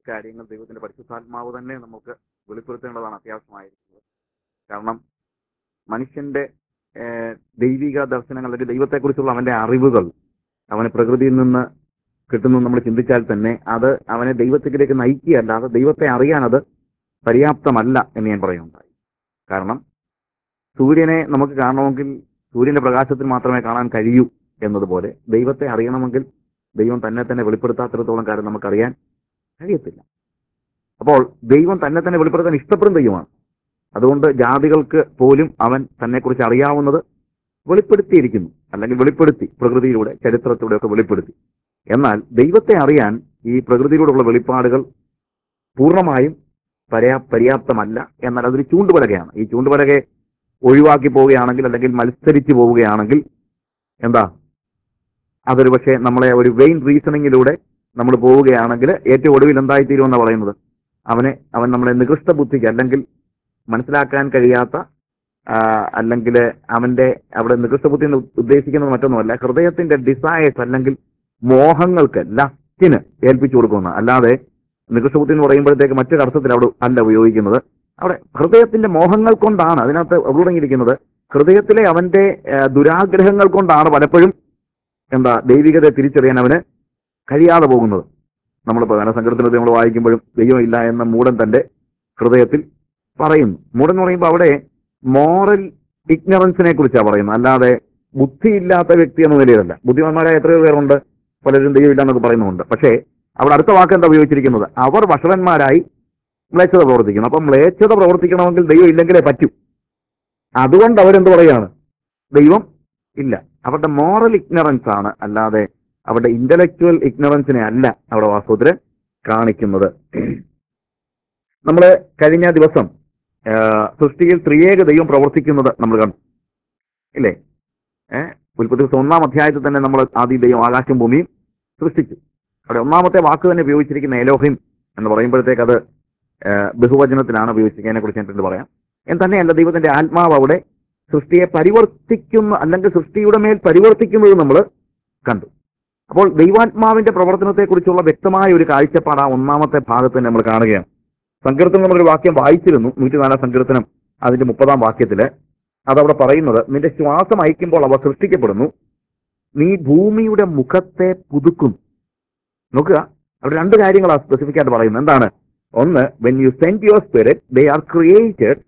കാര്യങ്ങൾ ദൈവത്തിന്റെ പരിശുദ്ധാത്മാവ് തന്നെ നമുക്ക് വെളിപ്പെടുത്തേണ്ടതാണ് അത്യാവശ്യമായിരിക്കുന്നത് കാരണം മനുഷ്യന്റെ ഏഹ്, ദൈവിക ദർശനങ്ങൾ അല്ലെങ്കിൽ ദൈവത്തെക്കുറിച്ചുള്ള അവന്റെ അറിവുകൾ അവന് പ്രകൃതിയിൽ നിന്ന് കിട്ടുന്നു നമ്മൾ ചിന്തിച്ചാൽ തന്നെ അത് അവനെ ദൈവത്തിലേക്ക് നയിക്കുകയല്ലാതെ ദൈവത്തെ അറിയാൻ അത് പര്യാപ്തമല്ല എന്ന് ഞാൻ പറയുന്നുണ്ടായി കാരണം സൂര്യനെ നമുക്ക് കാണണമെങ്കിൽ സൂര്യന്റെ പ്രകാശത്തിൽ മാത്രമേ കാണാൻ കഴിയൂ എന്നതുപോലെ ദൈവത്തെ അറിയണമെങ്കിൽ ദൈവം തന്നെ തന്നെ വെളിപ്പെടുത്താത്തിടത്തോളം കാര്യം നമുക്കറിയാൻ കഴിയത്തില്ല അപ്പോൾ ദൈവം തന്നെ തന്നെ വെളിപ്പെടുത്താൻ ഇഷ്ടപ്പെടുന്ന ദൈവമാണ് അതുകൊണ്ട് ജാതികൾക്ക് പോലും അവൻ തന്നെക്കുറിച്ച് അറിയാവുന്നത് വെളിപ്പെടുത്തിയിരിക്കുന്നു അല്ലെങ്കിൽ വെളിപ്പെടുത്തി പ്രകൃതിയിലൂടെ ചരിത്രത്തിലൂടെ ഒക്കെ വെളിപ്പെടുത്തി എന്നാൽ ദൈവത്തെ അറിയാൻ ഈ പ്രകൃതിയിലൂടെയുള്ള വെളിപ്പാടുകൾ പൂർണ്ണമായും പര്യാ പര്യാപ്തമല്ല എന്നാൽ അതൊരു ചൂണ്ടുപലകയാണ് ഈ ചൂണ്ടുപലകയെ ഒഴിവാക്കി പോവുകയാണെങ്കിൽ അല്ലെങ്കിൽ മത്സരിച്ച് പോവുകയാണെങ്കിൽ എന്താ അതൊരു പക്ഷേ നമ്മളെ ഒരു വെയിൻ റീസണിങ്ങിലൂടെ നമ്മൾ പോവുകയാണെങ്കിൽ ഏറ്റവും ഒടുവിൽ എന്തായിത്തീരുമെന്നാണ് പറയുന്നത് അവനെ അവൻ നമ്മളെ നികൃഷ്ട ബുദ്ധിക്ക് അല്ലെങ്കിൽ മനസ്സിലാക്കാൻ കഴിയാത്ത അല്ലെങ്കിൽ അവന്റെ അവിടെ നികൃഷ്ട ബുദ്ധി എന്ന് ഉദ്ദേശിക്കുന്നത് മറ്റൊന്നുമല്ല ഹൃദയത്തിന്റെ ഡിസയേഴ്സ് അല്ലെങ്കിൽ മോഹങ്ങൾക്ക് ലസ്റ്റിന് ഏൽപ്പിച്ചു കൊടുക്കുന്ന അല്ലാതെ നികൃഷ്ടബുദ്ധി എന്ന് പറയുമ്പോഴത്തേക്ക് മറ്റൊരു അർത്ഥത്തിൽ അവിടെ അല്ല ഉപയോഗിക്കുന്നത് അവിടെ ഹൃദയത്തിന്റെ മോഹങ്ങൾ കൊണ്ടാണ് അതിനകത്ത് ഉള്ളടങ്ങിയിരിക്കുന്നത് ഹൃദയത്തിലെ അവന്റെ ആ, ദുരാഗ്രഹങ്ങൾ കൊണ്ടാണ് പലപ്പോഴും എന്താ ദൈവികതയെ തിരിച്ചറിയാൻ അവന് കഴിയാതെ പോകുന്നത് നമ്മളിപ്പോൾ ധനസങ്കടത്തിനകത്ത് നമ്മൾ വായിക്കുമ്പോഴും ദൈവമില്ല എന്ന മൂടൻ തന്റെ ഹൃദയത്തിൽ പറയുന്നു മൂടൻ എന്ന് പറയുമ്പോൾ അവിടെ മോറൽ ഇഗ്നറൻസിനെ കുറിച്ചാണ് പറയുന്നത് അല്ലാതെ ബുദ്ധിയില്ലാത്ത വ്യക്തി എന്ന നിലയിലല്ല ബുദ്ധിമാന്മാരായ എത്രയോ പേരുണ്ട് പലരും ദൈവമില്ല എന്നൊക്കെ പറയുന്നുണ്ട് പക്ഷേ അവിടെ അടുത്ത വാക്ക് എന്താ ഉപയോഗിച്ചിരിക്കുന്നത് അവർ വഷളന്മാരായി മ്ലേച്ഛത പ്രവർത്തിക്കുന്നു അപ്പം മ്ലേച്ഛത പ്രവർത്തിക്കണമെങ്കിൽ ദൈവം ഇല്ലെങ്കിലേ പറ്റൂ അതുകൊണ്ട് അവരെന്ത് പറയാണ് ദൈവം ഇല്ല അവരുടെ മോറൽ ഇഗ്നറൻസ് ആണ് അല്ലാതെ അവരുടെ ഇന്റലക്ച്വൽ ഇഗ്നറൻസിനെ അല്ല അവിടെ വാസ്തവത്തിൽ കാണിക്കുന്നത് നമ്മൾ കഴിഞ്ഞ ദിവസം ആ, സൃഷ്ടിയിൽ ത്രിയേക ദൈവം പ്രവർത്തിക്കുന്നത് നമ്മൾ കണ്ടു ഇല്ലേ ഏഹ് ഉൽപ്പത്തി ദിവസം ഒന്നാം അധ്യായത്തിൽ തന്നെ നമ്മൾ ആദ്യ ദൈവം ആകാശം ഭൂമിയും സൃഷ്ടിച്ചു അവിടെ ഒന്നാമത്തെ വാക്ക് തന്നെ ഉപയോഗിച്ചിരിക്കുന്ന എലോഹിം എന്ന് പറയുമ്പോഴത്തേക്ക് അത് ആ, ബഹുവചനത്തിലാണ് ഉപയോഗിച്ചിരിക്കുന്നതിനെ കുറിച്ച് ഞാൻ പിന്നീട് പറയാം എന്ന് തന്നെയല്ല ദൈവത്തിന്റെ ആത്മാവ് അവിടെ സൃഷ്ടിയെ പരിവർത്തിക്കുന്ന അല്ലെങ്കിൽ സൃഷ്ടിയുടെ മേൽ പരിവർത്തിക്കുന്നത് നമ്മൾ കണ്ടു അപ്പോൾ ദൈവാത്മാവിന്റെ പ്രവർത്തനത്തെക്കുറിച്ചുള്ള വ്യക്തമായ ഒരു കാഴ്ചപ്പാട് ആ ഒന്നാമത്തെ ഭാഗത്ത് തന്നെ നമ്മൾ കാണുകയാണ് സങ്കീർത്തനം നമ്മളൊരു വാക്യം വായിച്ചിരുന്നു നൂറ്റിനാലാം സങ്കീർത്തനം അതിന്റെ മുപ്പതാം വാക്യത്തില് അതവിടെ പറയുന്നത് നിന്റെ ശ്വാസം അയക്കുമ്പോൾ അവ സൃഷ്ടിക്കപ്പെടുന്നു നീ ഭൂമിയുടെ മുഖത്തെ പുതുക്കുന്നു നോക്കുക അവിടെ രണ്ട് കാര്യങ്ങളാണ് സ്പെസിഫിക് ആയിട്ട് പറയുന്നത് എന്താണ് ഒന്ന് when you send your spirit they are created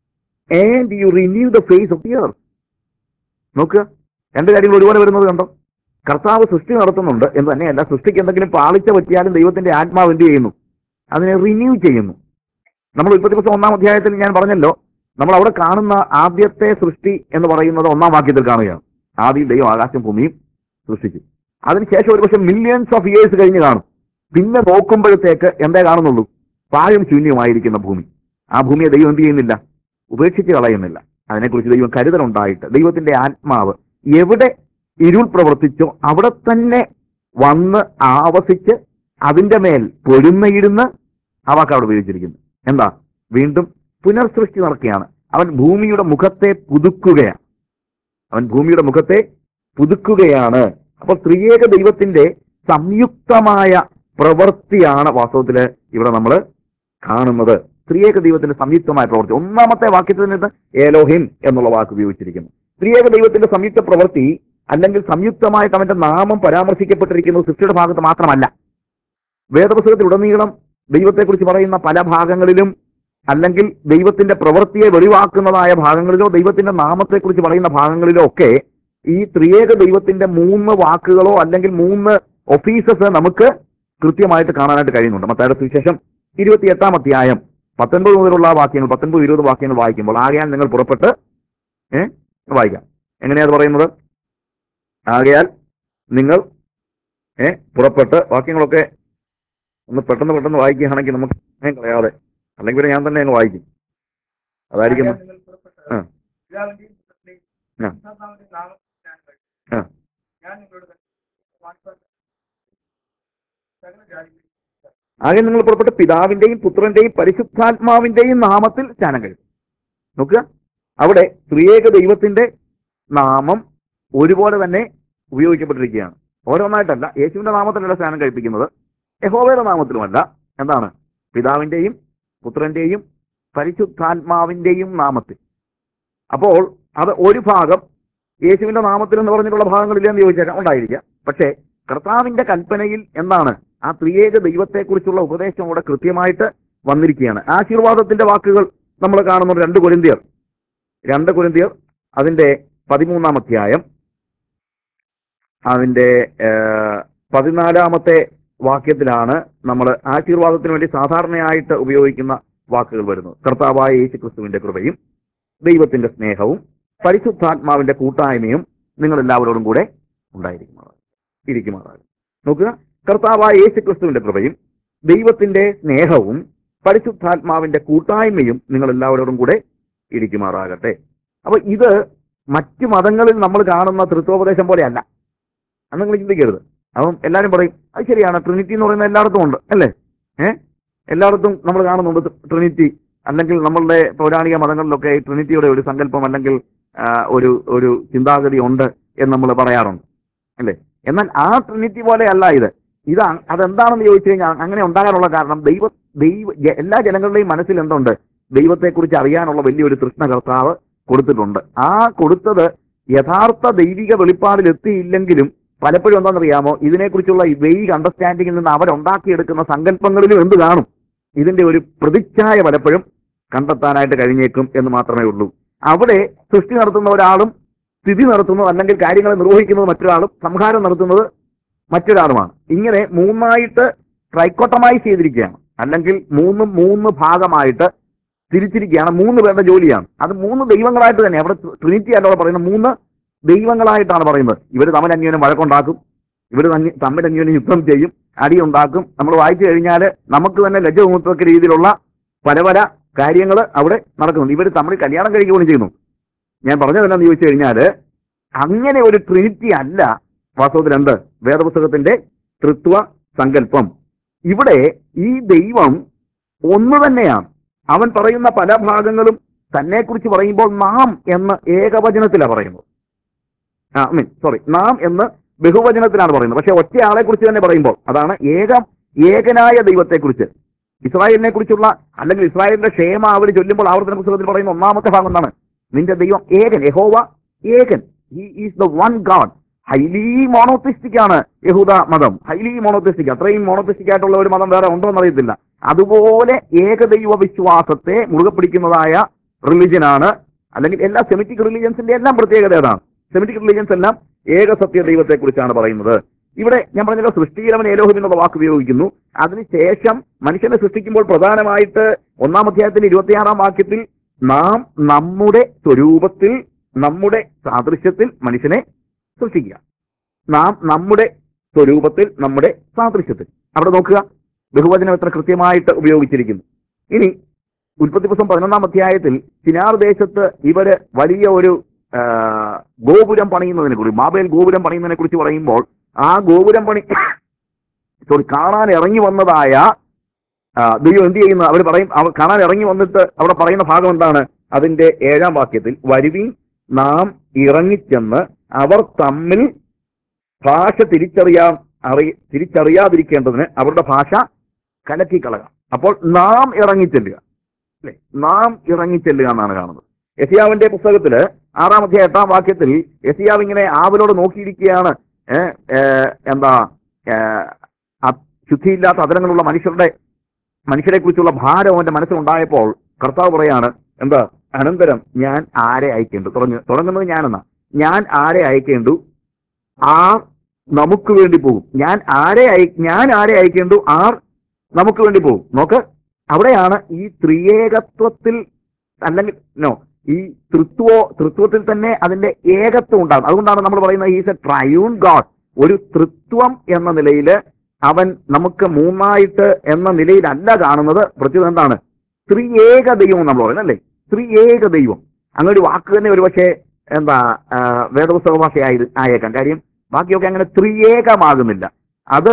and you renew the face of the earth നോക്കുക രണ്ട് കാര്യങ്ങൾ ഒരുപോലെ വരുന്നത് കണ്ടോ കർത്താവ് സൃഷ്ടി നടത്തുന്നുണ്ട് എന്ന് തന്നെയല്ല സൃഷ്ടിക്ക് എന്തെങ്കിലും പാളിച്ച പറ്റിയാലും ദൈവത്തിന്റെ ആത്മാവ് എന്ത് ചെയ്യുന്നു അതിനെ റിന്യൂ ചെയ്യുന്നു നമ്മൾ ഇപ്പത്തി ദിവസം ഒന്നാം അധ്യായത്തിൽ ഞാൻ പറഞ്ഞല്ലോ നമ്മൾ അവിടെ കാണുന്ന ആദ്യത്തെ സൃഷ്ടി എന്ന് പറയുന്നത് ഒന്നാം വാക്യത്തിൽ കാണുകയാണ് ആദ്യം ദൈവം ആകാശം ഭൂമിയും സൃഷ്ടിച്ചു അതിനുശേഷം ഒരുപക്ഷെ മില്യൺസ് ഓഫ് ഇയേഴ്സ് കഴിഞ്ഞ് കാണും പിന്നെ നോക്കുമ്പോഴത്തേക്ക് എന്തേ കാണുന്നുള്ളൂ പാഴും ശൂന്യമായിരിക്കുന്ന ഭൂമി ആ ഭൂമിയെ ദൈവം എന്ത് ചെയ്യുന്നില്ല ഉപേക്ഷിച്ച് കളയുന്നില്ല അതിനെക്കുറിച്ച് ദൈവം കരുതലുണ്ടായിട്ട് ദൈവത്തിന്റെ ആത്മാവ് എവിടെ ഇരുൾ പ്രവർത്തിച്ചോ അവിടെ തന്നെ വന്ന് ആവസിച്ച് അതിന്റെ മേൽ പൊരുന്നയിരുന്ന് ആ വാക്ക് അവിടെ ഉപയോഗിച്ചിരിക്കുന്നു എന്താ വീണ്ടും പുനർസൃഷ്ടി നടക്കുകയാണ് അവൻ ഭൂമിയുടെ മുഖത്തെ പുതുക്കുകയാണ് അവൻ ഭൂമിയുടെ മുഖത്തെ പുതുക്കുകയാണ് അപ്പോൾ ത്രിയേക ദൈവത്തിന്റെ സംയുക്തമായ പ്രവൃത്തിയാണ് വാസ്തവത്തില് ഇവിടെ നമ്മൾ കാണുന്നത് ത്രിയേക ദൈവത്തിന്റെ സംയുക്തമായ പ്രവൃത്തി ഒന്നാമത്തെ വാക്യത്തിൽ നിന്ന് ഏലോഹിം എന്നുള്ള വാക്ക് ഉപയോഗിച്ചിരിക്കുന്നു ത്രിയേക ദൈവത്തിന്റെ സംയുക്ത പ്രവൃത്തി അല്ലെങ്കിൽ സംയുക്തമായിട്ട് അവന്റെ നാമം പരാമർശിക്കപ്പെട്ടിരിക്കുന്നത് സൃഷ്ടിയുടെ ഭാഗത്ത് മാത്രമല്ല വേദപുസ്തകത്തിൽ ഉടനീളം ദൈവത്തെക്കുറിച്ച് പറയുന്ന പല ഭാഗങ്ങളിലും അല്ലെങ്കിൽ ദൈവത്തിന്റെ പ്രവൃത്തിയെ വെളിവാക്കുന്നതായ ഭാഗങ്ങളിലോ ദൈവത്തിന്റെ നാമത്തെക്കുറിച്ച് പറയുന്ന ഭാഗങ്ങളിലോ ഒക്കെ ഈ ത്രിയേക ദൈവത്തിന്റെ മൂന്ന് വാക്കുകളോ അല്ലെങ്കിൽ മൂന്ന് ഒഫീസസ് നമുക്ക് കൃത്യമായിട്ട് കാണാനായിട്ട് കഴിയുന്നുണ്ട് മത്തായുടെ സുവിശേഷം ഇരുപത്തിയെട്ടാം അധ്യായം പത്തൊൻപത് മുതലുള്ള വാക്യങ്ങൾ പത്തൊൻപത് ഇരുപത് വാക്യങ്ങൾ വായിക്കുമ്പോൾ ആകയാൽ നിങ്ങൾ പുറപ്പെട്ട് ഏ വായിക്കാം എങ്ങനെയാ അത് പറയുന്നത് ആകയാൽ നിങ്ങൾ ഏ പുറപ്പെട്ട് വാക്യങ്ങളൊക്കെ ഒന്ന് പെട്ടെന്ന് പെട്ടെന്ന് വായിക്കുകയാണെങ്കിൽ നമുക്ക് സമയം കളയാതെ അല്ലെങ്കിൽ പിന്നെ ഞാൻ തന്നെ അങ്ങ് വായിക്കും അതായിരിക്കും ആകയാൽ നിങ്ങൾ പുറപ്പെട്ട് ആ. പിതാവിന്റെയും പുത്രന്റെയും ആ. പരിശുദ്ധാത്മാവിന്റെയും നാമത്തിൽ ഞാൻ വരും. ആ. ഞാൻ നിങ്ങളോട് വാഗ്ദാനം സകല ജാതികളെയും ആകെ നിങ്ങൾ പുറപ്പെട്ട് പിതാവിന്റെയും പുത്രന്റെയും പരിശുദ്ധാത്മാവിന്റെയും നാമത്തിൽ സ്നാനം കഴിക്കും നോക്കുക അവിടെ ത്രിയേക ദൈവത്തിന്റെ നാമം ഒരുപോലെ തന്നെ ഉപയോഗിക്കപ്പെട്ടിരിക്കുകയാണ് ഓരോന്നായിട്ടല്ല യേശുവിന്റെ നാമത്തിലല്ല സ്നാനം കഴിപ്പിക്കുന്നത് യഹോവയുടെ നാമത്തിലുമല്ല എന്താണ് പിതാവിന്റെയും പുത്രന്റെയും പരിശുദ്ധാത്മാവിന്റെയും നാമത്തിൽ അപ്പോൾ അത് ഒരു ഭാഗം യേശുവിന്റെ നാമത്തിൽ എന്ന് പറഞ്ഞിട്ടുള്ള ഭാഗങ്ങളില്ലെന്ന് ചോദിച്ചേക്കാം ഉണ്ടായിരിക്കാം പക്ഷേ കർത്താവിന്റെ കൽപ്പനയിൽ എന്താണ് ആ ത്രിയേക ദൈവത്തെക്കുറിച്ചുള്ള ഉപദേശം അവിടെ കൃത്യമായിട്ട് വന്നിരിക്കുകയാണ് ആശീർവാദത്തിന്റെ വാക്കുകൾ നമ്മൾ കാണുന്നത് രണ്ട് കൊരിന്തിയർ രണ്ട് കൊരിന്തിയർ അതിന്റെ പതിമൂന്നാം അധ്യായം അതിന്റെ ഏഹ്, പതിനാലാമത്തെ വാക്യത്തിലാണ് നമ്മൾ ആശീർവാദത്തിന് വേണ്ടി സാധാരണയായിട്ട് ഉപയോഗിക്കുന്ന വാക്കുകൾ വരുന്നത് കർത്താവായ യേശു ക്രിസ്തുവിന്റെ കൃപയും ദൈവത്തിന്റെ സ്നേഹവും പരിശുദ്ധാത്മാവിന്റെ കൂട്ടായ്മയും നിങ്ങൾ എല്ലാവരോടും കൂടെ ഉണ്ടായിരിക്കുമാറാകും ഇരിക്കുമാറാകും നോക്കുക കർത്താവായ യേശു ക്രിസ്തുവിന്റെ കൃപയും ദൈവത്തിന്റെ സ്നേഹവും പരിശുദ്ധാത്മാവിന്റെ കൂട്ടായ്മയും നിങ്ങൾ എല്ലാവരോടും കൂടെ ഇരിക്കുമാറാകട്ടെ അപ്പൊ ഇത് മറ്റു മതങ്ങളിൽ നമ്മൾ കാണുന്ന തൃത്വോപദേശം പോലെയല്ല അത് നിങ്ങൾ ചിന്തിക്കരുത് അപ്പം എല്ലാവരും പറയും അത് ശരിയാണ് ട്രിനിറ്റി എന്ന് പറയുന്നത് എല്ലായിടത്തും ഉണ്ട് അല്ലേ ഏഹ് എല്ലായിടത്തും നമ്മൾ കാണുന്നുണ്ട് ട്രിനിറ്റി അല്ലെങ്കിൽ നമ്മളുടെ പൗരാണിക മതങ്ങളിലൊക്കെ ഈ ട്രിനിറ്റിയുടെ ഒരു സങ്കല്പം അല്ലെങ്കിൽ ആ, ഒരു ഒരു ചിന്താഗതി ഉണ്ട് എന്ന് നമ്മൾ പറയാറുണ്ട് അല്ലേ എന്നാൽ ആ ട്രിനിറ്റി പോലെയല്ല ഇത് ഇത് അ- അതെന്താണെന്ന് ചോദിച്ചു കഴിഞ്ഞാൽ അങ്ങനെ ഉണ്ടാകാനുള്ള കാരണം ദൈവ ദൈവ ജ- എല്ലാ ജനങ്ങളുടെയും മനസ്സിൽ എന്തുണ്ട് ദൈവത്തെക്കുറിച്ച് അറിയാനുള്ള വലിയൊരു തൃഷ്ണ കർത്താവ് കൊടുത്തിട്ടുണ്ട് ആ കൊടുത്തത് യഥാർത്ഥ ദൈവിക വെളിപ്പാടിൽ എത്തിയില്ലെങ്കിലും പലപ്പോഴും എന്താണെന്നറിയാമോ ഇതിനെക്കുറിച്ചുള്ള ഈ വെയ്ഗ് അണ്ടർസ്റ്റാൻഡിങ്ങിൽ നിന്ന് അവരുണ്ടാക്കിയെടുക്കുന്ന സങ്കല്പങ്ങളിലും എന്ത് കാണും ഇതിന്റെ ഒരു പ്രതിച്ഛായ പലപ്പോഴും കണ്ടെത്താനായിട്ട് കഴിഞ്ഞേക്കും എന്ന് മാത്രമേ ഉള്ളൂ അവിടെ സൃഷ്ടി നടത്തുന്ന ഒരാളും സ്ഥിതി നടത്തുന്നത് അല്ലെങ്കിൽ കാര്യങ്ങളെ നിർവഹിക്കുന്നത് മറ്റൊരാളും സംഹാരം നടത്തുന്നത് മറ്റൊരാളുമാണ് ഇങ്ങനെ മൂന്നായിട്ട് ട്രൈക്കോട്ടമായി ചെയ്തിരിക്കുകയാണ് അല്ലെങ്കിൽ മൂന്ന് മൂന്ന് ഭാഗമായിട്ട് തിരിച്ചിരിക്കുകയാണ് മൂന്ന് പേരുടെ ജോലിയാണ് അത് മൂന്ന് ദൈവങ്ങളായിട്ട് തന്നെ അവിടെ ട്രിനിറ്റി അല്ല അവിടെ പറയുന്നത് മൂന്ന് ദൈവങ്ങളായിട്ടാണ് പറയുന്നത് ഇവർ തമ്മിൽ അന്യോന്യം വഴക്കുണ്ടാക്കും ഇവർ തമ്മിൽ അന്യോന്യം യുദ്ധം ചെയ്യും അടിയുണ്ടാക്കും നമ്മൾ വായിച്ചു കഴിഞ്ഞാൽ നമുക്ക് തന്നെ ലജ്ജ തോന്നത്തക്ക രീതിയിലുള്ള പല പല കാര്യങ്ങൾ അവിടെ നടക്കുന്നുണ്ട് ഇവർ തമ്മിൽ കല്യാണം കഴിക്കുകയും ചെയ്യുന്നു ഞാൻ പറഞ്ഞത് എന്താണെന്ന് ചോദിച്ചു കഴിഞ്ഞാൽ അങ്ങനെ ഒരു ട്രിനിറ്റി അല്ല വാസ്തവത്തിൽ എന്ത് വേദപുസ്തകത്തിന്റെ തൃത്വ സങ്കല്പം ഇവിടെ ഈ ദൈവം ഒന്ന് തന്നെയാണ് അവൻ പറയുന്ന പല ഭാഗങ്ങളും തന്നെക്കുറിച്ച് പറയുമ്പോൾ നാം എന്ന് ഏകവചനത്തിലാണ് പറയുന്നത് ആ മീൻ സോറി നാം എന്ന് ബഹുവചനത്തിലാണ് പറയുന്നത് പക്ഷെ ഒറ്റയാളെ കുറിച്ച് തന്നെ പറയുമ്പോൾ അതാണ് ഏക ഏകനായ ദൈവത്തെക്കുറിച്ച് ഇസ്രായേലിനെ കുറിച്ചുള്ള അല്ലെങ്കിൽ ഇസ്രായേലിന്റെ ക്ഷേമ അവർ ചൊല്ലുമ്പോൾ ആവർത്തന പുസ്തകത്തിൽ പറയുന്ന ഒന്നാമത്തെ ഭാഗം എന്താണ് നിന്റെ ദൈവം ഏകൻ യഹോവ ഏകൻ he is the one God highly monotheistic ആണ് യഹൂദ മതം ഹൈലി മോണോത്തിസ്റ്റിക് അത്രയും മോണോത്തിസ്റ്റിക് ആയിട്ടുള്ള ഒരു മതം വേറെ ഉണ്ടോ എന്നറിയത്തില്ല അതുപോലെ ഏകദൈവ വിശ്വാസത്തെ മുറുകെ പിടിക്കുന്നതായ റിലിജനാണ് അല്ലെങ്കിൽ എല്ലാ സെമിറ്റിക് റിലീജിയൻസിന്റെ എല്ലാം പ്രത്യേകത അതാണ് സെമിറ്റിക് റിലീജിയൻസ് എല്ലാം ഏക സത്യ ദൈവത്തെ കുറിച്ചാണ് പറയുന്നത് ഇവിടെ ഞാൻ പറഞ്ഞല്ലോ സൃഷ്ടിയിൽ അവൻ ഏലോഹം എന്നുള്ള വാക്ക് ഉപയോഗിക്കുന്നു അതിനുശേഷം മനുഷ്യനെ സൃഷ്ടിക്കുമ്പോൾ പ്രധാനമായിട്ട് ഒന്നാം അധ്യായത്തിന്റെ ഇരുപത്തിയാറാം വാക്യത്തിൽ നാം നമ്മുടെ സ്വരൂപത്തിൽ നമ്മുടെ സാദൃശ്യത്തിൽ മനുഷ്യനെ സൃഷ്ടിക്കുക നാം നമ്മുടെ സ്വരൂപത്തിൽ നമ്മുടെ സാദൃശ്യത്തിൽ അവിടെ നോക്കുക ബഹുവചനം എത്ര കൃത്യമായിട്ട് ഉപയോഗിച്ചിരിക്കുന്നു ഇനി ഉൽപ്പത്തി പുസ്തകം പതിനൊന്നാം അധ്യായത്തിൽ ചിനാർ ദേശത്ത് ഇവര് വലിയ ഒരു ആ, ഗോപുരം പണിയുന്നതിനെ കുറിച്ച് മാബേൽ ഗോപുരം പണിയുന്നതിനെ കുറിച്ച് പറയുമ്പോൾ ആ ഗോപുരം പണി സോറി കാണാൻ ഇറങ്ങി വന്നതായ ആ, ദൈവം എന്ത് ചെയ്യുന്നു അവർ പറയും അവർ കാണാൻ ഇറങ്ങി വന്നിട്ട് അവിടെ പറയുന്ന ഭാഗം എന്താണ് അതിന്റെ ഏഴാം വാക്യത്തിൽ വരുവീൻ നാം ഇറങ്ങിച്ചെന്ന് അവർ തമ്മിൽ ഭാഷ തിരിച്ചറിയാൻ അറി തിരിച്ചറിയാതിരിക്കേണ്ടതിന് അവരുടെ ഭാഷ കലക്കിക്കളയാം അപ്പോൾ നാം ഇറങ്ങിച്ചെല്ലുക അല്ലെ നാം ഇറങ്ങിച്ചെല്ലുക എന്നാണ് കാണുന്നത് യസിയാവിന്റെ പുസ്തകത്തില് ആറാം അധ്യായ എട്ടാം വാക്യത്തിൽ യസിയാവ് ഇങ്ങനെ ആവലോട് നോക്കിയിരിക്കുകയാണ് ഏ, ഏ, എന്താ ഏ, അ- ശുദ്ധിയില്ലാത്ത അതരങ്ങളുള്ള മനുഷ്യരുടെ മനുഷ്യരെ കുറിച്ചുള്ള ഭാരം അവന്റെ മനസ്സിലുണ്ടായപ്പോൾ കർത്താവ് പറയാണ് എന്താ അനന്തരം ഞാൻ ആരെ അയക്കേണ്ടു തുടങ്ങി തുടങ്ങുന്നത് ഞാനെന്നാ ഞാൻ ആരെ അയക്കേണ്ടു ആർ നമുക്ക് വേണ്ടി പോകും ഞാൻ ആരെ അയ ഞാൻ ആരെ അയക്കേണ്ടു ആർ നമുക്ക് വേണ്ടി പോകും നോക്ക് അവിടെയാണ് ഈ ത്രിയേകത്വത്തിൽ അല്ലെങ്കിൽ നോ ഈ തൃത്വോ തൃത്വത്തിൽ തന്നെ അതിന്റെ ഏകത്വം ഉണ്ടാകും അതുകൊണ്ടാണ് നമ്മൾ പറയുന്നത് ഈസ് എ ട്രയൂൺ ഗാഡ് ഒരു തൃത്വം എന്ന നിലയിൽ അവൻ നമുക്ക് മൂന്നായിട്ട് എന്ന നിലയിലല്ല കാണുന്നത് പ്രത്യേകം എന്താണ് ത്രിയേക ദൈവം നമ്മൾ പറയുന്നത് അല്ലേ ത്രിയേക ദൈവം അങ്ങനെ ഒരു വാക്ക് തന്നെ ഒരുപക്ഷെ എന്താ ആ, വേദപുസ്തക ഭാഷയായി ആയേക്കാം കാര്യം ബാക്കിയൊക്കെ അങ്ങനെ ത്രിയേകമാകുന്നില്ല അത്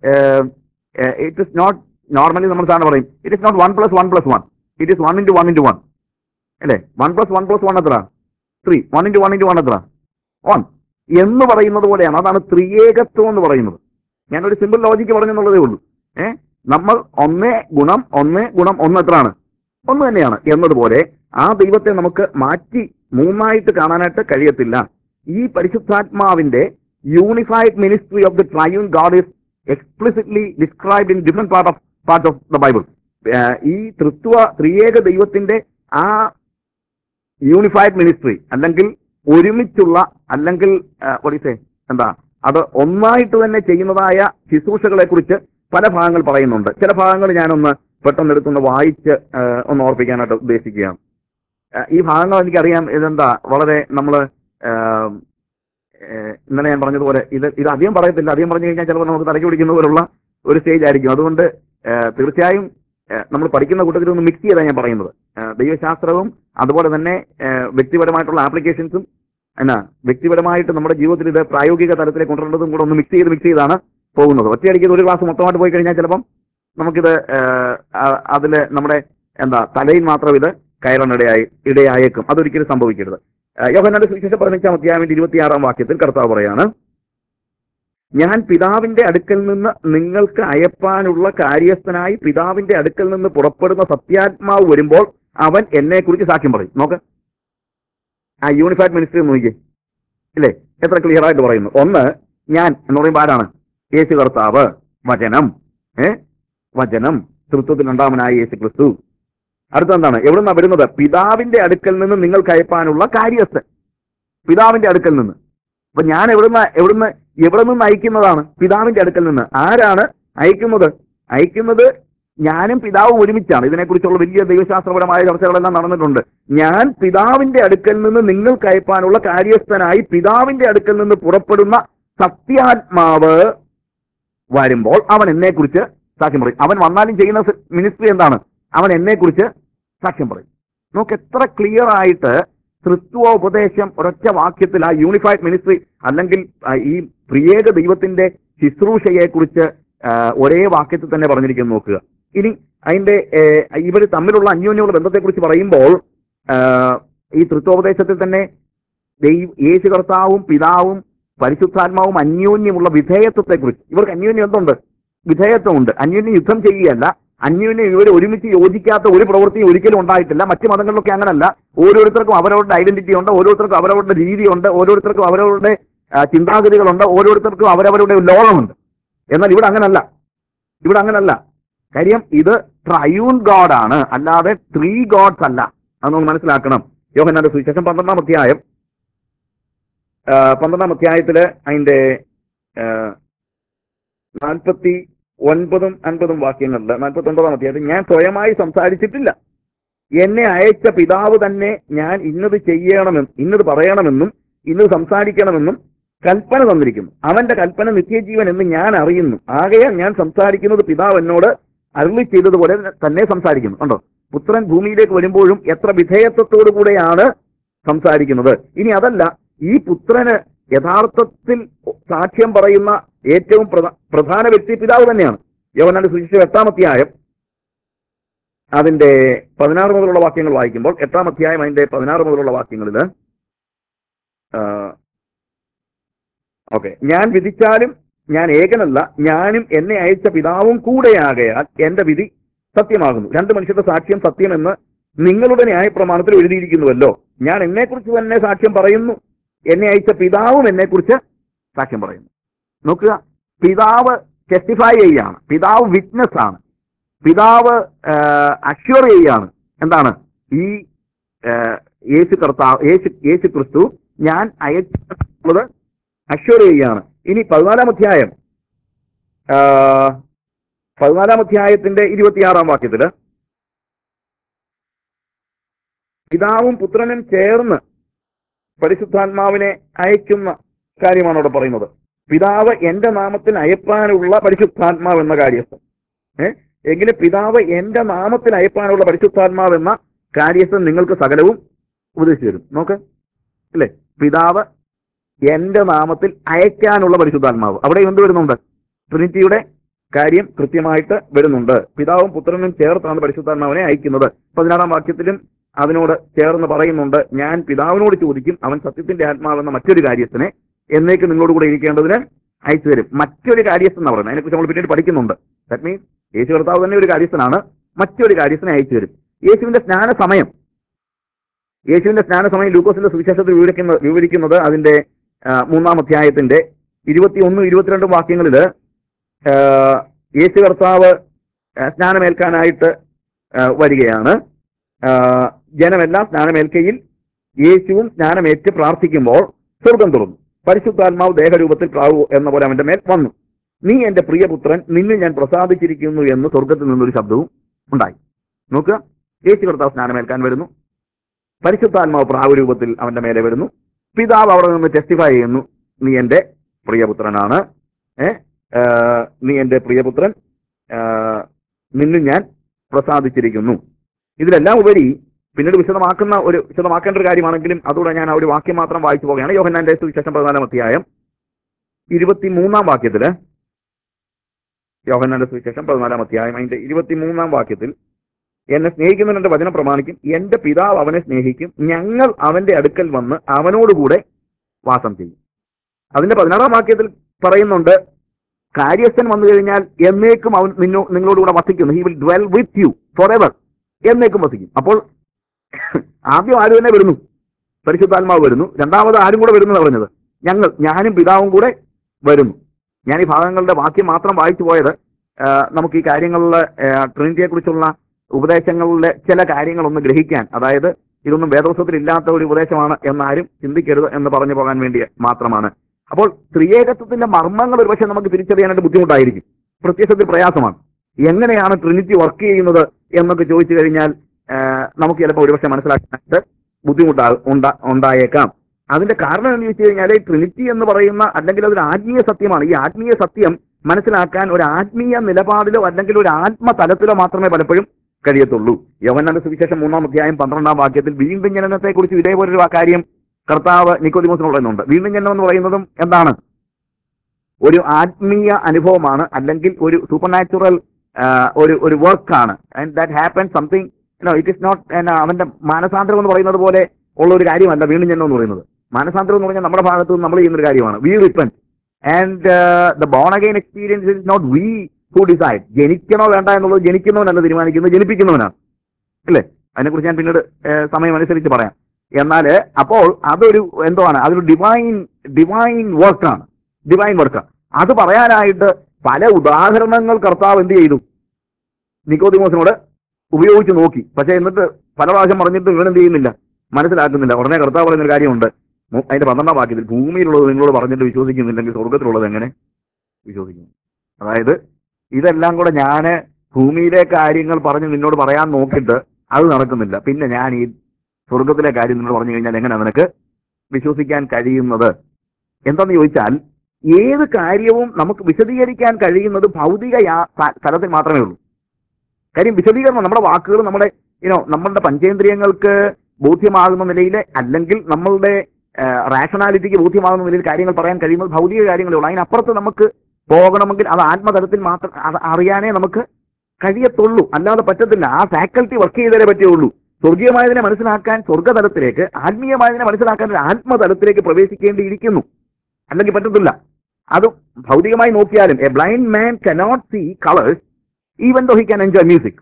ഇറ്റ് ഇസ് നോട്ട് നോർമലി നമ്മൾ സാറിന് പറയും it is not one plus one plus one it is one into one into one അല്ലേ one plus one plus one എത്ര three one into one into one എത്ര വൺ എന്ന് പറയുന്നത് പോലെയാണ് അതാണ് ത്രിയേകത്വം എന്ന് പറയുന്നത് ഞാനൊരു സിമ്പിൾ ലോജിക്ക് പറഞ്ഞെന്നുള്ളതേ ഉള്ളൂ ഏഹ് നമ്മൾ ഒന്നേ ഗുണം ഒന്ന് ഗുണം ഒന്ന് എത്രയാണ് ഒന്ന് തന്നെയാണ് എന്നതുപോലെ ആ ദൈവത്തെ നമുക്ക് മാറ്റി മൂന്നായിട്ട് കാണാനായിട്ട് കഴിയത്തില്ല ഈ പരിശുദ്ധാത്മാവിന്റെ unified ministry of the triune God is explicitly described in different part of part of the Bible ഈ തൃത്വ ത്രിയേക ദൈവത്തിന്റെ ആ യൂണിഫൈഡ് മിനിസ്ട്രി അല്ലെങ്കിൽ ഒരുമിച്ചുള്ള അല്ലെങ്കിൽ ഒഡീസേ എന്താ അത് ഒന്നായിട്ട് തന്നെ ചെയ്യുന്നതായ ശുശ്രൂഷകളെ കുറിച്ച് പല ഭാഗങ്ങൾ പറയുന്നുണ്ട് ചില ഭാഗങ്ങൾ ഞാനൊന്ന് പെട്ടെന്ന് എടുത്തൊന്ന് വായിച്ച് ആ, ഒന്ന് ഓർപ്പിക്കാനായിട്ട് ഉദ്ദേശിക്കുകയാണ് ആ, ഈ ഭാഗങ്ങൾ എനിക്കറിയാം ഇതെന്താ വളരെ നമ്മൾ ഇന്നലെ ഞാൻ പറഞ്ഞതുപോലെ ഇത് ഇത് അധികം പറയത്തില്ല അധികം പറഞ്ഞു കഴിഞ്ഞാൽ ചിലപ്പോൾ നമുക്ക് തലയ്ക്ക് പിടിക്കുന്ന പോലുള്ള ഒരു സ്റ്റേജ് ആയിരിക്കും അതുകൊണ്ട് ആ, തീർച്ചയായും നമ്മൾ പഠിക്കുന്ന കൂട്ടത്തിൽ ഒന്ന് മിക്സ് ചെയ്താണ് ഞാൻ പറയുന്നത് ആ, ദൈവശാസ്ത്രവും അതുപോലെ തന്നെ ആ, വ്യക്തിപരമായിട്ടുള്ള ആപ്ലിക്കേഷൻസും എന്നാ വ്യക്തിപരമായിട്ട് നമ്മുടെ ജീവിതത്തിൽ ഇത് പ്രായോഗിക തലത്തിലേക്ക് കൊണ്ടുവരേണ്ടതും കൂടെ ഒന്ന് മിക്സ് ചെയ്ത് മിക്സ് ചെയ്താണ് പോകുന്നത് ഒറ്റയടിക്ക് ഇത് ഒരു ക്ലാസ് മൊത്തമായിട്ട് പോയി കഴിഞ്ഞാൽ ചിലപ്പം നമുക്കിത് അതിൽ നമ്മുടെ എന്താ തലയിൽ മാത്രം ഇത് കയറാൻ ഇടയായി ഇടയായേക്കും അതൊരിക്കലും സംഭവിക്കരുത് ആ, യോഹന്നാന്റെ സുവിശേഷം പതിനഞ്ചാം അധ്യായത്തിന്റെ ഇരുപത്തിയാറാം വാക്യത്തിൽ കർത്താവ് പറയാണ് ഞാൻ പിതാവിന്റെ അടുക്കൽ നിന്ന് നിങ്ങൾക്ക് അയപ്പാനുള്ള കാര്യസ്ഥനായി പിതാവിന്റെ അടുക്കൽ നിന്ന് പുറപ്പെടുന്ന സത്യാത്മാവ് വരുമ്പോൾ അവൻ എന്നെ കുറിച്ച് സാക്ഷ്യം പറയും നോക്ക് ആ യൂണിഫൈഡ് മിനിസ്ട്രി ഒന്ന് നോക്കിയേ ഇല്ലേ എത്ര ക്ലിയർ ആയിട്ട് പറയുന്നു ഒന്ന് ഞാൻ എന്ന് പറയുമ്പോൾ ആരാണ് യേശു കർത്താവ് വചനം ഏ വചനം തൃത്വത്തിൽ രണ്ടാമനായ യേശു ക്രിസ്തു അടുത്ത എന്താണ് എവിടുന്നാ വരുന്നത് പിതാവിന്റെ അടുക്കൽ നിന്ന് നിങ്ങൾക്ക് അയപ്പാനുള്ള കാര്യസ്ഥൻ പിതാവിന്റെ അടുക്കൽ നിന്ന് അപ്പൊ ഞാൻ എവിടുന്ന എവിടുന്ന് എവിടെ നിന്ന് അയക്കുന്നതാണ് പിതാവിന്റെ അടുക്കൽ നിന്ന് ആരാണ് അയക്കുന്നത് അയക്കുന്നത് ഞാനും പിതാവും ഒരുമിച്ചാണ് ഇതിനെക്കുറിച്ചുള്ള വലിയ ദൈവശാസ്ത്രപരമായ ചർച്ചകളെല്ലാം നടന്നിട്ടുണ്ട് ഞാൻ പിതാവിന്റെ അടുക്കൽ നിന്ന് നിങ്ങൾക്ക് അയപ്പാനുള്ള കാര്യസ്ഥനായി പിതാവിന്റെ അടുക്കൽ നിന്ന് പുറപ്പെടുന്ന സത്യാത്മാവ് വരുമ്പോൾ അവൻ എന്നെക്കുറിച്ച് സാക്ഷ്യം പറയും അവൻ വന്നാലും ചെയ്യുന്ന മിനിസ്ട്രി എന്താണ് അവൻ എന്നെക്കുറിച്ച് സാക്ഷ്യം പറയും നമുക്ക് എത്ര ക്ലിയർ ആയിട്ട് തൃത്വ ഉപദേശം ഒരൊറ്റ വാക്യത്തിൽ ആ യൂണിഫൈഡ് മിനിസ്ട്രി അല്ലെങ്കിൽ ആ, ഈ പ്രിയേക ദൈവത്തിന്റെ ശുശ്രൂഷയെ കുറിച്ച് ഒരേ വാക്യത്തിൽ തന്നെ പറഞ്ഞിരിക്കുന്നു നോക്കുക ഇനി അതിന്റെ ഇവർ തമ്മിലുള്ള അന്യോന്യമുള്ള ബന്ധത്തെക്കുറിച്ച് പറയുമ്പോൾ ആ, ഈ തൃത്വോപദേശത്തിൽ തന്നെ ദൈവ യേശു കർത്താവും പിതാവും പരിശുദ്ധാത്മാവും അന്യോന്യമുള്ള വിധേയത്വത്തെക്കുറിച്ച് ഇവർക്ക് അന്യോന്യം എന്തുണ്ട് വിധേയത്വമുണ്ട് അന്യോന്യം യുദ്ധം ചെയ്യുകയല്ല അന്യോന്യം ഇവർ ഒരുമിച്ച് യോജിക്കാത്ത ഒരു പ്രവൃത്തിയും ഒരിക്കലും ഉണ്ടായിട്ടില്ല മറ്റു മതങ്ങളിലൊക്കെ അങ്ങനല്ല ഓരോരുത്തർക്കും അവരവരുടെ ഐഡന്റിറ്റി ഉണ്ട് ഓരോരുത്തർക്കും അവരവരുടെ രീതിയുണ്ട് ഓരോരുത്തർക്കും അവരവരുടെ ആ, ചിന്താഗതികളുണ്ട് ഓരോരുത്തർക്കും അവരവരുടെ ലോകമുണ്ട് എന്നാൽ ഇവിടെ അങ്ങനല്ല ഇവിടെ അങ്ങനല്ല കാര്യം ഇത് ട്രയൂൺ ഗോഡ് ആണ് അല്ലാതെ ത്രീ ഗോഡ്സ് അല്ല അത് നമ്മൾ മനസ്സിലാക്കണം യോഹന്നാന്റെ സുവിശേഷം പന്ത്രണ്ടാം അധ്യായം ആ, പന്ത്രണ്ടാം അധ്യായത്തില് അതിന്റെ നാൽപ്പത്തി ഒൻപതും അൻപതും വാക്യങ്ങളിൽ നാൽപ്പത്തി ഒൻപതാം അധ്യായത്തിൽ ഞാൻ സ്വയമായി സംസാരിച്ചിട്ടില്ല എന്നെ അയച്ച പിതാവ് തന്നെ ഞാൻ ഇന്നത് ചെയ്യണമെന്നും ഇന്നത് പറയണമെന്നും ഇന്നത് സംസാരിക്കണമെന്നും കൽപ്പന തന്നിരിക്കുന്നു അവന്റെ കൽപ്പന നിത്യജീവൻ എന്ന് ഞാൻ അറിയുന്നു ആകയാൽ ഞാൻ സംസാരിക്കുന്നത് പിതാവ് എന്നോട് അരുളി ചെയ്തതുപോലെ തന്നെ സംസാരിക്കുന്നു കണ്ടോ പുത്രൻ ഭൂമിയിലേക്ക് വരുമ്പോഴും എത്ര വിധേയത്വത്തോടു കൂടെയാണ് സംസാരിക്കുന്നത് ഇനി അതല്ല ഈ പുത്രന് യഥാർത്ഥത്തിൽ സാക്ഷ്യം പറയുന്ന ഏറ്റവും പ്രധ- പ്രധാന വ്യക്തി പിതാവ് തന്നെയാണ് യോവനാന്റെ സുവിശേഷം എട്ടാം അധ്യായം അതിന്റെ പതിനാറ് മുതലുള്ള വാക്യങ്ങൾ വായിക്കുമ്പോൾ എട്ടാം അധ്യായം അതിന്റെ പതിനാറ് മുതലുള്ള വാക്യങ്ങളിൽ ഓക്കെ ഞാൻ വിധിച്ചാലും ഞാൻ ഏകനല്ല ഞാനും എന്നെ അയച്ച പിതാവും കൂടെയാകയാൽ എന്റെ വിധി സത്യമാകുന്നു രണ്ട് മനുഷ്യരുടെ സാക്ഷ്യം സത്യമെന്ന് നിങ്ങളുടെ ന്യായപ്രമാണത്തിൽ എഴുതിയിരിക്കുന്നുവല്ലോ ഞാൻ എന്നെക്കുറിച്ച് തന്നെ സാക്ഷ്യം പറയുന്നു എന്നെ അയച്ച പിതാവും എന്നെക്കുറിച്ച് സാക്ഷ്യം പറയുന്നു നോക്കുക പിതാവ് ടെസ്റ്റിഫൈ ചെയ്യാണ് പിതാവ് വിറ്റ്നസ് ആണ് പിതാവ് അഷ്വർ ചെയ്യാണ് എന്താണ് ഈ ആ, യേശു കർത്താവ് യേശു യേശു ക്രിസ്തു ഞാൻ അയച്ചുള്ളത് അഷ്വർ ചെയ്യാണ് ഇനി പതിനാലാം അധ്യായം ആ, പതിനാലാം അധ്യായത്തിന്റെ ഇരുപത്തിയാറാം വാക്യത്തില് പിതാവും പുത്രനും ചേർന്ന് പരിശുദ്ധാത്മാവിനെ അയക്കുന്ന കാര്യമാണ് അവിടെ പറയുന്നത് പിതാവ് എന്റെ നാമത്തിൽ അയപ്പാനുള്ള പരിശുദ്ധാത്മാവ് എന്ന കാര്യസ്ഥൻ ഏ എങ്കിലും പിതാവ് എന്റെ നാമത്തിൽ അയപ്പാനുള്ള പരിശുദ്ധാത്മാവ് എന്ന കാര്യസ്ഥൻ നിങ്ങൾക്ക് സകലവും ഉപദേശിച്ചു തരും നോക്ക് അല്ലേ പിതാവ് എന്റെ നാമത്തിൽ അയക്കാനുള്ള പരിശുദ്ധാത്മാവ് അവിടെ എന്ത് വരുന്നുണ്ട് ട്രിനിറ്റിയുടെ കാര്യം കൃത്യമായിട്ട് വരുന്നുണ്ട് പിതാവും പുത്രനും ചേർത്താണ് പരിശുദ്ധാത്മാവിനെ അയക്കുന്നത് പതിനാറാം വാക്യത്തിലും അതിനോട് ചേർന്ന് പറയുന്നുണ്ട് ഞാൻ പിതാവിനോട് ചോദിക്കും അവൻ സത്യത്തിന്റെ ആത്മാവെന്ന മറ്റൊരു കാര്യത്തിനെ എന്നേക്ക് നിങ്ങളോട് കൂടെ ഇരിക്കേണ്ടതിന് അയച്ചു തരും മറ്റൊരു കാര്യസ്ഥൻ എന്ന് പറയുന്നത് അതിനെക്കുറിച്ച് നമ്മൾ പിന്നീട് പഠിക്കുന്നുണ്ട് ദാറ്റ് മീൻസ് യേശു കർത്താവ് തന്നെ ഒരു കാര്യസ്ഥനാണ് മറ്റൊരു കാര്യസ്ഥനെ അയച്ചു തരും യേശുവിന്റെ സ്നാന സമയം യേശുവിന്റെ സ്നാന സമയം ലൂക്കോസിന്റെ സുവിശേഷത്തിൽ വിവരിക്കുന്ന വിവരിക്കുന്നത് അതിന്റെ ആ, മൂന്നാം അധ്യായത്തിന്റെ ഇരുപത്തിയൊന്നും ഇരുപത്തിരണ്ടും വാക്യങ്ങളിൽ യേശു കർത്താവ് ആ, സ്നാനമേൽക്കാനായിട്ട് ആ, വരികയാണ് ആ, ജനമെല്ലാം സ്നാനമേൽക്കയിൽ യേശുവും സ്നാനമേറ്റ് പ്രാർത്ഥിക്കുമ്പോൾ സ്വർഗം തുറന്നു പരിശുദ്ധാത്മാവ് ദേഹരൂപത്തിൽ പ്രാവു എന്ന പോലെ അവന്റെ മേൽ വന്നു നീ എന്റെ പ്രിയപുത്രൻ നിന്നിൽ ഞാൻ പ്രസാദിച്ചിരിക്കുന്നു എന്ന് സ്വർഗത്തിൽ നിന്നൊരു ശബ്ദവും ഉണ്ടായി നോക്കുക യേശു കർത്താവ് സ്നാനമേൽക്കാൻ വരുന്നു പരിശുദ്ധാത്മാവ് പ്രാവരൂപത്തിൽ അവന്റെ മേലെ വരുന്നു പിതാവ് അവിടെ നിന്ന് ടെസ്റ്റിഫൈ ചെയ്യുന്നു നീ എന്റെ പ്രിയപുത്രനാണ് ഏ ആ, നീ എന്റെ പ്രിയപുത്രൻ ആ, നിന്നിൽ ഞാൻ പ്രസാദിച്ചിരിക്കുന്നു ഇതിലെല്ലാം ഉപരി പിന്നീട് വിശദമാക്കുന്ന ഒരു വിശദമാക്കേണ്ട ഒരു കാര്യമാണെങ്കിലും അതുകൂടെ ഞാൻ ആ ഒരു വാക്യം മാത്രം വായിച്ചു പോകുകയാണ് യോഹന്നാന്റെ സുവിശേഷം പതിനാലാം അധ്യായം ഇരുപത്തിമൂന്നാം വാക്യത്തില് യോഹന്നാന്റെ സുവിശേഷം പതിനാലാം അധ്യായം അതിന്റെ ഇരുപത്തിമൂന്നാം വാക്യത്തിൽ എന്നെ സ്നേഹിക്കുന്നവൻ എന്റെ വചനം പ്രമാണിക്കും എന്റെ പിതാവ് അവനെ സ്നേഹിക്കും ഞങ്ങൾ അവന്റെ അടുക്കൽ വന്ന് അവനോടുകൂടെ വാസം ചെയ്യും അതിന്റെ പതിനാറാം വാക്യത്തിൽ പറയുന്നുണ്ട് കാര്യസ്ഥൻ വന്നു കഴിഞ്ഞാൽ എന്നേക്കും അവൻ നിന്നോ നിങ്ങളോടുകൂടെ വസിക്കുന്നു he will dwell with you for ever എന്നേക്കും വസിക്കും അപ്പോൾ ആദ്യം ആരും തന്നെ വരുന്നു പരിശുദ്ധാത്മാവ് വരുന്നു രണ്ടാമത് ആരും കൂടെ വരുന്നു പറഞ്ഞത് ഞങ്ങൾ ഞാനും പിതാവും കൂടെ വരുന്നു ഞാൻ ഈ ഭാഗങ്ങളുടെ വാക്യം മാത്രം വായിച്ചു പോയത് ആ, നമുക്ക് ഈ കാര്യങ്ങളിലെ ട്രിനിറ്റിയെ കുറിച്ചുള്ള ഉപദേശങ്ങളിലെ ചില കാര്യങ്ങളൊന്ന് ഗ്രഹിക്കാൻ അതായത് ഇതൊന്നും വേദോത്സവത്തിൽ ഇല്ലാത്ത ഒരു ഉപദേശമാണ് എന്നാരും ചിന്തിക്കരുത് എന്ന് പറഞ്ഞു പോകാൻ വേണ്ടി മാത്രമാണ് അപ്പോൾ ത്രിയേകത്വത്തിന്റെ മർമ്മങ്ങൾ ഒരുപക്ഷെ നമുക്ക് തിരിച്ചറിയാനായിട്ട് ബുദ്ധിമുട്ടായിരിക്കും പ്രത്യക്ഷത്തിൽ പ്രയാസമാണ് എങ്ങനെയാണ് ട്രിനിറ്റി വർക്ക് ചെയ്യുന്നത് എന്നൊക്കെ ചോദിച്ചു കഴിഞ്ഞാൽ ആ, നമുക്ക് ചിലപ്പോൾ ഒരുപക്ഷെ മനസ്സിലാക്കാനായിട്ട് ബുദ്ധിമുട്ടാ ഉണ്ടാ- ഉണ്ടായേക്കാം അതിന്റെ കാരണം എന്ന് ചോദിച്ചു കഴിഞ്ഞാൽ ട്രിനിറ്റി എന്ന് പറയുന്ന അല്ലെങ്കിൽ അതൊരു ആത്മീയ സത്യമാണ് ഈ ആത്മീയ സത്യം മനസ്സിലാക്കാൻ ഒരു ആത്മീയ നിലപാടിലോ അല്ലെങ്കിൽ ഒരു ആത്മതലത്തിലോ മാത്രമേ പലപ്പോഴും കഴിയത്തുള്ളൂ യവനാന്റെ സുവിശേഷം മൂന്നാം അധ്യായം പന്ത്രണ്ടാം വാക്യത്തിൽ വീണ്ടും ജനനത്തെ കുറിച്ച് ഇതേപോലൊരു കാര്യം കർത്താവ് നിക്കോദിമോസിന് പറയുന്നുണ്ട് വീണ്ടും ജനനം എന്ന് പറയുന്നതും എന്താണ് ഒരു ആത്മീയ അനുഭവമാണ് അല്ലെങ്കിൽ ഒരു സൂപ്പർ നാച്ചുറൽ ഒരു ഒരു വർക്കാണ് and that happen something it is not അവന്റെ മാനസാന്തരം എന്ന് പറയുന്നത് പോലെ ഉള്ള ഒരു കാര്യമല്ല വീണ്ടും ജനനം എന്ന് പറയുന്നത് മാനസാന്തരം എന്ന് പറഞ്ഞാൽ നമ്മുടെ ഭാഗത്ത് നിന്ന് നമ്മൾ ചെയ്യുന്ന ഒരു കാര്യമാണ് we repent and the born again experience is not we who decide ജനിക്കണോ വേണ്ട എന്നുള്ളത് ജനിക്കുന്നവനല്ല തീരുമാനിക്കുന്നത് ജനിപ്പിക്കുന്നവനാണ് അല്ലേ അതിനെക്കുറിച്ച് ഞാൻ പിന്നീട് ഏഹ്, സമയം അനുസരിച്ച് പറയാം എന്നാൽ അപ്പോൾ അതൊരു എന്താണ് അതൊരു ഡിവൈൻ ഡിവൈൻ വർക്കാണ് ഡിവൈൻ വർക്കാണ് അത് പറയാനായിട്ട് പല ഉദാഹരണങ്ങൾ കർത്താവ് എന്ത് ചെയ്തു നിക്കോദിമോസിനോട് ഉപയോഗിച്ച് നോക്കി പക്ഷെ എന്നിട്ട് പല പ്രാവശ്യം പറഞ്ഞിട്ട് ഇവൻ എന്ത് ചെയ്യുന്നില്ല മനസ്സിലാക്കുന്നില്ല ഉടനെ കർത്താവ് പറയുന്ന ഒരു കാര്യമുണ്ട് മു- അതിന്റെ പന്ത്രണ്ടാം വാക്യത്തിൽ ഭൂമിയിലുള്ളത് നിങ്ങളോട് പറഞ്ഞിട്ട് വിശ്വസിക്കുന്നില്ലെങ്കിൽ സ്വർഗത്തിലുള്ളത് എങ്ങനെ വിശ്വസിക്കും അതായത് ഇതെല്ലാം കൂടെ ഞാന് ഭൂമിയിലെ കാര്യങ്ങൾ പറഞ്ഞ് നിന്നോട് പറയാൻ നോക്കിയിട്ട് അത് നടക്കുന്നില്ല പിന്നെ ഞാൻ ഈ സ്വർഗത്തിലെ കാര്യം നിന്നോട് പറഞ്ഞു കഴിഞ്ഞാൽ എങ്ങനെ നിനക്ക് വിശ്വസിക്കാൻ കഴിയുന്നത് എന്താന്ന് ചോദിച്ചാൽ ഏത് കാര്യവും നമുക്ക് വിശദീകരിക്കാൻ കഴിയുന്നത് ഭൗതിക യാ- ത- തലത്തിൽ മാത്രമേ ഉള്ളൂ കാര്യം വിശദീകരണം നമ്മുടെ വാക്കുകൾ നമ്മുടെ യുനോ നമ്മളുടെ പഞ്ചേന്ദ്രിയങ്ങൾക്ക് ബോധ്യമാകുന്ന നിലയിൽ അല്ലെങ്കിൽ നമ്മളുടെ റാഷണാലിറ്റിക്ക് ബോധ്യമാകുന്ന നിലയിൽ കാര്യങ്ങൾ പറയാൻ കഴിയുന്നത് ഭൗതിക കാര്യങ്ങളേ ഉള്ളൂ അതിനപ്പുറത്ത് നമുക്ക് പോകണമെങ്കിൽ അത് ആത്മതലത്തിൽ മാത്രം അത് അറിയാനേ നമുക്ക് കഴിയത്തുള്ളൂ അല്ലാതെ പറ്റത്തില്ല ആ ഫാക്കൽറ്റി വർക്ക് ചെയ്തേ പറ്റുള്ളൂ സ്വർഗീയമായതിനെ മനസ്സിലാക്കാൻ സ്വർഗതലത്തിലേക്ക് ആത്മീയമായതിനെ മനസ്സിലാക്കാൻ ഒരു ആത്മതലത്തിലേക്ക് പ്രവേശിക്കേണ്ടിയിരിക്കുന്നു അല്ലെങ്കിൽ പറ്റത്തില്ല അത് ഭൗതികമായി നോക്കിയാലും a blind man cannot see colours even though he can enjoy music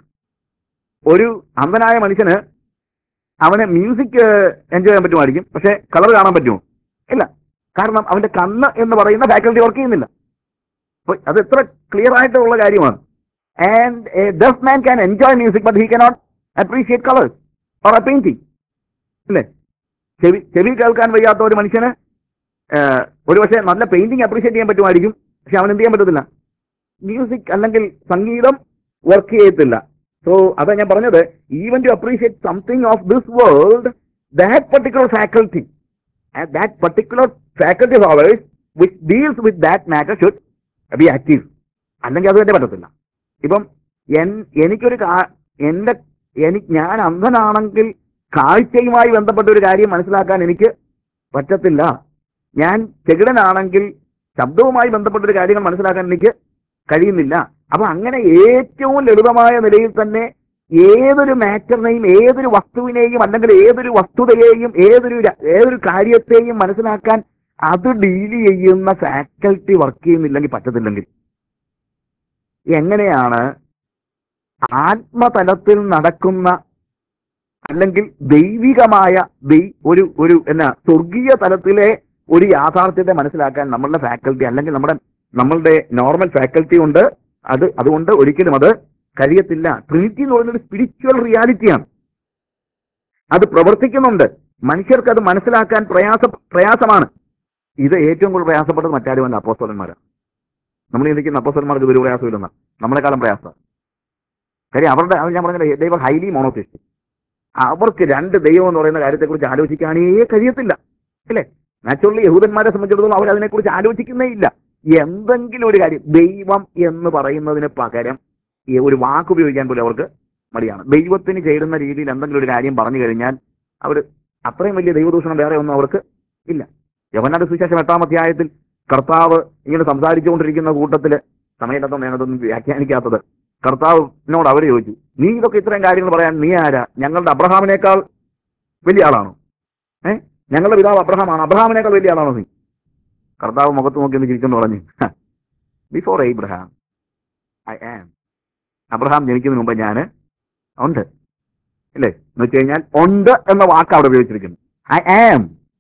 ഒരു അന്ധനായ മനുഷ്യന് അവന് മ്യൂസിക് എൻജോയ് ചെയ്യാൻ പറ്റുമായിരിക്കും പക്ഷെ കളർ കാണാൻ പറ്റുമോ ഇല്ല കാരണം അവന്റെ കണ്ണ് എന്ന് പറയുന്ന ഫാക്കൽറ്റി വർക്ക് ചെയ്യുന്നില്ല അപ്പൊ അത് എത്ര ക്ലിയർ ആയിട്ടുള്ള കാര്യമാണ് and a deaf man can enjoy music but he cannot appreciate colours or a painting അല്ലേ ചെവി ചെവി കേൾക്കാൻ വയ്യാത്ത ഒരു മനുഷ്യന് ഏഹ്, ഒരു പക്ഷേ നല്ല പെയിന്റിംഗ് അപ്രീഷിയേറ്റ് ചെയ്യാൻ പറ്റുമായിരിക്കും പക്ഷെ അവൻ എന്ത് ചെയ്യാൻ പറ്റത്തില്ല മ്യൂസിക് അല്ലെങ്കിൽ സംഗീതം വർക്ക് ചെയ്യത്തില്ല സോ അതാ ഞാൻ പറഞ്ഞത് even to appreciate something of this world that particular faculty that particular faculty of ours which deals with that matter should be active അല്ലെങ്കിൽ അത് തന്നെ പറ്റത്തില്ല ഇപ്പം എൻ- എനിക്കൊരു കാ- എന്റെ എനിക്ക് ഞാൻ അന്ധനാണെങ്കിൽ കാഴ്ചയുമായി ബന്ധപ്പെട്ട ഒരു കാര്യം മനസ്സിലാക്കാൻ എനിക്ക് പറ്റത്തില്ല ഞാൻ ചെകിടനാണെങ്കിൽ ശബ്ദവുമായി ബന്ധപ്പെട്ട ഒരു കാര്യങ്ങൾ മനസ്സിലാക്കാൻ എനിക്ക് കഴിയുന്നില്ല അപ്പൊ അങ്ങനെ ഏറ്റവും ലളിതമായ നിലയിൽ തന്നെ ഏതൊരു മാറ്ററിനെയും ഏതൊരു വസ്തുവിനെയും അല്ലെങ്കിൽ ഏതൊരു വസ്തുതയെയും ഏതൊരു ര- ഏതൊരു കാര്യത്തെയും മനസ്സിലാക്കാൻ അത് ഡീൽ ചെയ്യുന്ന ഫാക്കൽറ്റി വർക്ക് ചെയ്യുന്നില്ലെങ്കിൽ പറ്റത്തില്ലെങ്കിൽ എങ്ങനെയാണ് ആത്മതലത്തിൽ നടക്കുന്ന അല്ലെങ്കിൽ ദൈവികമായ ദൈ- ഒരു ഒരു എന്നാ സ്വർഗീയ തലത്തിലെ ഒരു യാഥാർത്ഥ്യത്തെ മനസ്സിലാക്കാൻ നമ്മളുടെ ഫാക്കൽറ്റി അല്ലെങ്കിൽ നമ്മുടെ നമ്മളുടെ നോർമൽ ഫാക്കൽറ്റി ഉണ്ട് അത് അതുകൊണ്ട് ഒരിക്കലും അത് കഴിയത്തില്ല ട്രിനിറ്റി എന്ന് പറയുന്നത് സ്പിരിച്വൽ റിയാലിറ്റിയാണ് അത് പ്രവർത്തിക്കുന്നുണ്ട് മനുഷ്യർക്ക് അത് മനസ്സിലാക്കാൻ പ്രയാസ പ്രയാസമാണ് ഇത് ഏറ്റവും കൂടുതൽ പ്രയാസപ്പെട്ടത് മറ്റാരുമല്ല അപ്പോസ്തലന്മാരാണ് നമ്മൾ ചിന്തിക്കുന്ന അപ്പോസ്തലന്മാർക്ക് ഒരു പ്രയാസമില്ലെന്ന നമ്മളെക്കാളും പ്രയാസം കാര്യം അവരുടെ അത് ഞാൻ പറഞ്ഞില്ല ദൈവം ഹൈലി മോണോത്തിസ്റ്റ് അവർക്ക് രണ്ട് ദൈവം എന്ന് പറയുന്ന കാര്യത്തെക്കുറിച്ച് ആലോചിക്കാനേ കഴിയത്തില്ല അല്ലേ നാച്ചുറലി യഹൂദന്മാരെ സംബന്ധിച്ചിടത്തോളം അവർ അതിനെക്കുറിച്ച് ആലോചിക്കുന്നേ ഇല്ല എന്തെങ്കിലും ഒരു കാര്യം ദൈവം എന്ന് പറയുന്നതിന് പകരം ഈ ഒരു വാക്ക് ഉപയോഗിക്കാൻ പോലും അവർക്ക് മടിയാണ് ദൈവത്തിന് ചേരുന്ന രീതിയിൽ എന്തെങ്കിലും ഒരു കാര്യം പറഞ്ഞു കഴിഞ്ഞാൽ അവർ അത്രയും വലിയ ദൈവദൂഷണം വേറെ ഒന്നും അവർക്ക് ഇല്ല യവനാട് സുവിശേഷം എട്ടാം അധ്യായത്തിൽ കർത്താവ് ഇങ്ങനെ സംസാരിച്ചുകൊണ്ടിരിക്കുന്ന കൂട്ടത്തില് സമയത്തൊന്നും ഞാനതൊന്നും വ്യാഖ്യാനിക്കാത്തത് കർത്താവിനോട് അവർ ചോദിച്ചു നീ ഇതൊക്കെ ഇത്രയും കാര്യങ്ങൾ പറയാൻ നീ ആരാ ഞങ്ങളുടെ അബ്രഹാമിനേക്കാൾ വലിയ ആളാണോ ഏ ഞങ്ങളുടെ പിതാവ് അബ്രഹാമാണ് അബ്രഹാമിനേക്കാൾ വലിയ ആളാണോ നീ കർത്താവ് മുഖത്ത് നോക്കി ഒന്ന് ചിരിക്കുന്നു പറഞ്ഞു before Abraham I am Abraham ജനിക്കുന്നതിന് മുമ്പ് ഞാൻ ഉണ്ട് ഇല്ലേ എന്ന് വെച്ച് കഴിഞ്ഞാൽ ഉണ്ട് എന്ന വാക്ക് അവിടെ ഉപയോഗിച്ചിരിക്കുന്നു I am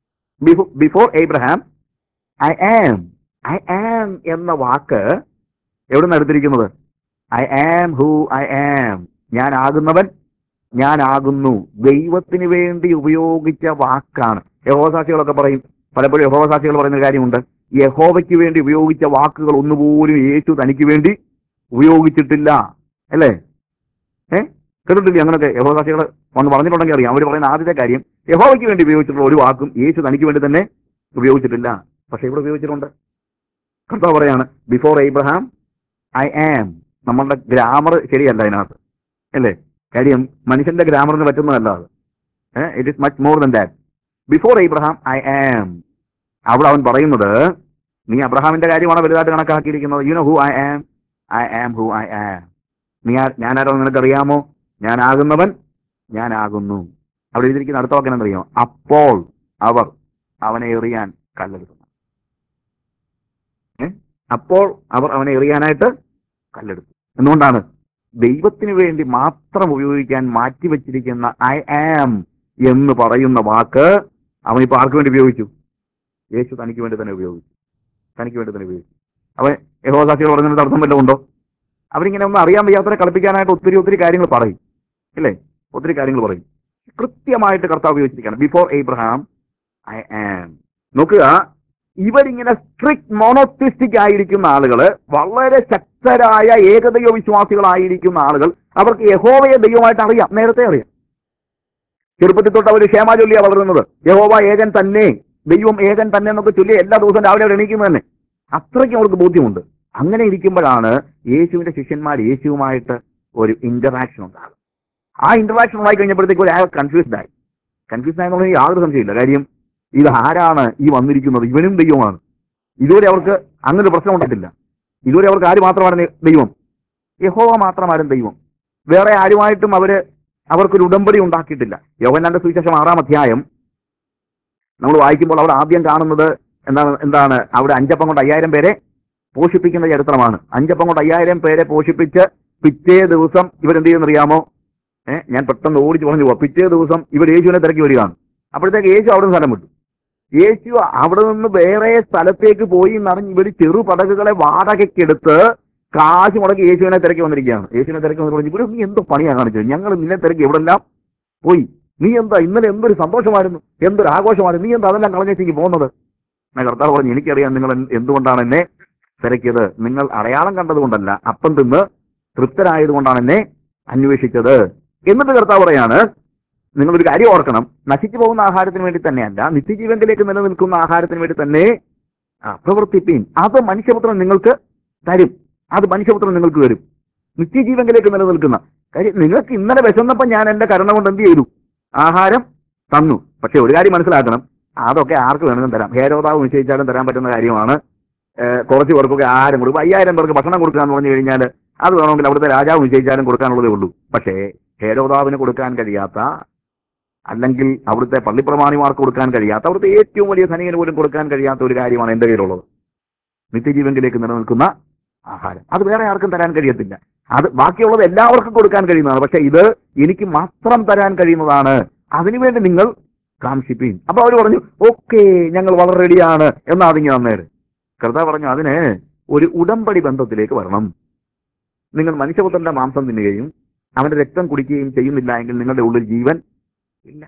before Abraham I am I am എന്ന വാക്ക് എവിടെ നിന്ന് എടുത്തിരിക്കുന്നത് I am who I am ഞാൻ ആകുന്നവൻ ഞാൻ ആകുന്നു ദൈവത്തിന് വേണ്ടി ഉപയോഗിച്ച വാക്കാണ് യഹോസാക്ഷികളൊക്കെ പറയും പലപ്പോഴും യഹോസാക്ഷികൾ പറയുന്ന ഒരു കാര്യമുണ്ട് യഹോവയ്ക്ക് വേണ്ടി ഉപയോഗിച്ച വാക്കുകൾ ഒന്നുപോലും യേശു തനിക്ക് വേണ്ടി ഉപയോഗിച്ചിട്ടില്ല അല്ലേ ഏ കേട്ടിട്ടില്ലേ അങ്ങനൊക്കെ യഹോസാക്ഷികൾ വന്ന് പറഞ്ഞിട്ടുണ്ടെങ്കിൽ അറിയാം അവർ പറയുന്ന ആദ്യത്തെ കാര്യം യഹോവയ്ക്ക് വേണ്ടി ഉപയോഗിച്ചിട്ടുള്ള ഒരു വാക്കും യേശു തനിക്ക് വേണ്ടി തന്നെ ഉപയോഗിച്ചിട്ടില്ല പക്ഷെ ഇവിടെ ഉപയോഗിച്ചിട്ടുണ്ട് കർത്താവ് പറയാണ് ബിഫോർ എബ്രഹാം ഐ ആം നമ്മളുടെ ഗ്രാമർ ശരിയല്ല അതിനകത്ത് അല്ലേ കാര്യം മനുഷ്യന്റെ ഗ്രാമറിന് പറ്റുന്നതല്ല അത് it is much more than that before Abraham I am അവിടെ അവൻ പറയുന്നത് നീ അബ്രഹാമിന്റെ കാര്യമാണ് വലുതായിട്ട് കണക്കാക്കിയിരിക്കുന്നത് you know who I am I am who I am നീ ആ- ഞാനാരോ നിനക്കറിയാമോ ഞാനാകുന്നവൻ ഞാനാകുന്നു അവിടെ എഴുതിയിരിക്കുന്ന അടുത്ത വാക്കിനെ അറിയാമോ അപ്പോൾ അവർ അവനെ എറിയാൻ കല്ലെടുത്തു ഏ? അപ്പോൾ അവർ അവനെ എറിയാനായിട്ട് കല്ലെടുത്തു എന്തുകൊണ്ടാണ് ദൈവത്തിന് വേണ്ടി മാത്രം ഉപയോഗിക്കാൻ മാറ്റിവെച്ചിരിക്കുന്ന ഐ ആം എന്ന് പറയുന്ന വാക്ക് അവൻ ഇപ്പൊ ആർക്ക് വേണ്ടി ഉപയോഗിച്ചു യേശു തനിക്ക് വേണ്ടി തന്നെ ഉപയോഗിച്ചു തനിക്ക് വേണ്ടി തന്നെ ഉപയോഗിച്ചു അവൻ യഹോസാക്ഷികൾ പറയുന്നതിന് അർത്ഥം വല്ലതും ഉണ്ടോ അവരിങ്ങനെ ഒന്നും അറിയാൻ വയ്യാത്തവരെ കളിപ്പിക്കാനായിട്ട് ഒത്തിരി ഒത്തിരി കാര്യങ്ങൾ പറയും ഇല്ലേ ഒത്തിരി കാര്യങ്ങൾ പറയും കൃത്യമായിട്ട് കർത്താവ് ഉപയോഗിച്ചിരിക്കുകയാണ് ബിഫോർ എബ്രഹാം ഐ ആം നോക്കുക ഇവരിങ്ങനെ സ്ട്രിക്ട് മോണോത്തിസ്റ്റിക് ആയിരിക്കുന്ന ആളുകള് വളരെ ശക്തരായ ഏകദൈവ വിശ്വാസികളായിരിക്കുന്ന ആളുകൾ അവർക്ക് യഹോവയെ ദൈവമായിട്ട് അറിയാം നേരത്തെ അറിയാം ചെറുപ്പത്തിൽ തൊട്ട് അവർ ക്ഷേമ ചൊല്ലിയാ വളരുന്നത് യഹോവ ഏകൻ തന്നെ ദൈവം ഏകൻ തന്നെ എന്നൊക്കെ ചൊല്ലി എല്ലാ ദിവസവും രാവിലെ അവർ എണീക്കുന്നത് തന്നെ അത്രയ്ക്കും അവർക്ക് ബോധ്യമുണ്ട് അങ്ങനെ ഇരിക്കുമ്പോഴാണ് യേശുവിന്റെ ശിഷ്യന്മാർ യേശുവുമായിട്ട് ഒരു ഇന്ററാക്ഷൻ ഉണ്ടാകും ആ ഇന്ററാക്ഷൻ ഉണ്ടായി കഴിഞ്ഞപ്പോഴത്തേക്ക് ഒരു കൺഫ്യൂസ്ഡ് ആയി കൺഫ്യൂസ്ഡ് ആയെന്നുള്ളത് യാതൊരു സംശയമില്ല കാര്യം ഇത് ആരാണ് ഈ വന്നിരിക്കുന്നത് ഇവനും ദൈവമാണ് ഇതുവരെ അവർക്ക് അങ്ങനെ ഒരു പ്രശ്നം ഉണ്ടായിട്ടില്ല ഇതുവരെ അവർക്ക് ആര് മാത്രമാണ് ദൈവം യഹോവ മാത്രമാരും ദൈവം വേറെ ആരുമായിട്ടും അവര് അവർക്കൊരു ഉടമ്പടി ഉണ്ടാക്കിയിട്ടില്ല യോഹന്നാന്റെ സുവിശേഷം ആറാം അധ്യായം നമ്മൾ വായിക്കുമ്പോൾ അവിടെ ആദ്യം കാണുന്നത് എന്താണ് എന്താണ് അവിടെ അഞ്ചപ്പം കൊണ്ട് അയ്യായിരം പേരെ പോഷിപ്പിക്കുന്ന ചരിത്രമാണ് അഞ്ചപ്പം കൊണ്ട് അയ്യായിരം പേരെ പോഷിപ്പിച്ച് പിറ്റേ ദിവസം ഇവരെന്ത് ചെയ്യുന്നറിയാമോ ഏഹ് ഞാൻ പെട്ടെന്ന് ഓടിച്ചു പറഞ്ഞു പോവാം പിറ്റേ ദിവസം ഇവർ യേശുവിനെ തിരക്കി വരികയാണ് അപ്പോഴത്തേക്ക് യേശു അവിടെ നിന്ന് സ്ഥലം വിട്ടു യേശു അവിടെ നിന്ന് വേറെ സ്ഥലത്തേക്ക് പോയി എന്നറിഞ്ഞ് ഇവർ ചെറു പടകുകളെ വാടകയ്ക്കെടുത്ത് കാശ് മുടക്കി യേശുവിനെ തിരക്കി വന്നിരിക്കുകയാണ് യേശുവിനെ തിരക്കി വന്നിട്ട് പറഞ്ഞു ഇവിടെ നീ എന്തോ പണിയാണ് കാണിച്ചത് ഞങ്ങൾ നിന്നെ തിരക്കി എവിടെല്ലാം പോയി നീ എന്താ ഇന്നലെ എന്തൊരു സന്തോഷമായിരുന്നു എന്തൊരു ആഘോഷമായിരുന്നു നീ എന്താ അതെല്ലാം കളഞ്ഞേക്ക് പോകുന്നത് ഞാൻ കർത്താവ് പറഞ്ഞു എനിക്കറിയാം നിങ്ങൾ എന്ത് എന്തുകൊണ്ടാണ് എന്നെ തിരക്കിയത് നിങ്ങൾ അടയാളം കണ്ടതുകൊണ്ടല്ല അപ്പം തിന്ന് തൃപ്തരായതുകൊണ്ടാണ് എന്നെ അന്വേഷിച്ചത് എന്നിട്ട് കർത്താവ് പറയാണ് നിങ്ങളൊരു കാര്യം ഓർക്കണം നശിച്ചു പോകുന്ന ആഹാരത്തിന് വേണ്ടി തന്നെയല്ല നിത്യജീവനിലേക്ക് നിലനിൽക്കുന്ന ആഹാരത്തിന് വേണ്ടി തന്നെ ആ, പ്രവർത്തിപ്പീൻ അത് മനുഷ്യപുത്രൻ നിങ്ങൾക്ക് തരും അത് മനുഷ്യപുത്രൻ നിങ്ങൾക്ക് തരും നിത്യജീവനിലേക്ക് നിലനിൽക്കുന്ന കാര്യം നിങ്ങൾക്ക് ഇന്നലെ വിശന്നപ്പോൾ ഞാൻ എന്റെ കരുണ കൊണ്ട് എന്ത് ചെയ്തു ആഹാരം തന്നു പക്ഷെ ഒരു കാര്യം മനസ്സിലാക്കണം അതൊക്കെ ആർക്ക് വേണമെങ്കിലും തരാം ഹേരോതാവ് നിശ്ചയിച്ചാലും തരാൻ പറ്റുന്ന കാര്യമാണ് ഏഹ് കുറച്ച് പേർക്കൊക്കെ ആഹാരം കൊടുക്കും അയ്യായിരം പേർക്ക് ഭക്ഷണം കൊടുക്കാന്ന് പറഞ്ഞു കഴിഞ്ഞാൽ അത് വേണമെങ്കിൽ അവിടുത്തെ രാജാവ് നിശ്ചയിച്ചാലും കൊടുക്കാനുള്ളതേ ഉള്ളൂ പക്ഷേ ഹേരോതാവിന് കൊടുക്കാൻ കഴിയാത്ത അല്ലെങ്കിൽ അവിടുത്തെ പള്ളിപ്രമാണിമാർക്ക് കൊടുക്കാൻ കഴിയാത്ത അവിടുത്തെ ഏറ്റവും വലിയ ധനികന് പോലും കൊടുക്കാൻ കഴിയാത്ത ഒരു കാര്യമാണ് എന്റെ കയ്യിലുള്ളത് നിത്യജീവനിലേക്ക് നിലനിൽക്കുന്ന ആഹാരം അത് വേറെ ആർക്കും തരാൻ കഴിയത്തില്ല അത് ബാക്കിയുള്ളത് എല്ലാവർക്കും കൊടുക്കാൻ കഴിയുന്നതാണ് പക്ഷെ ഇത് എനിക്ക് മാത്രം തരാൻ കഴിയുന്നതാണ് അതിനുവേണ്ടി നിങ്ങൾ കാംക്ഷിപ്പീൻ അപ്പൊ അവർ പറഞ്ഞു ഓക്കെ ഞങ്ങൾ വളരെ റെഡിയാണ് എന്നാ അതിങ്ങി വന്നേര് കർത്താവ് പറഞ്ഞു അതിന് ഒരു ഉടമ്പടി ബന്ധത്തിലേക്ക് വരണം നിങ്ങൾ മനുഷ്യപുത്രന്റെ മാംസം തിന്നുകയും അവന്റെ രക്തം കുടിക്കുകയും ചെയ്യുന്നില്ല എങ്കിൽ നിങ്ങളുടെ ഉള്ളിൽ ജീവൻ ഇല്ല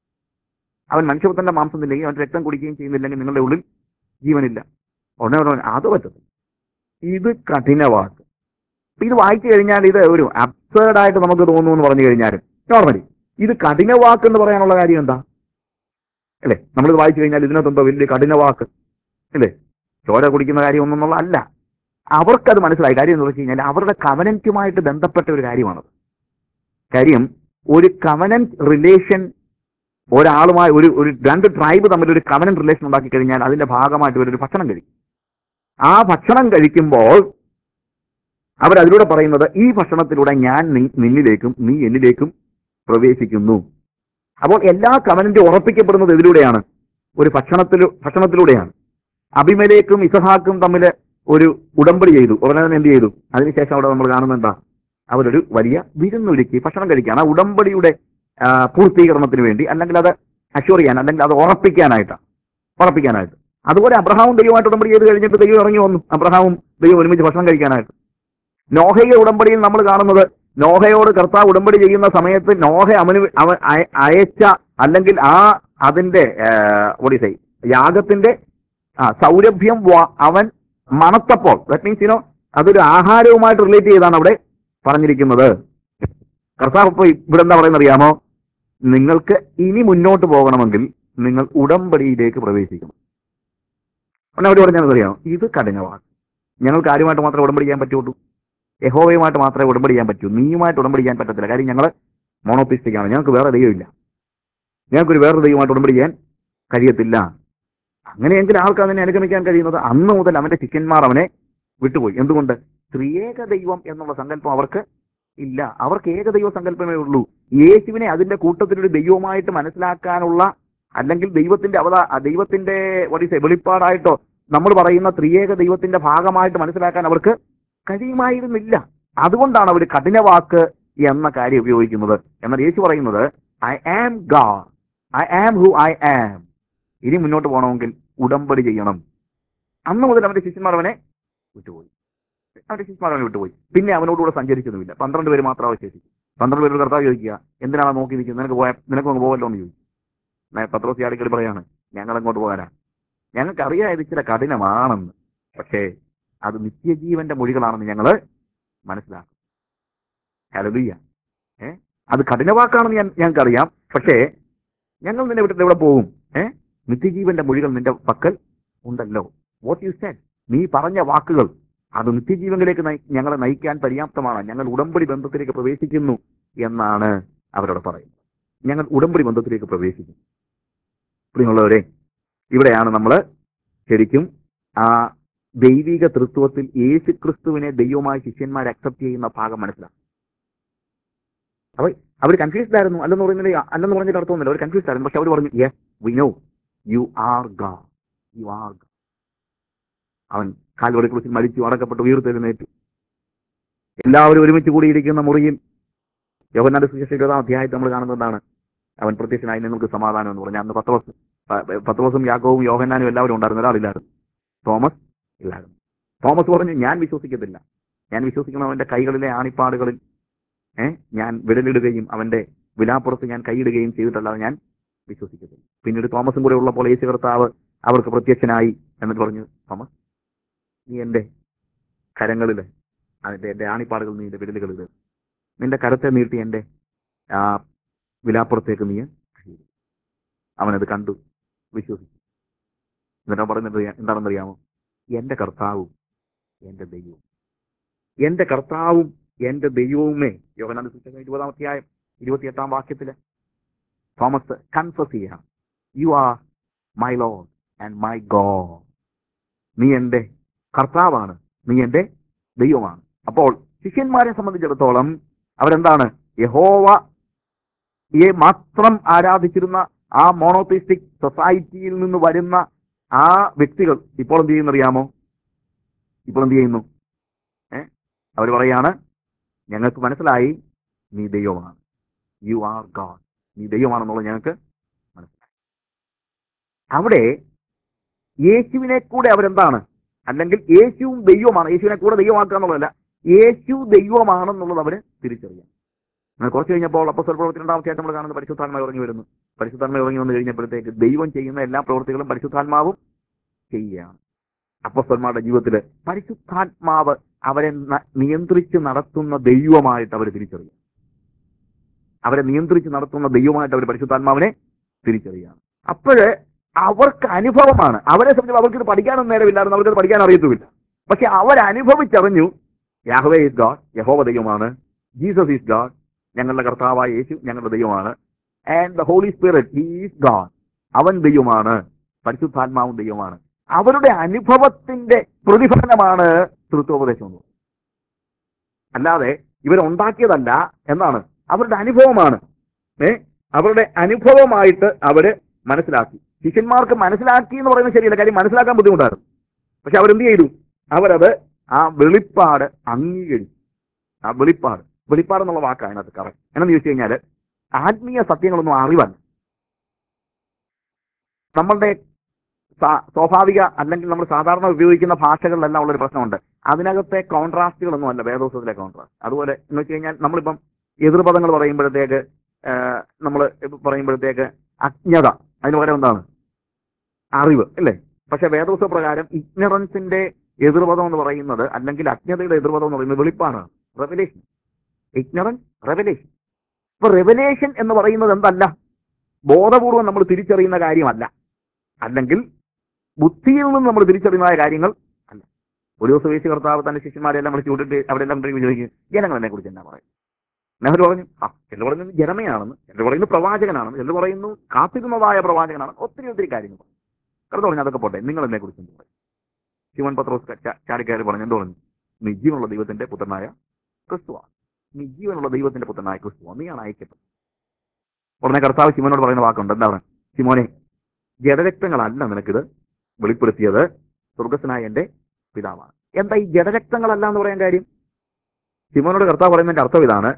അവൻ മനുഷ്യപുത്രന്റെ മാംസം തിന്നുകയും അവന്റെ രക്തം കുടിക്കുകയും ചെയ്യുന്നില്ലെങ്കിൽ നിങ്ങളുടെ ഉള്ളിൽ ജീവനില്ല ഉടനെ ഉടനെ അത് പറ്റത്തില്ല ഇത് കഠിന വാക്ക് അപ്പൊ ഇത് വായിച്ചു കഴിഞ്ഞാൽ ഇത് ഒരു അബ്സേർഡ് ആയിട്ട് നമുക്ക് തോന്നുന്നു എന്ന് പറഞ്ഞു കഴിഞ്ഞാലും നോർമലി ഇത് കഠിന വാക്ക് എന്ന് പറയാനുള്ള കാര്യം എന്താ അല്ലേ നമ്മളിത് വായിച്ചു കഴിഞ്ഞാൽ ഇതിനകത്തെന്തോ വലിയ കഠിന വാക്ക് അല്ലേ ചോര കുടിക്കുന്ന കാര്യം ഒന്നെന്നുള്ള അല്ല അവർക്കത് മനസ്സിലായി കാര്യം എന്ന് വെച്ച് കഴിഞ്ഞാൽ അവരുടെ കവനന്റുമായിട്ട് ബന്ധപ്പെട്ട ഒരു കാര്യമാണത് കാര്യം ഒരു കവനന്റ് റിലേഷൻ ഒരാളുമായി ഒരു ഒരു രണ്ട് ട്രൈബ് തമ്മിൽ ഒരു കവനന്റ് റിലേഷൻ ഉണ്ടാക്കി കഴിഞ്ഞാൽ അതിന്റെ ഭാഗമായിട്ട് ഇവരൊരു ഭക്ഷണം കഴിക്കും ആ ഭക്ഷണം കഴിക്കുമ്പോൾ അവരതിലൂടെ പറയുന്നത് ഈ ഭക്ഷണത്തിലൂടെ ഞാൻ നി- നിന്നിലേക്കും നീ എന്നിലേക്കും പ്രവേശിക്കുന്നു അപ്പോൾ എല്ലാ കവനന്റും ഉറപ്പിക്കപ്പെടുന്നത് ഇതിലൂടെയാണ് ഒരു ഭക്ഷണത്തിൽ ഭക്ഷണത്തിലൂടെയാണ് അഭിമലേക്കും ഇസഹാക്കും തമ്മിൽ ഒരു ഉടമ്പടി ചെയ്തു ഉടനെ തന്നെ എന്ത് ചെയ്തു അതിനുശേഷം അവിടെ നമ്മൾ കാണുന്നത് എന്താ അവരൊരു വലിയ വിരുന്നൊരുക്കി ഭക്ഷണം കഴിക്കുകയാണ് ആ ഉടമ്പടിയുടെ ആ, പൂർത്തീകരണത്തിന് വേണ്ടി അല്ലെങ്കിൽ അത് അഷ്യൂർ ചെയ്യാൻ അല്ലെങ്കിൽ അത് ഉറപ്പിക്കാനായിട്ടാണ് ഉറപ്പിക്കാനായിട്ട് അതുപോലെ അബ്രഹാമും ദൈവമായിട്ട് ഉടമ്പടി ചെയ്ത് കഴിഞ്ഞിട്ട് ദൈവം ഇറങ്ങി വന്നു അബ്രഹാമും ദൈവം ഒരുമിച്ച് ഭക്ഷണം കഴിക്കാനായിട്ട് നോഹയുടെ ഉടമ്പടിയിൽ നമ്മൾ കാണുന്നത് നോഹയോട് കർത്താവ് ഉടമ്പടി ചെയ്യുന്ന സമയത്ത് നോഹ അവന് അവൻ അയ- അയച്ച അല്ലെങ്കിൽ ആ അതിന്റെ ഒടിസൈ യാഗത്തിന്റെ ആ സൗരഭ്യം വ- അവൻ മണത്തപ്പോൾ ദാറ്റ് മീൻസ് യുനോ അതൊരു ആഹാരവുമായിട്ട് റിലേറ്റ് ചെയ്താണ് അവിടെ പറഞ്ഞിരിക്കുന്നത് കർത്താവ് ഇപ്പൊ ഇവിടെ എന്താ പറയുന്നത് അറിയാമോ നിങ്ങൾക്ക് ഇനി മുന്നോട്ട് പോകണമെങ്കിൽ നിങ്ങൾ ഉടമ്പടിയിലേക്ക് പ്രവേശിക്കണം ഉടനെ അവർ പറഞ്ഞാൽ അറിയാമോ ഇത് കഠിനമാണ് ഞങ്ങൾക്ക് ആരുമായിട്ട് മാത്രമേ ഉടമ്പടി ചെയ്യാൻ പറ്റുള്ളൂ യഹോവയുമായിട്ട് മാത്രമേ ഉടമ്പടി ചെയ്യാൻ പറ്റൂ നീയുമായിട്ട് ഉടമ്പടി ചെയ്യാൻ പറ്റത്തില്ല കാര്യം ഞങ്ങൾ മോണോപിസ്റ്റിക് ആണ് ഞങ്ങൾക്ക് വേറെ ദൈവമില്ല ഞങ്ങൾക്കൊരു വേറെ ദൈവമായിട്ട് ഉടമ്പടി ചെയ്യാൻ കഴിയത്തില്ല അങ്ങനെയെങ്കിൽ ആൾക്ക് അതിനെ അനുഗമിക്കാൻ കഴിയുന്നത് അന്ന് മുതൽ അവന്റെ ശിഷ്യന്മാർ അവനെ വിട്ടുപോയി എന്തുകൊണ്ട് ത്രിയേക ദൈവം എന്നുള്ള സങ്കല്പം അവർക്ക് ഇല്ല അവർക്ക് ഏകദൈവ സങ്കല്പമേ ഉള്ളൂ യേശുവിനെ അതിന്റെ കൂട്ടത്തിലൊരു ദൈവമായിട്ട് മനസ്സിലാക്കാനുള്ള അല്ലെങ്കിൽ ദൈവത്തിന്റെ അവതാ ആ ദൈവത്തിന്റെ what is it, വെളിപ്പാടായിട്ടോ നമ്മൾ പറയുന്ന ത്രിയേക ദൈവത്തിന്റെ ഭാഗമായിട്ട് മനസ്സിലാക്കാൻ അവർക്ക് കഴിയുമായിരുന്നില്ല അതുകൊണ്ടാണ് അവർ കഠിനവാക്ക് എന്ന കാര്യം ഉപയോഗിക്കുന്നത് എന്നാൽ യേശു പറയുന്നത് I am God I am who I am ഇനി മുന്നോട്ട് പോകണമെങ്കിൽ ഉടമ്പടി ചെയ്യണം അന്ന് മുതൽ അവന്റെ ശിഷ്യന്മാർ അവനെ വിട്ടുപോയി അവന്റെ ശിഷ്യന്മാർ അവനെ വിട്ടുപോയി പിന്നെ അവനോടുകൂടെ സഞ്ചരിച്ചതുമില്ല പന്ത്രണ്ട് പേര് മാത്രം അവശേഷിച്ചു പന്ത്രണ്ട് പേര് കർത്താവ് ചോദിക്കുക എന്തിനാണ് നോക്കി നിൽക്കുന്നത് നിനക്ക് പോയാ നിനക്ക് അങ്ങ് പോകല്ലോ എന്ന് ചോദിച്ചു നേ- പത്രോസ് അടിക്കടി പറയാണ് ഞങ്ങൾ അങ്ങോട്ട് പോകാനാ ഞങ്ങൾക്ക് അറിയാം ഇത് ഇച്ചിരി കഠിനമാണെന്ന് പക്ഷേ അത് നിത്യജീവന്റെ മൊഴികളാണെന്ന് ഞങ്ങള് മനസ്സിലാക്കും ഹലലുയ്യ ഏ അത് കഠിനവാക്കാണെന്ന് ഞാൻ ഞങ്ങൾക്കറിയാം പക്ഷേ ഞങ്ങൾ നിന്നെ വിട്ടിട്ട് എവിടെ പോകും ഏ നിത്യജീവന്റെ മൊഴികൾ നിന്റെ പക്കൽ ഉണ്ടല്ലോ വാട്ട് യു സെഡ് നീ പറഞ്ഞ വാക്കുകൾ അത് നിത്യജീവനിലേക്ക് നയി- ഞങ്ങളെ നയിക്കാൻ പര്യാപ്തമാണ് ഞങ്ങൾ ഉടമ്പടി ബന്ധത്തിലേക്ക് പ്രവേശിക്കുന്നു എന്നാണ് അവരോട് പറയുന്നത് ഞങ്ങൾ ഉടമ്പടി ബന്ധത്തിലേക്ക് പ്രവേശിക്കും പ്രിയമുള്ളവരെ ഇവിടെയാണ് നമ്മൾ ശരിക്കും ആ ദൈവിക തൃത്വത്തിൽ യേശു ക്രിസ്തുവിനെ ദൈവമായി ശിഷ്യന്മാർ അക്സെപ്റ്റ് ചെയ്യുന്ന ഭാഗം മനസ്സിലാക്കും അവർ അവർ കൺഫ്യൂസ്ഡ് ആയിരുന്നു അല്ലെന്ന് പറയുന്നത് അല്ലെന്ന് പറഞ്ഞിട്ട് അർത്ഥമൊന്നുമില്ല അവർ കൺഫ്യൂസ്ഡ് ആയിരുന്നു പക്ഷെ അവർ പറഞ്ഞു yes we know you are ഗാ യു ആർ അവൻ കാൽവറി കുറിച്ച് മരിച്ചു അടക്കപ്പെട്ട് ഉയർത്തെഴുന്നേറ്റു എല്ലാവരും ഒരുമിച്ച് കൂടിയിരിക്കുന്ന മുറിയിൽ യോഹന്നാന്റെ സുശേഷ ഇരുപതാം അധ്യായത്തിൽ നമ്മൾ കാണുന്നതാണ് അവൻ പ്രത്യക്ഷനായി നിങ്ങൾക്ക് സമാധാനം എന്ന് പറഞ്ഞു അന്ന് പത്രോസ് പ- പത്രോസും യാക്കോവും യോഹന്നാനും എല്ലാവരും ഉണ്ടായിരുന്നു ഒരാളില്ലായിരുന്നു തോമസ് ഇല്ലായിരുന്നു തോമസ് പറഞ്ഞു ഞാൻ വിശ്വസിക്കത്തില്ല ഞാൻ വിശ്വസിക്കണം അവന്റെ കൈകളിലെ ആണിപ്പാടുകളിൽ ഏഹ് ഞാൻ വിരലിടുകയും അവന്റെ വിലാപ്പുറത്ത് ഞാൻ കൈയിടുകയും ചെയ്തിട്ടല്ലാതെ ഞാൻ വിശ്വസിക്കത്തില്ല പിന്നീട് തോമസും കൂടെ ഉള്ളപ്പോൾ യേശു കർത്താവ് അവർക്ക് പ്രത്യക്ഷനായി എന്നിട്ട് പറഞ്ഞു തോമസ് നീ എന്റെ കരങ്ങളില് അതിന്റെ എന്റെ ആണിപ്പാടുകൾ നീ എന്റെ വിരലുകളിൽ നിന്റെ കരത്തെ നീട്ടി എന്റെ ആ വിലാപ്പുറത്തേക്ക് നീ കൈയിട്. അവനത് കണ്ടു വിശ്വസിച്ചു എന്നിട്ട് അവൻ പറയുന്നത് എന്താണെന്നറിയാമോ എന്റെ കർത്താവും എന്റെ ദൈവവും എന്റെ കർത്താവും എന്റെ ദൈവവുമേ യോഹനാന്റെ സുവിശേഷം ഇരുപതാം അധ്യായം ഇരുപത്തിയെട്ടാം വാക്യത്തില് തോമസ് കൺഫസ് ചെയ്യാം you are my lord and my God നീ എന്റെ കർത്താവാണ് നീ എന്റെ ദൈവമാണ് അപ്പോൾ ശിഷ്യന്മാരെ സംബന്ധിച്ചിടത്തോളം അവരെന്താണ് യഹോവയെ മാത്രം ആരാധിച്ചിരുന്ന ആ മോണോത്തിസ്റ്റിക് സൊസൈറ്റിയിൽ നിന്ന് വരുന്ന ആ വ്യക്തികൾ ഇപ്പോൾ എന്ത് ചെയ്യുന്നറിയാമോ ഇപ്പോൾ എന്ത് ചെയ്യുന്നു ഏ അവർ പറയാണ് ഞങ്ങൾക്ക് മനസ്സിലായി നീ ദൈവമാണ് യു ആർ ഗാഡ് നീ ദൈവമാണെന്നുള്ളത് ഞങ്ങൾക്ക് മനസ്സിലായി അവിടെ യേശുവിനെ കൂടെ അവരെന്താണ് അല്ലെങ്കിൽ യേശുവും ദൈവമാണ് യേശുവിനെ കൂടെ ദൈവമാക്കുക എന്നുള്ളതല്ല യേശു ദൈവമാണെന്നുള്ളത് അവര് തിരിച്ചറിയാം എന്നാൽ കുറച്ച് കഴിഞ്ഞപ്പോൾ അപ്പൊ പ്രവൃത്തി രണ്ടാമത്തെയായിട്ട് നമ്മൾ കാണുന്ന പരിശുദ്ധാത്മ ഇറങ്ങി വരുന്നു പരിശുദ്ധാത്മ ഇറങ്ങി വന്നു കഴിഞ്ഞപ്പോഴത്തേക്ക് ദൈവം ചെയ്യുന്ന എല്ലാ പ്രവൃത്തികളും പരിശുദ്ധാത്മാവും ചെയ്യുകയാണ് അപ്പസ്വന്മാരുടെ ജീവിതത്തിൽ പരിശുദ്ധാത്മാവ് അവരെ ന- നിയന്ത്രിച്ച് നടത്തുന്ന ദൈവമായിട്ട് അവർ തിരിച്ചറിയും അവരെ നിയന്ത്രിച്ച് നടത്തുന്ന ദൈവമായിട്ട് അവർ പരിശുദ്ധാത്മാവിനെ തിരിച്ചറിയുകയാണ് അപ്പോഴ് അവർക്ക് അനുഭവമാണ് അവരെ സംബന്ധിച്ച് അവർക്ക് ഇത് പഠിക്കാനൊന്നും നേരമില്ലായിരുന്നു അവർക്ക് പഠിക്കാൻ അറിയത്തുമില്ല പക്ഷെ അവരനുഭവിച്ചറിഞ്ഞു യാഹവേ ഈസ് ഗാഡ് യഹോവ ദൈവമാണ് ജീസസ് ഈസ് ഗാഡ് ഞങ്ങളുടെ കർത്താവായ യേശു ഞങ്ങളുടെ ദൈവമാണ് and the Holy Spirit is God അവൻ ദൈവമാണ് പരിശുദ്ധാത്മാവും ദൈവമാണ് അവരുടെ അനുഭവത്തിന്റെ പ്രതിഫലനമാണ് തൃത്വോപദേശം എന്ന് പറയുന്നത്. അല്ലാതെ ഇവരുണ്ടാക്കിയതല്ല എന്നാണ് അവരുടെ അനുഭവമാണ് ഏ അവരുടെ അനുഭവമായിട്ട് അവര് മനസ്സിലാക്കി ശിഷ്യന്മാർക്ക് മനസ്സിലാക്കി എന്ന് പറയുന്നത് ശരിയല്ല കാര്യം മനസ്സിലാക്കാൻ ബുദ്ധിമുട്ടായിരുന്നു പക്ഷെ അവരെന്ത് ചെയ്തു അവരത് ആ വെളിപ്പാട് അംഗീകരിച്ചു ആ വെളിപ്പാട് വെളിപ്പാട് എന്നുള്ള വാക്കാണ് അതിനകത്ത് കറക്റ്റ് എന്നു ചോദിച്ചു കഴിഞ്ഞാൽ ആത്മീയ സത്യങ്ങളൊന്നും അറിവല്ല നമ്മളുടെ സാ- സ്വാഭാവിക അല്ലെങ്കിൽ നമ്മൾ സാധാരണ ഉപയോഗിക്കുന്ന ഭാഷകളിലെല്ലാം ഉള്ളൊരു പ്രശ്നമുണ്ട് അതിനകത്തെ കോൺട്രാസ്റ്റുകളൊന്നും അല്ല വേദോത്സവത്തിലെ കോൺട്രാസ്റ്റ് അതുപോലെ എന്ന് വെച്ച് കഴിഞ്ഞാൽ നമ്മളിപ്പം എതിർപദങ്ങൾ പറയുമ്പോഴത്തേക്ക് നമ്മൾ പറയുമ്പോഴത്തേക്ക് അജ്ഞത അതിന് പകരം എന്താണ് അറിവ് അല്ലേ പക്ഷെ വേദോത്സവ പ്രകാരം ഇഗ്നറൻസിന്റെ എതിർപദം എന്ന് പറയുന്നത് അല്ലെങ്കിൽ അജ്ഞതയുടെ എതിർപദം എന്ന് പറയുന്നത് വെളിപ്പാടാണ് റെവലേഷൻ ഇഗ്നറൻസ് റെവലേഷൻ ഇപ്പൊ റെവലേഷൻ എന്ന് പറയുന്നത് എന്തല്ല ബോധപൂർവം നമ്മൾ തിരിച്ചറിയുന്ന കാര്യമല്ല അല്ലെങ്കിൽ ബുദ്ധിയിൽ നിന്ന് നമ്മൾ തിരിച്ചറിയുന്ന കാര്യങ്ങൾ അല്ല ഒരു ദിവസം യേശു കർത്താവ് തന്റെ ശിഷ്യന്മാരെല്ലാം വിളിച്ചു വിട്ടിട്ട് അവരെല്ലാം വിളിച്ച് ചോദിക്കും ജനങ്ങൾ എന്നെ കുറിച്ച് എന്നാ പറയും നെഹ്റു പറഞ്ഞു ആ എന്ന് പറയുന്നത് ജനമയാണെന്ന് എന്ന് പറയുന്നത് പ്രവാചകനാണെന്ന് എന്ന് പറയുന്നു കാത്തിരുന്നതായ പ്രവാചകനാണ് ഒത്തിരി ഒത്തിരി കാര്യങ്ങൾ പറഞ്ഞു കറുത്ത പറഞ്ഞു അതൊക്കെ പോട്ടെ നിങ്ങൾ എന്നെ കുറിച്ച് എന്ത് പറയും ശിവൻ പത്രോസ് ച- ചാടിക്കയറി പറഞ്ഞു എന്ത് പറഞ്ഞു നീ ജീവനുള്ള ദൈവത്തിന്റെ പുത്രനായ ക്രിസ്തുവാണ് നീ ജീവനുള്ള ദൈവത്തിന്റെ പുത്രനായ ക്രിസ്തുവാണ് നീയാണ് അയക്കപ്പെട്ടത് ഉടനെ കർത്താവ് ശിവനോട് പറയുന്ന വാക്കുണ്ട് എന്താണ് ശിമോനെ ജഡരക്തങ്ങളല്ല നിനക്കിത് വെളിപ്പെടുത്തിയത് സ്വർഗസ്വനായ എന്റെ പിതാവാണ് എന്താ ഈ ജഡരക്തങ്ങളല്ല എന്ന് പറയാൻ കാര്യം ശിവനോട് കർത്താവ് പറയുന്നതിന്റെ അർത്ഥം ഇതാണ്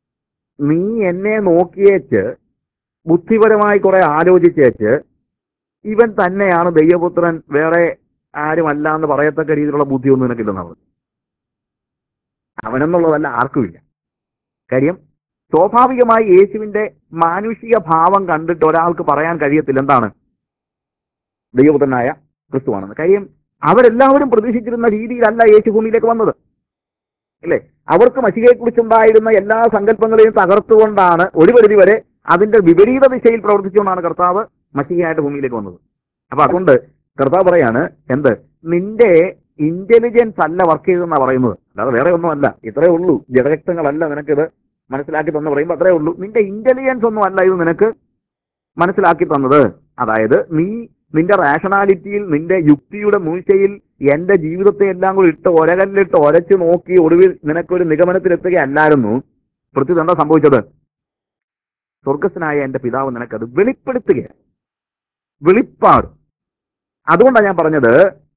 നീ എന്നെ നോക്കിയേച്ച് ബുദ്ധിപരമായി കുറെ ആലോചിച്ചേച്ച് ഇവൻ തന്നെയാണ് ദൈവപുത്രൻ വേറെ ആരുമല്ല എന്ന് പറയത്തക്ക രീതിയിലുള്ള ബുദ്ധിയൊന്നും നിനക്കില്ലെന്നാണ് പറഞ്ഞത്. അവനെന്നുള്ളതല്ല ആർക്കുമില്ല കാര്യം സ്വാഭാവികമായി യേശുവിന്റെ മാനുഷിക ഭാവം കണ്ടിട്ട് ഒരാൾക്ക് പറയാൻ കഴിയത്തില്ല എന്താണ് ദൈവപുത്രനായ ക്രിസ്തുവാണെന്ന് കാര്യം അവരെല്ലാവരും പ്രതീക്ഷിച്ചിരുന്ന രീതിയിലല്ല യേശു ഭൂമിയിലേക്ക് വന്നത് അല്ലേ അവർക്ക് മഷികയെക്കുറിച്ചുണ്ടായിരുന്ന എല്ലാ സങ്കല്പങ്ങളെയും തകർത്തുകൊണ്ടാണ് ഒരു പരിധി വരെ അതിന്റെ വിപരീത ദിശയിൽ പ്രവർത്തിച്ചുകൊണ്ടാണ് കർത്താവ് മഷികയായിട്ട് ഭൂമിയിലേക്ക് വന്നത് അപ്പൊ അതുകൊണ്ട് കർത്താവ് പറയാണ് എന്ത് നിന്റെ ഇന്റലിജൻസ് അല്ല വർക്ക് ചെയ്തെന്നാ പറയുന്നത് അല്ലാതെ വേറെ ഒന്നുമല്ല ഇത്രേ ഉള്ളൂ ജഡരക്തങ്ങളല്ല നിനക്കിത് മനസ്സിലാക്കി തന്നെ പറയുമ്പോൾ അത്രേ ഉള്ളൂ നിന്റെ ഇന്റലിജൻസ് ഒന്നും അല്ല ഇത് നിനക്ക് മനസ്സിലാക്കി തന്നത് അതായത് നീ നിന്റെ റാഷണാലിറ്റിയിൽ നിന്റെ യുക്തിയുടെ മൂഴ്ചയിൽ എന്റെ ജീവിതത്തെ എല്ലാം കൂടി ഇട്ട് ഒരകല്ലിട്ട് ഒരച്ച് നോക്കി ഒടുവിൽ നിനക്കൊരു നിഗമനത്തിലെത്തുകയല്ലായിരുന്നു പ്രത്യുത എന്താ സംഭവിച്ചത് സ്വർഗസ്വനായ എന്റെ പിതാവ് നിനക്കത് വെളിപ്പെടുത്തുകയാണ് വെളിപ്പാട് അതുകൊണ്ടാണ് ഞാൻ പറഞ്ഞത്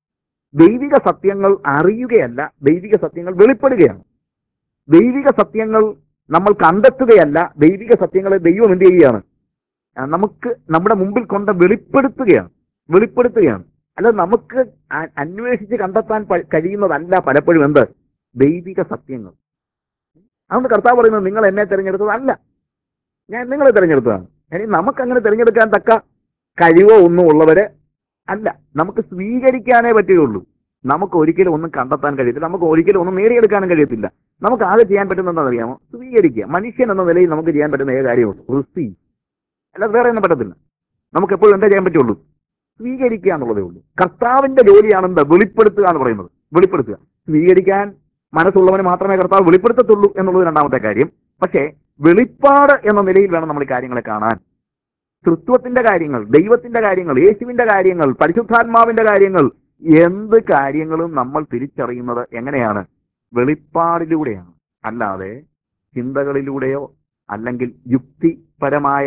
ദൈവിക സത്യങ്ങൾ അറിയുകയല്ല ദൈവിക സത്യങ്ങൾ വെളിപ്പെടുകയാണ് ദൈവിക സത്യങ്ങൾ നമ്മൾ കണ്ടെത്തുകയല്ല ദൈവിക സത്യങ്ങളെ ദൈവം എന്ത് ചെയ്യുകയാണ് ആ, നമുക്ക് നമ്മുടെ മുമ്പിൽ കൊണ്ട് വെളിപ്പെടുത്തുകയാണ് വെളിപ്പെടുത്തുകയാണ് അല്ല നമുക്ക് അ- അന്വേഷിച്ച് കണ്ടെത്താൻ പ- കഴിയുന്നതല്ല പലപ്പോഴും എന്ത് ദൈവിക സത്യങ്ങൾ അതുകൊണ്ട് കർത്താവ് പറയുന്നത് നിങ്ങൾ എന്നെ തിരഞ്ഞെടുത്തതല്ല ഞാൻ നിങ്ങളെ തിരഞ്ഞെടുത്തതാണ് ഇനി നമുക്ക് അങ്ങനെ തിരഞ്ഞെടുക്കാൻ തക്ക കഴിവോ ഒന്നും ഉള്ളവര് അല്ല നമുക്ക് സ്വീകരിക്കാനേ പറ്റുകയുള്ളൂ നമുക്ക് ഒരിക്കലും ഒന്നും കണ്ടെത്താൻ കഴിയത്തില്ല നമുക്ക് ഒരിക്കലും ഒന്നും നേടിയെടുക്കാനും കഴിയത്തില്ല നമുക്ക് ആകെ ചെയ്യാൻ പറ്റുന്ന എന്താണെന്ന് അറിയാമോ സ്വീകരിക്കുക മനുഷ്യൻ എന്ന നിലയിൽ നമുക്ക് ചെയ്യാൻ പറ്റുന്ന ഏക കാര്യമുള്ളൂ റിസീവ് അല്ലാതെ വേറെ ഒന്നും പറ്റത്തില്ല നമുക്ക് എപ്പോഴും എന്താ ചെയ്യാൻ പറ്റുള്ളൂ സ്വീകരിക്കുക എന്നുള്ളതേ ഉള്ളൂ കർത്താവിന്റെ ജോലിയാണ് എന്താ വെളിപ്പെടുത്തുക എന്ന് പറയുന്നത് വെളിപ്പെടുത്തുക സ്വീകരിക്കാൻ മനസ്സുള്ളവന് മാത്രമേ കർത്താവ് വെളിപ്പെടുത്തത്തുള്ളൂ എന്നുള്ളത് രണ്ടാമത്തെ കാര്യം പക്ഷേ വെളിപ്പാട് എന്ന നിലയിൽ വേണം നമ്മൾ ഈ കാര്യങ്ങളെ കാണാൻ തൃത്വത്തിന്റെ കാര്യങ്ങൾ ദൈവത്തിന്റെ കാര്യങ്ങൾ യേശുവിന്റെ കാര്യങ്ങൾ പരിശുദ്ധാത്മാവിന്റെ കാര്യങ്ങൾ എന്ത് കാര്യങ്ങളും നമ്മൾ തിരിച്ചറിയുന്നത് എങ്ങനെയാണ് വെളിപ്പാടിലൂടെയാണ് അല്ലാതെ ചിന്തകളിലൂടെയോ അല്ലെങ്കിൽ യുക്തിപരമായ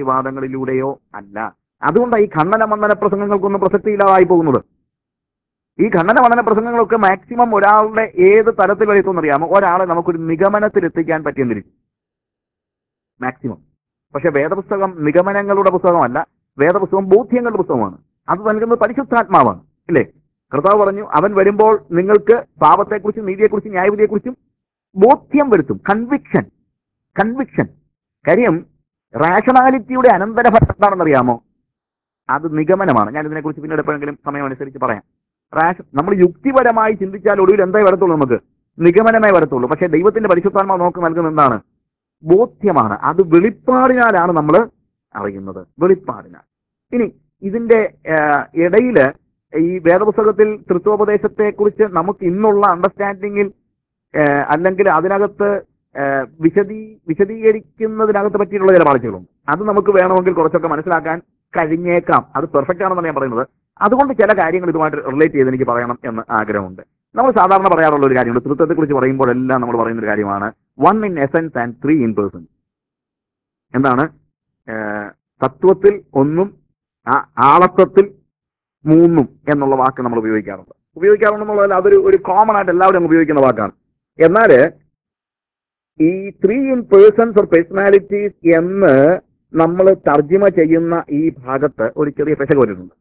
വാദപ്രതിവാദങ്ങളിലൂടെയോ അല്ല അതുകൊണ്ടാണ് ഈ ഖണ്ഡന മണ്ഡന പ്രസംഗങ്ങൾക്കൊന്നും പ്രസക്തിയില്ലാതായി പോകുന്നത് ഈ ഖണ്ഡന പഠന പ്രസംഗങ്ങളൊക്കെ മാക്സിമം ഒരാളുടെ ഏത് തലത്തിൽ വരെ എത്തുമെന്നറിയാമോ ഒരാളെ നമുക്കൊരു നിഗമനത്തിൽ എത്തിക്കാൻ പറ്റിയെന്നിരിക്കും മാക്സിമം പക്ഷെ വേദപുസ്തകം നിഗമനങ്ങളുടെ പുസ്തകമല്ല വേദപുസ്തകം ബോധ്യങ്ങളുടെ പുസ്തകമാണ് അത് നൽകുന്നത് പരിശുദ്ധാത്മാവാണ് ഇല്ലേ കർത്താവ് പറഞ്ഞു അവൻ വരുമ്പോൾ നിങ്ങൾക്ക് പാപത്തെക്കുറിച്ചും നീതിയെക്കുറിച്ചും ന്യായവിധിയെക്കുറിച്ചും ബോധ്യം വരുത്തും കൺവിക്ഷൻ കൺവിക്ഷൻ കാര്യം റാഷണാലിറ്റിയുടെ അനന്തരഫലം എന്താണെന്നറിയാമോ അത് നിഗമനമാണ് ഞാൻ ഇതിനെക്കുറിച്ച് പിന്നീട് എപ്പോഴെങ്കിലും സമയമനുസരിച്ച് പറയാം റാഷ നമ്മൾ യുക്തിപരമായി ചിന്തിച്ചാൽ ഒടുവിൽ എന്തായി വരത്തുള്ളൂ നമുക്ക് നിഗമനമേ വരത്തുള്ളൂ പക്ഷേ ദൈവത്തിന്റെ പരിശുദ്ധാത്മാവ് നമുക്ക് നൽകുന്ന എന്താണ് ബോധ്യമാണ് അത് വെളിപ്പാടിനാലാണ് നമ്മൾ അറിയുന്നത് വെളിപ്പാടിനാൽ ഇനി ഇതിന്റെ ഏഹ്, ഇടയില് ഈ വേദപുസ്തകത്തിൽ തൃത്വോപദേശത്തെ കുറിച്ച് നമുക്ക് ഇന്നുള്ള അണ്ടർസ്റ്റാൻഡിങ്ങിൽ ഏഹ്, അല്ലെങ്കിൽ അതിനകത്ത് ഏഹ്, വിശദീ വിശദീകരിക്കുന്നതിനകത്ത് പറ്റിയിട്ടുള്ള ചില പാളിച്ചകളുണ്ട് അത് നമുക്ക് വേണമെങ്കിൽ കുറച്ചൊക്കെ മനസ്സിലാക്കാൻ കഴിഞ്ഞേക്കാം അത് പെർഫെക്റ്റ് ആണെന്നാണ് ഞാൻ പറയുന്നത് അതുകൊണ്ട് ചില കാര്യങ്ങൾ ഇതുമായിട്ട് റിലേറ്റ് ചെയ്ത് എനിക്ക് പറയണം എന്ന് ആഗ്രഹമുണ്ട് നമ്മൾ സാധാരണ പറയാറുള്ള ഒരു കാര്യമുണ്ട് തൃത്വത്തെ കുറിച്ച് പറയുമ്പോഴെല്ലാം നമ്മൾ പറയുന്ന ഒരു കാര്യമാണ് one in essence and three in person എന്താണ് ഏഹ്, തത്വത്തിൽ ഒന്നും ആ- ആളത്വത്തിൽ മൂന്നും എന്നുള്ള വാക്ക് നമ്മൾ ഉപയോഗിക്കാറുണ്ട് ഉപയോഗിക്കാറുണ്ടെന്നുള്ളതല്ല അതൊരു ഒരു കോമൺ ആയിട്ട് എല്ലാവരും അങ്ങ് ഉപയോഗിക്കുന്ന വാക്കാണ് എന്നാൽ ഈ three in persons or personalities എന്ന് നമ്മൾ തർജ്ജിമ ചെയ്യുന്ന ഈ ഭാഗത്ത് ഒരു ചെറിയ പെശക വരുന്നുണ്ട്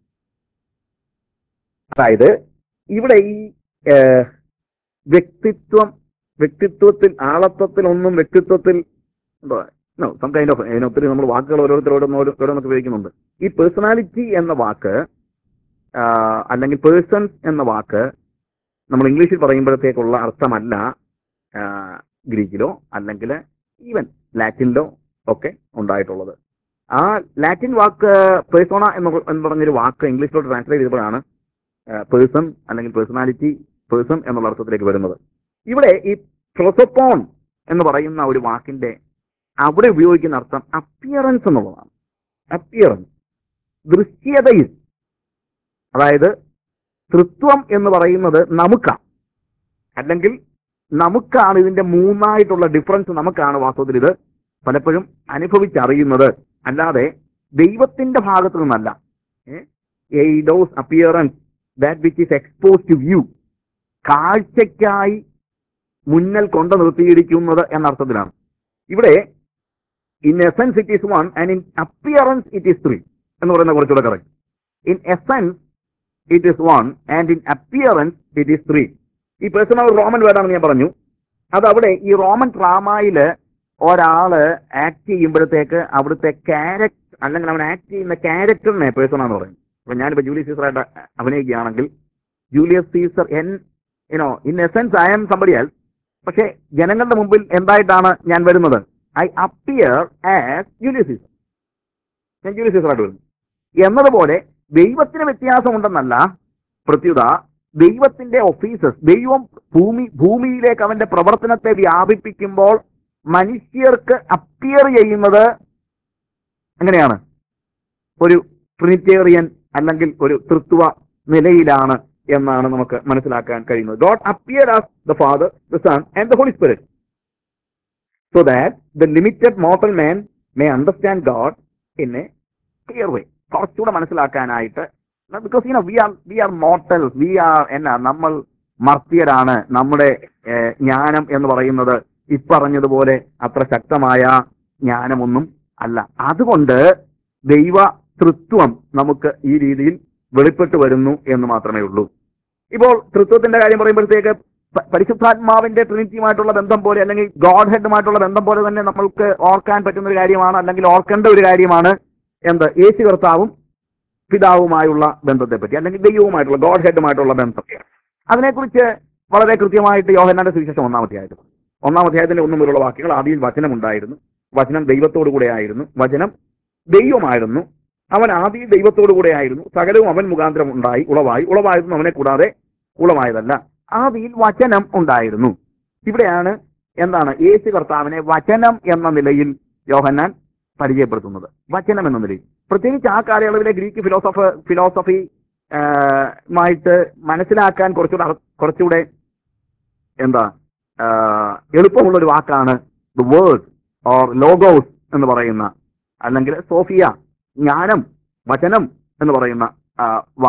അതായത് ഇവിടെ ഈ ഏഹ്, വ്യക്തിത്വം വ്യക്തിത്വത്തിൽ ആളത്വത്തിൽ ഒന്നും വ്യക്തിത്വത്തിൽ സം കൈൻഡ് ഓഫ് അതിന് ഒത്തിരി നമ്മൾ വാക്കുകൾ ഓരോരുത്തരോടും ഓരോ- ഓരോന്നൊക്കെ ഉപയോഗിക്കുന്നുണ്ട് ഈ പേഴ്സണാലിറ്റി എന്ന വാക്ക് ആ, അല്ലെങ്കിൽ പേഴ്സൺസ് എന്ന വാക്ക് നമ്മൾ ഇംഗ്ലീഷിൽ പറയുമ്പോഴത്തേക്കുള്ള അർത്ഥമല്ല ആ, ഗ്രീക്കിലോ അല്ലെങ്കിൽ ഈവൻ ലാറ്റിനിലോ ഒക്കെ ഉണ്ടായിട്ടുള്ളത് ആ ലാറ്റിൻ വാക്ക് പേഴ്സോണ എന്ന് എന്ന് പറഞ്ഞൊരു വാക്ക് ഇംഗ്ലീഷിലോട്ട് ട്രാൻസ്ലേറ്റ് ചെയ്തപ്പോഴാണ് പേഴ്സൺ അല്ലെങ്കിൽ പേഴ്സണാലിറ്റി പേഴ്സൺ എന്നുള്ള അർത്ഥത്തിലേക്ക് വരുന്നത് ഇവിടെ ഈ പ്രൊസപ്പോൺ എന്ന് പറയുന്ന ഒരു വാക്കിന്റെ അവിടെ ഉപയോഗിക്കുന്ന അർത്ഥം അപ്പിയറൻസ് എന്നുള്ളതാണ് അപ്പിയറൻസ് ദൃശ്യതയിൽ അതായത് തൃത്വം എന്ന് പറയുന്നത് നമുക്കാണ് അല്ലെങ്കിൽ നമുക്കാണ് ഇതിന്റെ മൂന്നായിട്ടുള്ള ഡിഫറൻസ് നമുക്കാണ് വാസ്തവത്തിൽ ഇത് പലപ്പോഴും അനുഭവിച്ചറിയുന്നത് അല്ലാതെ ദൈവത്തിന്റെ ഭാഗത്തു നിന്നല്ല those appearance that which is expose to view കാഴ്ചയ്ക്കായി മുന്നിൽ കൊണ്ടു നിർത്തിയിരിക്കുന്നത് എന്ന അർത്ഥത്തിലാണ് ഇവിടെ in essence it is one and in appearance it is three എന്ന് പറയുന്ന കുറച്ചുകൂടെ correct in essence it is one and in appearance it is three ഈ പേഴ്സണൽ റോമൻ വേർഡാണെന്ന് ഞാൻ പറഞ്ഞു അത് അവിടെ ഈ റോമൻ ഡ്രാമയില് ഒരാള് ആക്ട് ചെയ്യുമ്പോഴത്തേക്ക് അവിടുത്തെ ക്യാരക്ടർ അല്ലെങ്കിൽ അവൻ ആക്ട് ചെയ്യുന്ന ക്യാരക്ടറിനെ പേഴ്സൺ എന്ന് പറയും അപ്പൊ ഞാനിപ്പോ ജൂലിയസ് സീസറായിട്ട് അഭിനയിക്കുകയാണെങ്കിൽ Julius Caesar and you know in essence I am സംബടിയാൽ പക്ഷെ ജനങ്ങളുടെ മുമ്പിൽ എന്തായിട്ടാണ് ഞാൻ വരുന്നത് I appear as Julius Caesar ഞാൻ ജൂലിയസ് സീസറായിട്ട് വരുന്നു എന്നതുപോലെ ദൈവത്തിന് വ്യത്യാസമുണ്ടെന്നല്ല പ്രത്യുത ദൈവത്തിന്റെ ഓഫീസസ് ദൈവം ഭൂമി ഭൂമിയിലേക്ക് അവന്റെ പ്രവർത്തനത്തെ വ്യാപിപ്പിക്കുമ്പോൾ മനുഷ്യർക്ക് അപ്പിയർ ചെയ്യുന്നത് എങ്ങനെയാണ് ഒരു ട്രിനിറ്റേറിയൻ അല്ലെങ്കിൽ ഒരു തൃത്വ നിലയിലാണ് എന്നാണ് നമുക്ക് മനസ്സിലാക്കാൻ കഴിയുന്നത് God appear as the father the son and the Holy Spirit so that the limited mortal man may understand God in a clear way കുറച്ചുകൂടെ മനസ്സിലാക്കാനായിട്ട് because you know we are we are mortal we are എന്നാ നമ്മൾ മർത്യരാണ് നമ്മുടെ ഏഹ്, ജ്ഞാനം എന്ന് പറയുന്നത് ഇപ്പറഞ്ഞതുപോലെ അത്ര ശക്തമായ ജ്ഞാനമൊന്നും അല്ല അതുകൊണ്ട് ദൈവ തൃത്വം നമുക്ക് ഈ രീതിയിൽ വെളിപ്പെട്ടു വരുന്നു എന്ന് മാത്രമേ ഉള്ളൂ ഇപ്പോൾ തൃത്വത്തിന്റെ കാര്യം പറയുമ്പോഴത്തേക്ക് പ- പരിശുദ്ധാത്മാവിന്റെ ട്രിനിറ്റിയുമായിട്ടുള്ള ബന്ധം പോലെ അല്ലെങ്കിൽ ഗോഡ് ഹെഡുമായിട്ടുള്ള ബന്ധം പോലെ തന്നെ നമ്മൾക്ക് ഓർക്കാൻ പറ്റുന്ന ഒരു കാര്യമാണ് അല്ലെങ്കിൽ ഓർക്കേണ്ട ഒരു കാര്യമാണ് എന്ത് യേശു കർത്താവും പിതാവുമായുള്ള ബന്ധത്തെ പറ്റി അല്ലെങ്കിൽ ദൈവവുമായിട്ടുള്ള ഗോഡ് ഹെഡുമായിട്ടുള്ള ബന്ധം അതിനെക്കുറിച്ച് വളരെ കൃത്യമായിട്ട് യോഹന്നാന്റെ സുവിശേഷം ഒന്നാം അധ്യായത്തിൽ ഒന്നാം അധ്യായത്തിന്റെ ഒന്നും മുതലുള്ള വാക്യങ്ങൾ ആദ്യം വചനം ഉണ്ടായിരുന്നു വചനം ദൈവത്തോടു കൂടെ ആയിരുന്നു വചനം ദൈവമായിരുന്നു അവൻ ആദ്യം ദൈവത്തോടു കൂടെ ആയിരുന്നു സകലവും അവൻ മുഖാന്തരം ഉണ്ടായി ഉളവായി ഉളവായതും അവനെ കൂടാതെ ഉളവായതല്ല ആദിയിൽ വചനം ഉണ്ടായിരുന്നു ഇവിടെയാണ് എന്താണ് യേശു കർത്താവിനെ വചനം എന്ന നിലയിൽ യോഹന്നാൻ പരിചയപ്പെടുത്തുന്നത് വചനം എന്ന നിലയിൽ പ്രത്യേകിച്ച് ആ കാലയളവിലെ ഗ്രീക്ക് ഫിലോസഫ ഫിലോസഫി മായിട്ട് മനസ്സിലാക്കാൻ കുറച്ചുകൂടെ അർ- കുറച്ചുകൂടെ എന്താ ആ, എളുപ്പമുള്ള ഒരു വാക്കാണ് ദ വേർഡ് ഓർ ലോഗോസ് എന്ന് പറയുന്ന അല്ലെങ്കിൽ സോഫിയ ജ്ഞാനം വചനം എന്ന് പറയുന്ന ആ, വാക്ക്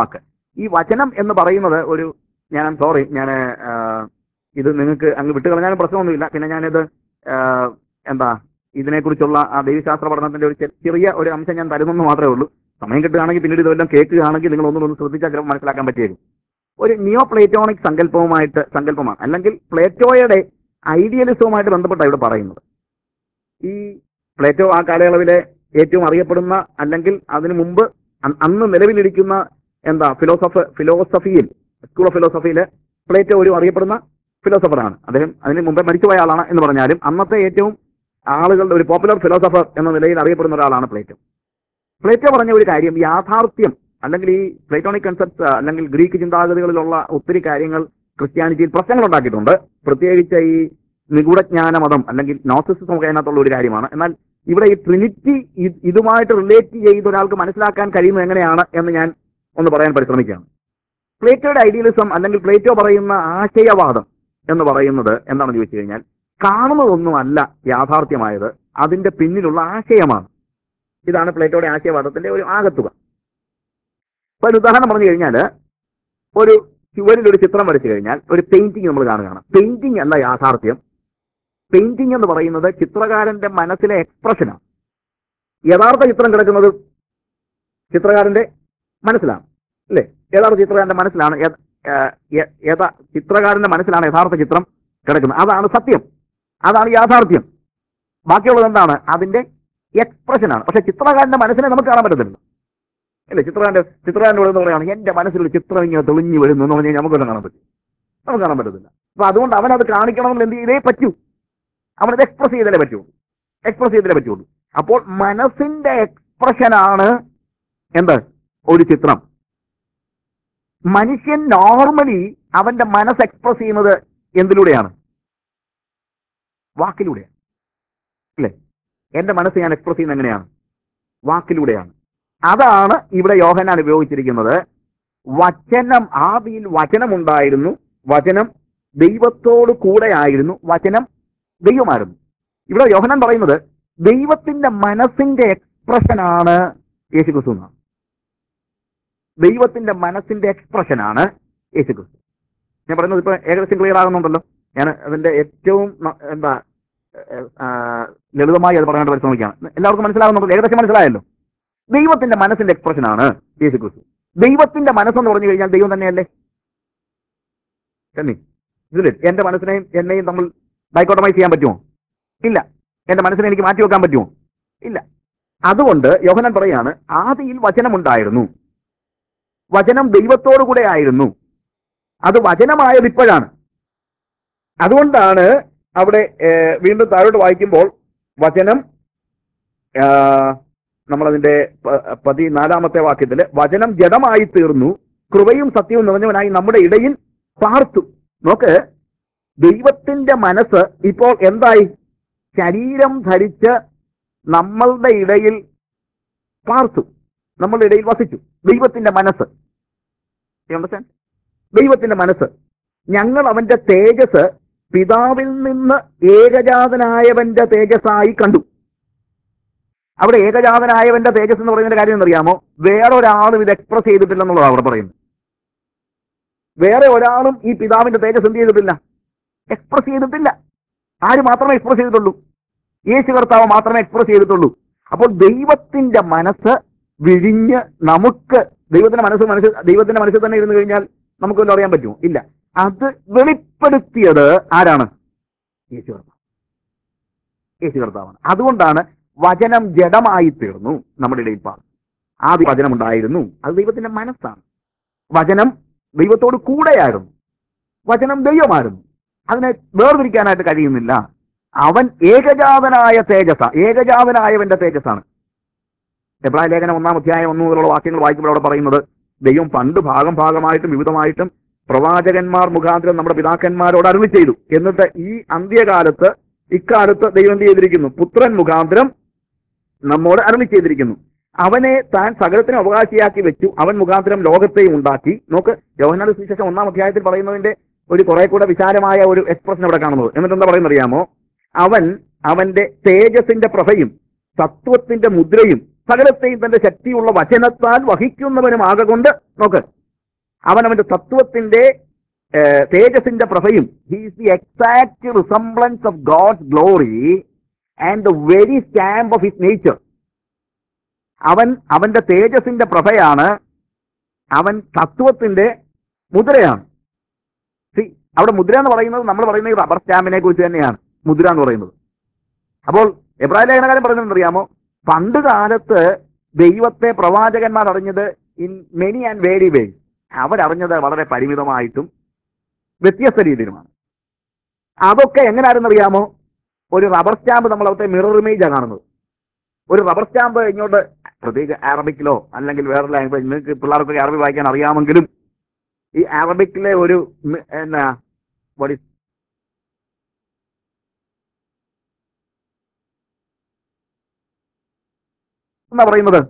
ഈ വചനം എന്ന് പറയുന്നത് ഒരു ഞാൻ സോറി ഞാൻ ഇത് നിങ്ങൾക്ക് അങ്ങ് വിട്ടുകളഞ്ഞാലും പ്രശ്നമൊന്നുമില്ല പിന്നെ ഞാനിത് ആ, എന്താ ഇതിനെക്കുറിച്ചുള്ള ആ ദൈവശാസ്ത്ര പഠനത്തിന്റെ ഒരു ചെ- ചെറിയ ഒരു അംശം ഞാൻ തരുന്നെന്ന് മാത്രമേ ഉള്ളൂ സമയം കിട്ടുകയാണെങ്കിൽ പിന്നീട് ഇതെല്ലാം കേൾക്കുകയാണെങ്കിൽ നിങ്ങൾ ഒന്നും ഒന്ന് ശ്രദ്ധിച്ചാൽ ചിലപ്പോൾ മനസ്സിലാക്കാൻ പറ്റിയേക്കും ഒരു നിയോ പ്ലേറ്റോണിക് സങ്കല്പവുമായിട്ട് സങ്കല്പമാണ് അല്ലെങ്കിൽ പ്ലേറ്റോയുടെ ഐഡിയലിസവുമായിട്ട് ബന്ധപ്പെട്ടാണ് ഇവിടെ പറയുന്നത് ഈ പ്ലേറ്റോ ആ കാലയളവിലെ ഏറ്റവും അറിയപ്പെടുന്ന അല്ലെങ്കിൽ അതിനു മുമ്പ് അ- അന്ന് നിലവിലിരിക്കുന്ന എന്താ ഫിലോസഫ ഫിലോസഫിയിൽ സ്കൂൾ ഓഫ് ഫിലോസഫിയിൽ പ്ലേറ്റോ ഒരു അറിയപ്പെടുന്ന ഫിലോസഫറാണ് അദ്ദേഹം അതിന് മുമ്പേ മരിച്ചുപോയ ആളാണ് എന്ന് പറഞ്ഞാലും അന്നത്തെ ഏറ്റവും ആളുകളുടെ ഒരു പോപ്പുലർ ഫിലോസഫർ എന്ന നിലയിൽ അറിയപ്പെടുന്ന ഒരാളാണ് പ്ലേറ്റോ പ്ലേറ്റോ പറഞ്ഞ ഒരു കാര്യം യാഥാർത്ഥ്യം അല്ലെങ്കിൽ ഈ പ്ലേറ്റോണിക് കൺസെപ്റ്റ് അല്ലെങ്കിൽ ഗ്രീക്ക് ചിന്താഗതികളിലുള്ള ഒത്തിരി കാര്യങ്ങൾ ക്രിസ്ത്യാനിറ്റിയിൽ പ്രശ്നങ്ങൾ ഉണ്ടാക്കിയിട്ടുണ്ട് പ്രത്യേകിച്ച് ഈ നിഗൂഢജ്ഞാന മതം അല്ലെങ്കിൽ നോസിസം ഒക്കെ അതിനകത്തുള്ള ഒരു കാര്യമാണ് എന്നാൽ ഇവിടെ ഈ ട്രിനിറ്റി ഇ- ഇതുമായിട്ട് റിലേറ്റ് ചെയ്ത് ഒരാൾക്ക് മനസ്സിലാക്കാൻ കഴിയുന്നത് എങ്ങനെയാണ് എന്ന് ഞാൻ ഒന്ന് പറയാൻ പരിശ്രമിക്കുകയാണ് പ്ലേറ്റോയുടെ ഐഡിയലിസം അല്ലെങ്കിൽ പ്ലേറ്റോ പറയുന്ന ആശയവാദം എന്ന് പറയുന്നത് എന്താണെന്ന് ചോദിച്ചു കഴിഞ്ഞാൽ കാണുന്നതൊന്നുമല്ല യാഥാർത്ഥ്യമായത് അതിന്റെ പിന്നിലുള്ള ആശയമാണ് ഇതാണ് പ്ലേറ്റോയുടെ ആശയവാദത്തിന്റെ ഒരു ആകത്തുക ഇപ്പൊ ഒരു ഉദാഹരണം പറഞ്ഞു കഴിഞ്ഞാൽ ഒരു ചുവരിൽ ഒരു ചിത്രം വരച്ചു കഴിഞ്ഞാൽ ഒരു പെയിന്റിംഗ് നമ്മൾ കാണുകയാണ് പെയിന്റിംഗ് അല്ല യാഥാർത്ഥ്യം പെയിന്റിംഗ് എന്ന് പറയുന്നത് ചിത്രകാരന്റെ മനസ്സിലെ എക്സ്പ്രഷനാണ് യഥാർത്ഥ ചിത്രം കിടക്കുന്നത് ചിത്രകാരന്റെ മനസ്സിലാണ് അല്ലേ യഥാർത്ഥ ചിത്രകാരന്റെ മനസ്സിലാണ് യ- ആ, യ- യഥാ ചിത്രകാരന്റെ മനസ്സിലാണ് യഥാർത്ഥ ചിത്രം കിടക്കുന്നത് അതാണ് സത്യം അതാണ് യാഥാർത്ഥ്യം ബാക്കിയുള്ളത് എന്താണ് അതിന്റെ എക്സ്പ്രഷനാണ് പക്ഷെ ചിത്രകാരന്റെ മനസ്സിനെ നമുക്ക് കാണാൻ പറ്റത്തില്ല അല്ലേ ചിത്രകാരന്റെ ചിത്രകാരൻ്റെ എന്ന് പറയുകയാണ് എന്റെ മനസ്സിലൊരു ചിത്രം ഇങ്ങനെ തെളിഞ്ഞു വരുന്നു എന്ന് പറഞ്ഞാൽ നമുക്ക് കാണാൻ പറ്റും നമുക്ക് കാണാൻ പറ്റത്തില്ല അപ്പൊ അതുകൊണ്ട് അവൻ അത് കാണിക്കണമെന്ന് എന്ത് ചെയ്തേ പറ്റൂ അവനത് എക്സ്പ്രസ് ചെയ്താലേ പറ്റുള്ളൂ എക്സ്പ്രസ് ചെയ്താലേ പറ്റുള്ളൂ അപ്പോൾ മനസ്സിന്റെ എക്സ്പ്രഷനാണ് എന്ത് ഒരു ചിത്രം മനുഷ്യൻ നോർമലി അവന്റെ മനസ്സ് എക്സ്പ്രസ് ചെയ്യുന്നത് എന്തിലൂടെയാണ് വാക്കിലൂടെയാണ് അല്ലേ എന്റെ മനസ്സ് ഞാൻ എക്സ്പ്രസ് ചെയ്യുന്നത് എങ്ങനെയാണ് വാക്കിലൂടെയാണ് അതാണ് ഇവിടെ യോഹനാൻ ഉപയോഗിച്ചിരിക്കുന്നത് വചനം ആദിയിൽ വചനമുണ്ടായിരുന്നു വചനം ദൈവത്തോട് കൂടെയായിരുന്നു വചനം ദൈവമായിരുന്നു ഇവിടെ യോഹനാൻ പറയുന്നത് ദൈവത്തിന്റെ മനസ്സിന്റെ എക്സ്പ്രഷനാണ് യേശുക്രിസ്തു എന്നാണ് ദൈവത്തിന്റെ മനസ്സിന്റെ എക്സ്പ്രഷനാണ് യേശുക്രിസ്തു ഞാൻ പറയുന്നത് ഇപ്പൊ ഏകദേശം ക്ലിയർ ആകുന്നുണ്ടല്ലോ ഞാൻ അതിന്റെ ഏറ്റവും ന- എന്താ ഏഹ്, ആ, ലളിതമായി അത് പറയാനായിട്ട് പരിശ്രമിക്കുകയാണ് എല്ലാവർക്കും മനസ്സിലാകുന്നുണ്ടല്ലോ ഏകദേശം മനസ്സിലായല്ലോ ദൈവത്തിന്റെ മനസ്സിന്റെ എക്സ്പ്രഷനാണ് യേശുക്രിസ്തു ദൈവത്തിന്റെ മനസ്സെന്ന് പറഞ്ഞു കഴിഞ്ഞാൽ ദൈവം തന്നെയല്ലേ തന്നെ ഇതില് എന്റെ മനസ്സിനെയും എന്നെയും നമ്മൾ ഡൈക്കോട്ടമൈസ് ചെയ്യാൻ പറ്റുമോ ഇല്ല എന്റെ മനസ്സിനെ എനിക്ക് മാറ്റി വെക്കാൻ പറ്റുമോ ഇല്ല അതുകൊണ്ട് യോഹനൻ പറയാണ് ആദിയിൽ വചനമുണ്ടായിരുന്നു വചനം ദൈവത്തോടു കൂടെ ആയിരുന്നു അത് വചനമായത് ഇപ്പോഴാണ് അതുകൊണ്ടാണ് അവിടെ ഏഹ്, വീണ്ടും താഴോട്ട് വായിക്കുമ്പോൾ വചനം ആ, നമ്മളതിന്റെ പ- പതിനാലാമത്തെ വാക്യത്തില് വചനം ജഡമായി തീർന്നു കൃപയും സത്യവും നിറഞ്ഞവനായി നമ്മുടെ ഇടയിൽ പാർത്തു നോക്ക് ദൈവത്തിന്റെ മനസ്സ് ഇപ്പോൾ എന്തായി ശരീരം ധരിച്ച് നമ്മളുടെ ഇടയിൽ പാർത്തു നമ്മളുടെ ഇടയിൽ വസിച്ചു ദൈവത്തിന്റെ മനസ്സ് You understand? ദൈവത്തിന്റെ മനസ്സ് ഞങ്ങൾ അവന്റെ തേജസ് പിതാവിൽ നിന്ന് ഏകജാതനായവന്റെ തേജസ്സായി കണ്ടു അവിടെ ഏകജാതനായവന്റെ തേജസ് എന്ന് പറയുന്ന കാര്യം എന്നറിയാമോ വേറൊരാളും ഇത് എക്സ്പ്രസ് ചെയ്തിട്ടില്ലെന്നുള്ളതാണ് അവിടെ പറയുന്നത് വേറെ ഒരാളും ഈ പിതാവിന്റെ തേജസ് എന്ത് ചെയ്തിട്ടില്ല എക്സ്പ്രസ് ചെയ്തിട്ടില്ല ആര് മാത്രമേ എക്സ്പ്രസ് ചെയ്തിട്ടുള്ളൂ യേശു കർത്താവ് മാത്രമേ എക്സ്പ്രസ് ചെയ്തിട്ടുള്ളൂ അപ്പോൾ ദൈവത്തിന്റെ മനസ്സ് വിഴിഞ്ഞ് നമുക്ക് ദൈവത്തിന്റെ മനസ്സ് മനസ്സ് ദൈവത്തിന്റെ മനസ്സിൽ തന്നെ ഇരുന്ന് കഴിഞ്ഞാൽ നമുക്ക് വല്ലതും അറിയാൻ പറ്റുമോ ഇല്ല അത് വെളിപ്പെടുത്തിയത് ആരാണ് യേശു കർത്താവ് യേശു കർത്താവാണ് അതുകൊണ്ടാണ് വചനം ജഡമായി തീർന്നു നമ്മുടെ ഇടയിൽ പാർന്നു ആദ്യ വചനം ഉണ്ടായിരുന്നു അത് ദൈവത്തിന്റെ മനസ്സാണ് വചനം ദൈവത്തോട് കൂടെയായിരുന്നു വചനം ദൈവമായിരുന്നു അതിനെ വേർതിരിക്കാനായിട്ട് കഴിയുന്നില്ല അവൻ ഏകജാതനായ തേജസ്സ ഏകജാതനായവന്റെ തേജസ്സാണ് എബ്രായ ലേഖനം ഒന്നാം അധ്യായം ഒന്നു മുതലുള്ള വാക്യങ്ങൾ വായിക്കുമ്പോൾ അവിടെ പറയുന്നത് ദൈവം പണ്ട് ഭാഗം ഭാഗമായിട്ടും വിവിധമായിട്ടും പ്രവാചകന്മാർ മുഖാന്തരം നമ്മുടെ പിതാക്കന്മാരോട് അരുളി ചെയ്തു എന്നിട്ട് ഈ അന്ത്യകാലത്ത് ഇക്കാലത്ത് ദൈവം എന്ത് ചെയ്തിരിക്കുന്നു പുത്രൻ മുഖാന്തരം നമ്മോട് അരുളി ചെയ്തിരിക്കുന്നു അവനെ താൻ സകലത്തിനും അവകാശിയാക്കി വെച്ചു അവൻ മുഖാന്തരം ലോകത്തെയും ഉണ്ടാക്കി നോക്ക് യോഹനാട് സുവിശേഷം ഒന്നാം അധ്യായത്തിൽ പറയുന്നതിന്റെ ഒരു കുറെ കൂടെ വിശാലമായ ഒരു എക്സ്പ്രഷൻ അവിടെ കാണുന്നത് എന്നിട്ട് എന്താ പറയുന്നത് അറിയാമോ അവൻ അവന്റെ തേജസിന്റെ പ്രഭയും സത്വത്തിന്റെ മുദ്രയും സകലത്തെയും തന്റെ ശക്തിയുള്ള വചനത്താൽ വഹിക്കുന്നവനും ആകൊണ്ട് നോക്ക് അവൻ അവന്റെ തത്വത്തിന്റെ ഏഹ്, തേജസ്സിന്റെ പ്രഭയും he's the exact resemblance of God's glory and the very stamp of his nature അവൻ അവന്റെ തേജസ്സിന്റെ പ്രഭയാണ് അവൻ തത്വത്തിന്റെ മുദ്രയാണ് See, അവിടെ മുദ്ര എന്ന് പറയുന്നത് നമ്മൾ പറയുന്നത് ഈ റബ്ബർ സ്റ്റാമ്പിനെ കുറിച്ച് തന്നെയാണ് മുദ്ര എന്ന് പറയുന്നത് അപ്പോൾ എബ്രാഹിം ലേഖനകാരൻ പറയുന്നത് അറിയാമോ പണ്ട് കാലത്ത് ദൈവത്തെ പ്രവാചകന്മാർ അറിഞ്ഞത് in many and various ways അവരറിഞ്ഞത് വളരെ പരിമിതമായിട്ടും വ്യത്യസ്ത രീതിയിലുമാണ് അതൊക്കെ എങ്ങനെയാണെന്ന് അറിയാമോ ഒരു റബ്ബർ സ്റ്റാമ്പ് നമ്മൾ അവിടുത്തെ മിറർ ഇമേജാണ് കാണുന്നത് ഒരു റബ്ബർ സ്റ്റാമ്പ് ഇങ്ങോട്ട് പ്രത്യേകിച്ച് അറബിക്കിലോ അല്ലെങ്കിൽ വേറെ ലാംഗ്വേജ് നിങ്ങൾക്ക് പിള്ളേർക്കൊക്കെ അറബി വായിക്കാൻ അറിയാമെങ്കിലും ഈ അറബിക്കിലെ ഒരു മി- എന്നാ what is എന്നാ പറയുന്നത്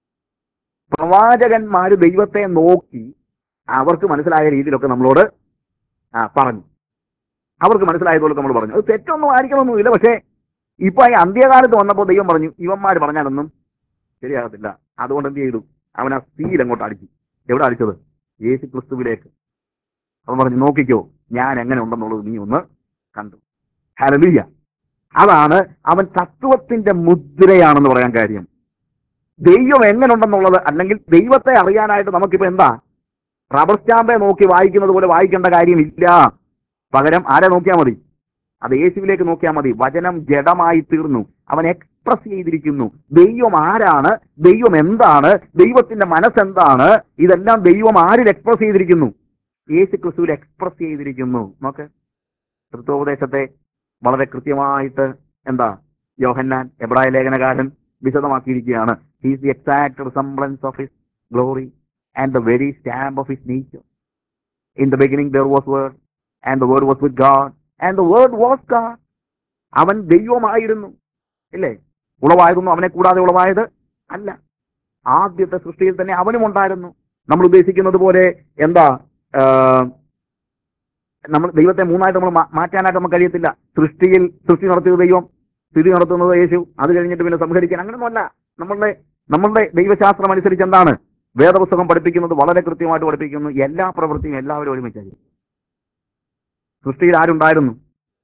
പ്രവാചകന്മാര് ദൈവത്തെ നോക്കി അവർക്ക് മനസ്സിലായ രീതിയിലൊക്കെ നമ്മളോട് ആ, പറഞ്ഞു അവർക്ക് മനസ്സിലായതുപോലെ നമ്മൾ പറഞ്ഞു അത് തെറ്റൊന്നും ആയിരിക്കണമെന്നില്ല പക്ഷേ ഇപ്പൊ ഈ അന്ത്യകാലത്ത് വന്നപ്പോൾ ദൈവം പറഞ്ഞു ഇവന്മാർ പറഞ്ഞാലൊന്നും ശരിയാകത്തില്ല അതുകൊണ്ട് എന്ത് ചെയ്തു അവൻ ആ സീൽ അങ്ങോട്ട് അടിച്ചു എവിടെ അടിച്ചത് യേശു ക്രിസ്തുവിലേക്ക് അവൻ പറഞ്ഞു നോക്കിക്കോ ഞാൻ എങ്ങനെ ഉണ്ടെന്നുള്ളത് നീ ഒന്ന് കണ്ടു ഹലലുയ്യ അതാണ് അവൻ തത്വത്തിന്റെ മുദ്രയാണെന്ന് പറയാൻ കാര്യം ദൈവം എങ്ങനെ ഉണ്ടെന്നുള്ളത് അല്ലെങ്കിൽ ദൈവത്തെ അറിയാനായിട്ട് നമുക്കിപ്പോ എന്താ റബ്ബർ സ്റ്റാമ്പെ നോക്കി വായിക്കുന്നത് പോലെ വായിക്കേണ്ട കാര്യമില്ല പകരം ആരെ നോക്കിയാൽ മതി അത് യേശുവിലേക്ക് നോക്കിയാൽ മതി വചനം ജഡമായി തീർന്നു അവൻ എക്സ്പ്രസ് ചെയ്തിരിക്കുന്നു ദൈവം ആരാണ് ദൈവം എന്താണ് ദൈവത്തിന്റെ മനസ്സെന്താണ് ഇതെല്ലാം ദൈവം ആരിൽ എക്സ്പ്രസ് ചെയ്തിരിക്കുന്നു യേശു ക്രിസ്തുവിൽ എക്സ്പ്രസ് ചെയ്തിരിക്കുന്നു നോക്ക് തൃത്വോപദേശത്തെ വളരെ കൃത്യമായിട്ട് എന്താ യോഹന്നാൻ എബ്രായ ലേഖനകാരൻ വിശദമാക്കിയിരിക്കുകയാണ് he's the exact resemblance of his glory and the very stamp of his nature in the beginning there was word and the word was with God and the word was God അവൻ ദൈവമായിരുന്നു ഇല്ലേ ഉളവായതൊന്നും അവനെ കൂടാതെ ഉളവായത് അല്ല ആദ്യത്തെ സൃഷ്ടിയിൽ തന്നെ അവനും ഉണ്ടായിരുന്നു നമ്മൾ ഉദ്ദേശിക്കുന്നത് പോലെ എന്താ ആ, നമ്മൾ ദൈവത്തെ മൂന്നായിട്ട് നമ്മൾ മാ- മാറ്റാനായിട്ട് നമുക്ക് കഴിയത്തില്ല സൃഷ്ടിയിൽ സൃഷ്ടി നടത്തിയത് ദൈവം സ്ഥിതി നടത്തുന്നത് യേശു അത് കഴിഞ്ഞിട്ട് പിന്നെ സംഹരിക്കാൻ അങ്ങനെയൊന്നുമല്ല നമ്മളുടെ നമ്മളുടെ ദൈവശാസ്ത്രം അനുസരിച്ച് എന്താണ് വേദപുസ്തകം പഠിപ്പിക്കുന്നത് വളരെ കൃത്യമായിട്ട് പഠിപ്പിക്കുന്നു എല്ലാ പ്രവൃത്തിയും എല്ലാവരും ഒരുമിച്ചായി സൃഷ്ടിയിൽ ആരുണ്ടായിരുന്നു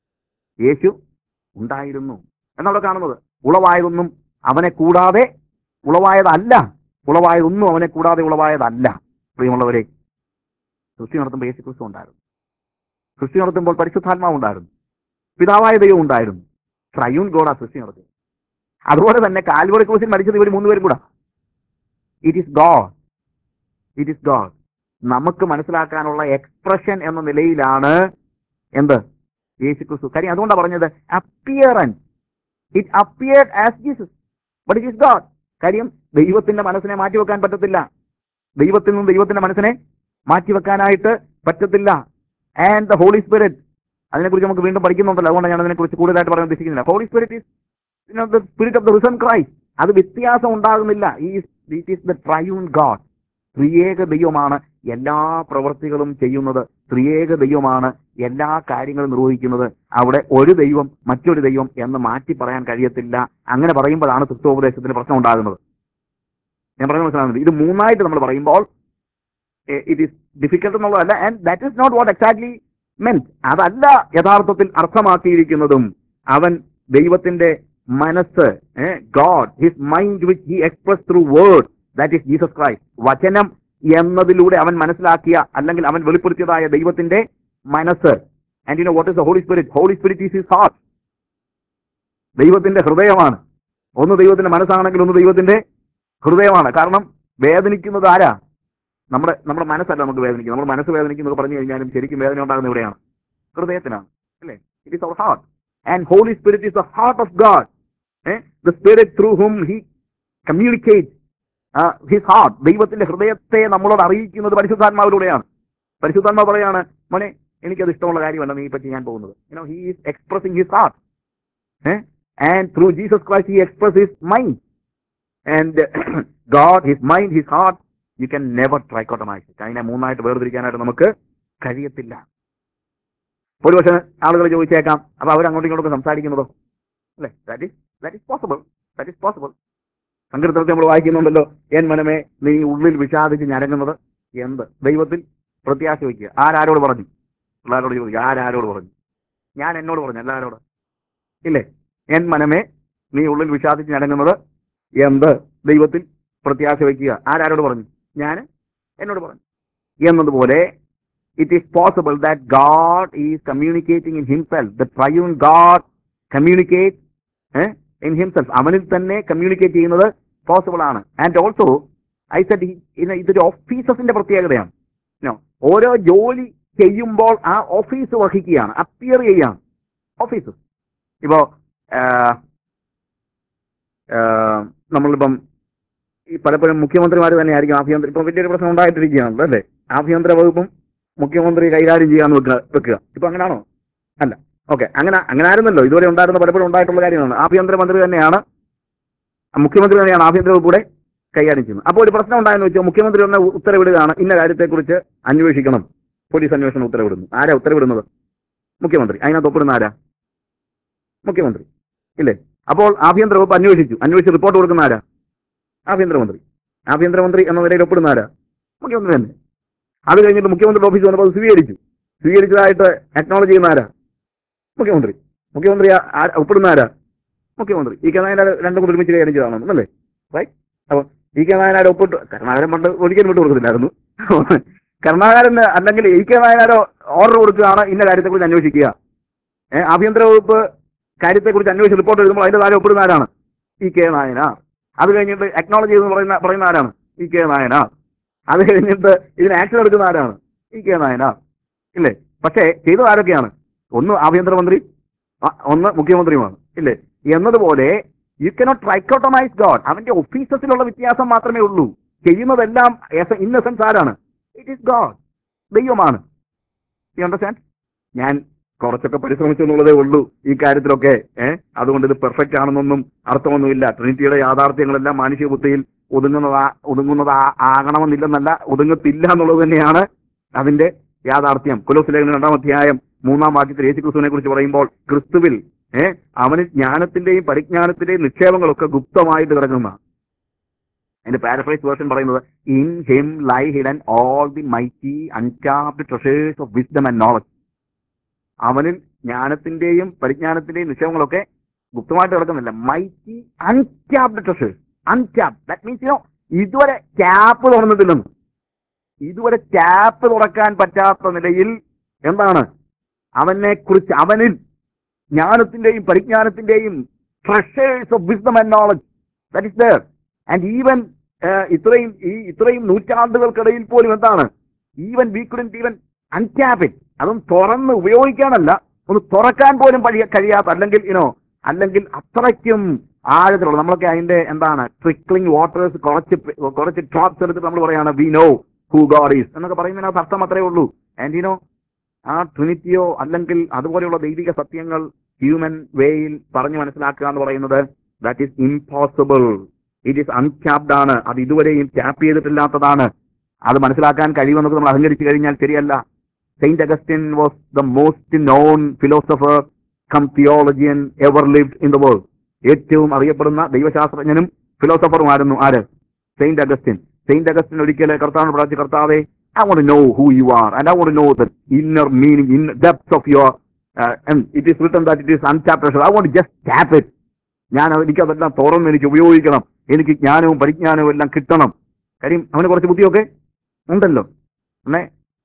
യേശു ഉണ്ടായിരുന്നു എന്നവിടെ കാണുന്നത് ഉളവായതൊന്നും അവനെ കൂടാതെ ഉളവായതല്ല ഉളവായതൊന്നും അവനെ കൂടാതെ ഉളവായതല്ല പ്രിയമുള്ളവരെ സൃഷ്ടി നടത്തുമ്പോൾ യേശു ക്രിസ്തു ഉണ്ടായിരുന്നു സൃഷ്ടി നടത്തുമ്പോൾ പരിശുദ്ധാത്മാവ് ഉണ്ടായിരുന്നു പിതാവായ ദൈവം ഉണ്ടായിരുന്നു ട്രയൂൺ ഗോഡാ സൃഷ്ടി നടത്തി അതുപോലെ തന്നെ കാൽവറി ക്രൂസിൽ മരിച്ചത് ഇവർ മൂന്നുപേരും കൂടാ it is God it is God നമുക്ക് മനസ്സിലാക്കാനുള്ള എക്സ്പ്രഷൻ എന്ന നിലയിലാണ് എന്ത് യേശു ക്രിസ്തു കാര്യം അതുകൊണ്ടാണ് പറഞ്ഞത് appearance it appeared as Jesus but it is God കാര്യം ദൈവത്തിന്റെ മനസ്സിനെ മാറ്റിവെക്കാൻ പറ്റത്തില്ല ദൈവത്തിൽ നിന്നും ദൈവത്തിന്റെ മനസ്സിനെ മാറ്റിവെക്കാനായിട്ട് പറ്റത്തില്ല ആൻഡ് ദ ഹോളി സ്പിരിറ്റ് അതിനെക്കുറിച്ച് നമുക്ക് വീണ്ടും പഠിക്കുന്നുണ്ടല്ലോ അതുകൊണ്ട് ഞാൻ അതിനെക്കുറിച്ച് കൂടുതലായിട്ട് പറയാൻ ഉദ്ദേശിക്കുന്നില്ല Holy Spirit is the spirit of the risen Christ അത് വ്യത്യാസം ഉണ്ടാകുന്നില്ല ഈ it is the triune God ത്രിയേക ദൈവമാണ് എല്ലാ പ്രവൃത്തികളും ചെയ്യുന്നത് ത്രിയേക ദൈവമാണ് എല്ലാ കാര്യങ്ങളും നിർവഹിക്കുന്നത് അവിടെ ഒരു ദൈവം മറ്റൊരു ദൈവം എന്ന് മാറ്റി പറയാൻ കഴിയത്തില്ല അങ്ങനെ പറയുമ്പോഴാണ് തൃത്വോപദേശത്തിന് പ്രശ്നം ഉണ്ടാകുന്നത് ഞാൻ പറയുന്നത് മനസ്സിലാകുന്നത് ഇത് മൂന്നായിട്ട് നമ്മൾ പറയുമ്പോൾ ഇറ്റ് ഈസ് ഡിഫിക്കൽട്ട് എന്നുള്ളതല്ല and that is not what exactly meant അതല്ല യഥാർത്ഥത്തിൽ അർത്ഥമാക്കിയിരിക്കുന്നതും അവൻ ദൈവത്തിന്റെ മനസ്സ് God his mind which he express through word that is Jesus Christ വചനം എന്നതിലൂടെ അവൻ മനസ്സിലാക്കിയ അല്ലെങ്കിൽ അവൻ വെളിപ്പെടുത്തിയതായ ദൈവത്തിന്റെ മനസ്സ് and you know what is the Holy Spirit Holy Spirit is his heart ദൈവത്തിന്റെ ഹൃദയമാണ് ഒന്ന് ദൈവത്തിന്റെ മനസ്സാണെങ്കിൽ ഒന്ന് ദൈവത്തിന്റെ ഹൃദയമാണ് കാരണം വേദനിക്കുന്നത് ആരാ നമ്മുടെ നമ്മുടെ മനസ്സല്ല നമുക്ക് വേദനിക്കുന്നത് നമ്മുടെ മനസ്സ് വേദനിക്കുന്നത് പറഞ്ഞു കഴിഞ്ഞാലും ശരിക്കും വേദന ഉണ്ടാകുന്ന എവിടെയാണ് ഹൃദയത്തിനാണ് അല്ലേ it is our heart and Holy Spirit is the heart of God the spirit through whom he communicate his heart ദൈവത്തിന്റെ ഹൃദയത്തെ നമ്മളോട് അറിയിക്കുന്നത് പരിശുദ്ധാത്മാവിലൂടെയാണ് പരിശുദ്ധാത്മാവ് പറയാണ് മോനെ എനിക്കത് ഇഷ്ടമുള്ള കാര്യമല്ല നീ ഇപ്പൊ ചെയ്യാൻ പോകുന്നത് you know he is expressing his heart and through Jesus Christ he express his mind and God his mind his heart you can never trichotomize അതിനെ മൂന്നായിട്ട് വേർതിരിക്കാനായിട്ട് നമുക്ക് കഴിയത്തില്ല ഒരുപക്ഷെ ആളുകൾ ചോദിച്ചേക്കാം അപ്പൊ അവർ അങ്ങോട്ടും ഇങ്ങോട്ടും സംസാരിക്കുന്നതോ അല്ലേ that is that is possible that is possible സങ്കീർത്തനത്തിൽ നമ്മൾ വായിക്കുന്നുണ്ടല്ലോ എൻ മനമേ നീ ഉള്ളിൽ വിഷാദിച്ച് ഞരങ്ങുന്നത് എന്ത് ദൈവത്തിൽ പ്രത്യാശ വയ്ക്കുക ആരാരോട് പറഞ്ഞു പിള്ളേരോട് ചോദിക്കുക ആരാരോട് പറഞ്ഞു ഞാൻ എന്നോട് പറഞ്ഞു എല്ലാവരോട് ഇല്ലേ എൻ മനമേ നീ ഉള്ളിൽ വിഷാദിച്ച് ഞടങ്ങുന്നത് എന്ത് ദൈവത്തിൽ പ്രത്യാശ വയ്ക്കുക ആരാരോട് പറഞ്ഞു ഞാൻ എന്നോട് പറഞ്ഞു എന്നതുപോലെ it is possible that God is communicating in himself the triune God communicate in himself അവനിൽ തന്നെ കമ്മ്യൂണിക്കേറ്റ് ചെയ്യുന്നത് പോസിബിൾ ആണ് ആൻഡ് ഓൾസോ ഐ സെഡ് ഇതൊരു ഓഫീസസിന്റെ പ്രത്യേകതയാണ് No. ഓരോ ജോലി ചെയ്യുമ്പോൾ ആ ഓഫീസ് വഹിക്കുകയാണ് അപ്പിയർ ചെയ്യാണ് ഓഫീസ് ഇപ്പോ ആ, ആ, നമ്മളിപ്പം ഈ പലപ്പോഴും മുഖ്യമന്ത്രിമാർ തന്നെയായിരിക്കും ആഭ്യന്തര ഇപ്പൊ വലിയൊരു പ്രശ്നം ഉണ്ടായിട്ടിരിക്കുകയാണല്ലോ അല്ലേ ആഭ്യന്തര വകുപ്പും മുഖ്യമന്ത്രി കൈകാര്യം ചെയ്യാന്ന് വെക്കുക വെക്കുക ഇപ്പൊ അങ്ങനാണോ അല്ല ഓക്കെ അങ്ങനെ അങ്ങനെ ആയിരുന്നല്ലോ ഇതുവരെ ഉണ്ടായിരുന്ന പലപ്പോഴും ഉണ്ടായിട്ടുള്ള കാര്യമാണ് ആഭ്യന്തരമന്ത്രി തന്നെയാണ് മുഖ്യമന്ത്രി തന്നെയാണ് ആഭ്യന്തര വകുപ്പ് കൂടെ കൈകാര്യം ചെയ്യുന്നത് അപ്പോൾ ഒരു പ്രശ്നം ഉണ്ടായെന്ന് വെച്ചാൽ മുഖ്യമന്ത്രി തന്നെ ഉത്തരവിടുകയാണ് ഇന്ന കാര്യത്തെക്കുറിച്ച് അന്വേഷിക്കണം പോലീസ് അന്വേഷണം ഉത്തരവിടുന്നു ആരാ ഉത്തരവിടുന്നത് മുഖ്യമന്ത്രി അതിനകത്ത് ഒപ്പിടുന്ന ആരാ മുഖ്യമന്ത്രി ഇല്ലേ അപ്പോൾ ആഭ്യന്തര വകുപ്പ് അന്വേഷിച്ചു അന്വേഷിച്ച് റിപ്പോർട്ട് കൊടുക്കുന്ന ആരാ ആഭ്യന്തരമന്ത്രി ആഭ്യന്തരമന്ത്രി എന്ന നിലയിൽ ഒപ്പിടുന്ന ആരാ മുഖ്യമന്ത്രി തന്നെ അത് കഴിഞ്ഞിട്ട് മുഖ്യമന്ത്രിയുടെ ഓഫീസ് വന്നപ്പോൾ അത് സ്വീകരിച്ചു സ്വീകരിച്ചതായിട്ട് അക്നോളജ് ചെയ്യുന്ന ആരാ മുഖ്യമന്ത്രി മുഖ്യമന്ത്രി ആ- ആ- ഒപ്പിടുന്ന ആരാ മുഖ്യമന്ത്രി ഈ കെ നായനാർ രണ്ടും കൂടി ഒരുമിച്ച് കൈകാര്യം ചെയ്തതാണെന്ന് അല്ലേ റൈറ്റ് അപ്പൊ ഈ കെ നായനാർ ഒപ്പിട്ട് കരുണാകരൻ പണ്ട് ഒരിക്കലും വിട്ടു കൊടുക്കുന്നില്ലായിരുന്നു കരുണാകരന് അല്ലെങ്കിൽ ഈ കെ നായനാരോ ഓർഡർ കൊടുക്കുകയാണ് ഇന്ന കാര്യത്തെക്കുറിച്ച് അന്വേഷിക്കുക ഏഹ് ആഭ്യന്തര വകുപ്പ് കാര്യത്തെക്കുറിച്ച് അന്വേഷിച്ച് റിപ്പോർട്ട് എഴുതുമ്പോൾ അതിന്റെ താഴെ ഒപ്പിടുന്ന ആരാണ് ഈ കെ നായനാർ അത് കഴിഞ്ഞിട്ട് അക്നോളജ് ചെയ്തെന്ന് പറയുന്ന പറയുന്ന ആരാണ് ഈ കെ നായനാർ അത് കഴിഞ്ഞിട്ട് ഇതിന് ആക്ഷൻ എടുക്കുന്ന ആരാണ് ഈ കെ നായനാർ ഇല്ലേ പക്ഷേ ചെയ്തത് ആരൊക്കെയാണ് ഒന്ന് ആഭ്യന്തരമന്ത്രി ആ, ഒന്ന് മുഖ്യമന്ത്രിയുമാണ് ഇല്ലേ എന്നതുപോലെ യു കനോട്ട് ട്രൈക്കോട്ടമൈസ് ഗോഡ് അവന്റെ ഒഫീസസിലുള്ള വ്യത്യാസം മാത്രമേ ഉള്ളൂ ചെയ്യുന്നതെല്ലാം ഇന്നസെൻസ് ആരാണ് ഇറ്റ് ഈസ് ഗോഡ് ദൈവമാണ് യു അണ്ടർസ്റ്റാൻഡ് ഞാൻ കുറച്ചൊക്കെ പരിശ്രമിച്ചു എന്നുള്ളതേ ഉള്ളൂ ഈ കാര്യത്തിലൊക്കെ ഏഹ് അതുകൊണ്ട് ഇത് പെർഫെക്റ്റ് ആണെന്നൊന്നും അർത്ഥമൊന്നുമില്ല ട്രിനിറ്റിയുടെ യാഥാർത്ഥ്യങ്ങളെല്ലാം മാനുഷിക ബുദ്ധിയിൽ ഒതുങ്ങുന്നതാ ഒതുങ്ങുന്നതാ ആകണമെന്നില്ലെന്നല്ല ഒതുങ്ങത്തില്ല എന്നുള്ളത് തന്നെയാണ് അതിന്റെ യാഥാർത്ഥ്യം കുലോസ് ലേഖനം രണ്ടാം അധ്യായം മൂന്നാം വാക്യത്തിൽ യേശു ക്രിസ്തുവിനെ കുറിച്ച് പറയുമ്പോൾ ക്രിസ്തുവിൽ ഏഹ് അവന് ജ്ഞാനത്തിന്റെയും പരിജ്ഞാനത്തിന്റെയും നിക്ഷേപങ്ങളൊക്കെ ഗുപ്തമായിട്ട് കിടക്കുന്ന അതിന്റെ പാരഫ്രൈസ് വേർഷൻ പറയുന്നത് in him lie hidden all the mighty untapped treasures of wisdom and knowledge അവനിൽ ജ്ഞാനത്തിന്റെയും പരിജ്ഞാനത്തിന്റെയും നിക്ഷേപങ്ങളൊക്കെ ഗുപ്തമായിട്ട് കിടക്കുന്നില്ല mighty untapped treasures untap that means you ഇതുവരെ ടാപ്പ് തുറന്നിട്ടില്ലെന്ന് ഇതുവരെ ടാപ്പ് തുറക്കാൻ പറ്റാത്ത നിലയിൽ എന്താണ് അവനെ കുറിച്ച് അവനിൽ ജ്ഞാനത്തിന്റെയും പരിജ്ഞാനത്തിന്റെയും treasures of wisdom and knowledge that is there and even ഇത്രയും ഈ ഇത്രയും നൂറ്റാണ്ടുകൾക്കിടയിൽ പോലും എന്താണ് even we couldn't even untapping അതും തുറന്ന് ഉപയോഗിക്കാനല്ല ഒന്ന് തുറക്കാൻ പോലും കഴിയ- കഴിയാത്ത അല്ലെങ്കിൽ ഇനോ അല്ലെങ്കിൽ അത്രയ്ക്കും ആഴത്തിലുള്ള നമ്മളൊക്കെ അതിന്റെ എന്താണ് ട്രിക്ലിംഗ് വാട്ടേഴ്സ് കുറച്ച് പെ- കുറച്ച് ഡ്രോപ്സ് എടുത്തിട്ട് നമ്മൾ പറയാണ് we know who God is എന്നൊക്കെ പറയുന്നതിനകത്ത് അർത്ഥം അത്രേ ഉള്ളൂ ആൻഡ് യുനോ ആ ട്രിനിറ്റിയോ അല്ലെങ്കിൽ അതുപോലെയുള്ള ദൈവിക സത്യങ്ങൾ ഹ്യൂമൻ വേയിൽ പറഞ്ഞു മനസ്സിലാക്കുക എന്ന് പറയുന്നത് that is impossible it is untapped ആണ് അത് ഇതുവരെയും ക്യാപ്പ് ചെയ്തിട്ടില്ലാത്തതാണ് അത് മനസ്സിലാക്കാൻ കഴിയുമെന്നൊക്കെ നമ്മൾ അഹങ്കരിച്ചു കഴിഞ്ഞാൽ ശരിയല്ല Saint Augustine was the most known philosopher cum theologian ever lived in the world ഏറ്റവും അറിയപ്പെടുന്ന ദൈവശാസ്ത്രജ്ഞനും ഫിലോസഫറുമായിരുന്നു ആര് സെയിന്റ് അഗസ്റ്റിൻ സെയിന്റ് അഗസ്റ്റിൻ ഒരിക്കൽ കർത്താവിന് പ്രാർത്ഥിച്ച കർത്താവെ I want know who you are and I want know the inner meaning in depth of your it is written that it is uncharted I want just tap it ഞാൻ അത് എനിക്ക് അതെല്ലാം തുറന്ന് എനിക്ക് ഉപയോഗിക്കണം എനിക്ക് ജ്ഞാനവും പരിജ്ഞാനവും എല്ലാം കിട്ടണം കാര്യം അവന് കുറച്ച് ബുദ്ധിയൊക്കെ ഉണ്ടല്ലോ അല്ലേ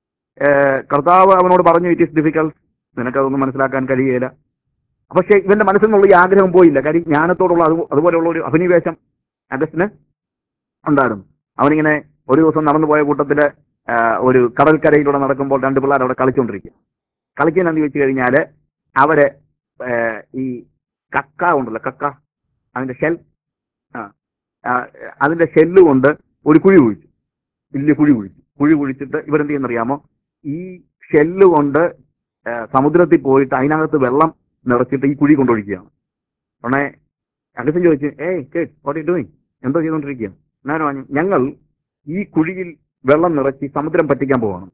ഏഹ് കർത്താവ് അവനോട് പറഞ്ഞു ഇറ്റ് ഈസ് ഡിഫിക്കൽട്ട് നിനക്കതൊന്നും മനസ്സിലാക്കാൻ കഴിയുകയില്ല പക്ഷേ ഇവന്റെ മനസ്സിൽ നിന്നുള്ള ഈ ആഗ്രഹം പോയില്ല കാര്യം ജ്ഞാനത്തോടുള്ള അത് അതുപോലെയുള്ള ഒരു അഭിനിവേശം അഗസ്റ്റിന് ഉണ്ടായിരുന്നു അവനിങ്ങനെ ഒരു ദിവസം നടന്നു പോയ കൂട്ടത്തില് ആ, ഒരു കടൽക്കരയിലൂടെ നടക്കുമ്പോൾ രണ്ട് പിള്ളേർ അവിടെ കളിച്ചുകൊണ്ടിരിക്കുക കളിക്കാനെന്ന് ചോദിച്ചു കഴിഞ്ഞാല് അവര് ഏ, ഈ കക്ക ഉണ്ടല്ലോ കക്ക അതിന്റെ ഷെൽ ആ ആ, അതിന്റെ ഷെല്ല് കൊണ്ട് ഒരു കുഴി കുഴിച്ചു വലിയ കുഴി കുഴിച്ചു കുഴി കുഴിച്ചിട്ട് ഇവരെന്ത് ചെയ്യുന്നറിയാമോ ഈ ഷെല്ല് കൊണ്ട് ഏ, സമുദ്രത്തിൽ പോയിട്ട് അതിനകത്ത് വെള്ളം നിറച്ചിട്ട് ഈ കുഴി കൊണ്ടൊഴിക്കുകയാണ് ഉടനെ അഗസ്റ്റിൻ ചോദിച്ചു ഏയ് കേട്ട് വാട്ട് യു ഡൂയിങ് എന്തോ ചെയ്തുകൊണ്ടിരിക്കുക ഞാൻ പറഞ്ഞു ഞങ്ങൾ ഈ കുഴിയിൽ വെള്ളം നിറച്ച് സമുദ്രം പറ്റിക്കാൻ പോവാണ്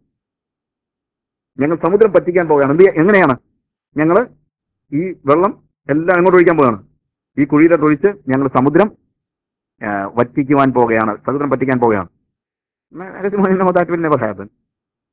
ഞങ്ങൾ സമുദ്രം പറ്റിക്കാൻ പോവുകയാണ് എന്ത് ചെയ്യ- എങ്ങനെയാണ് ഞങ്ങൾ ഈ വെള്ളം എല്ലാം എങ്ങോട്ട് ഒഴിക്കാൻ പോവുകയാണ് ഈ കുഴിയിലോട്ട് ഒഴിച്ച് ഞങ്ങൾ സമുദ്രം ആ, വറ്റിക്കുവാൻ പോവുകയാണ് സമുദ്രം പറ്റിക്കാൻ പോവുകയാണ് അഗസ്റ്റിൻ പറഞ്ഞു, "No, that will never happen."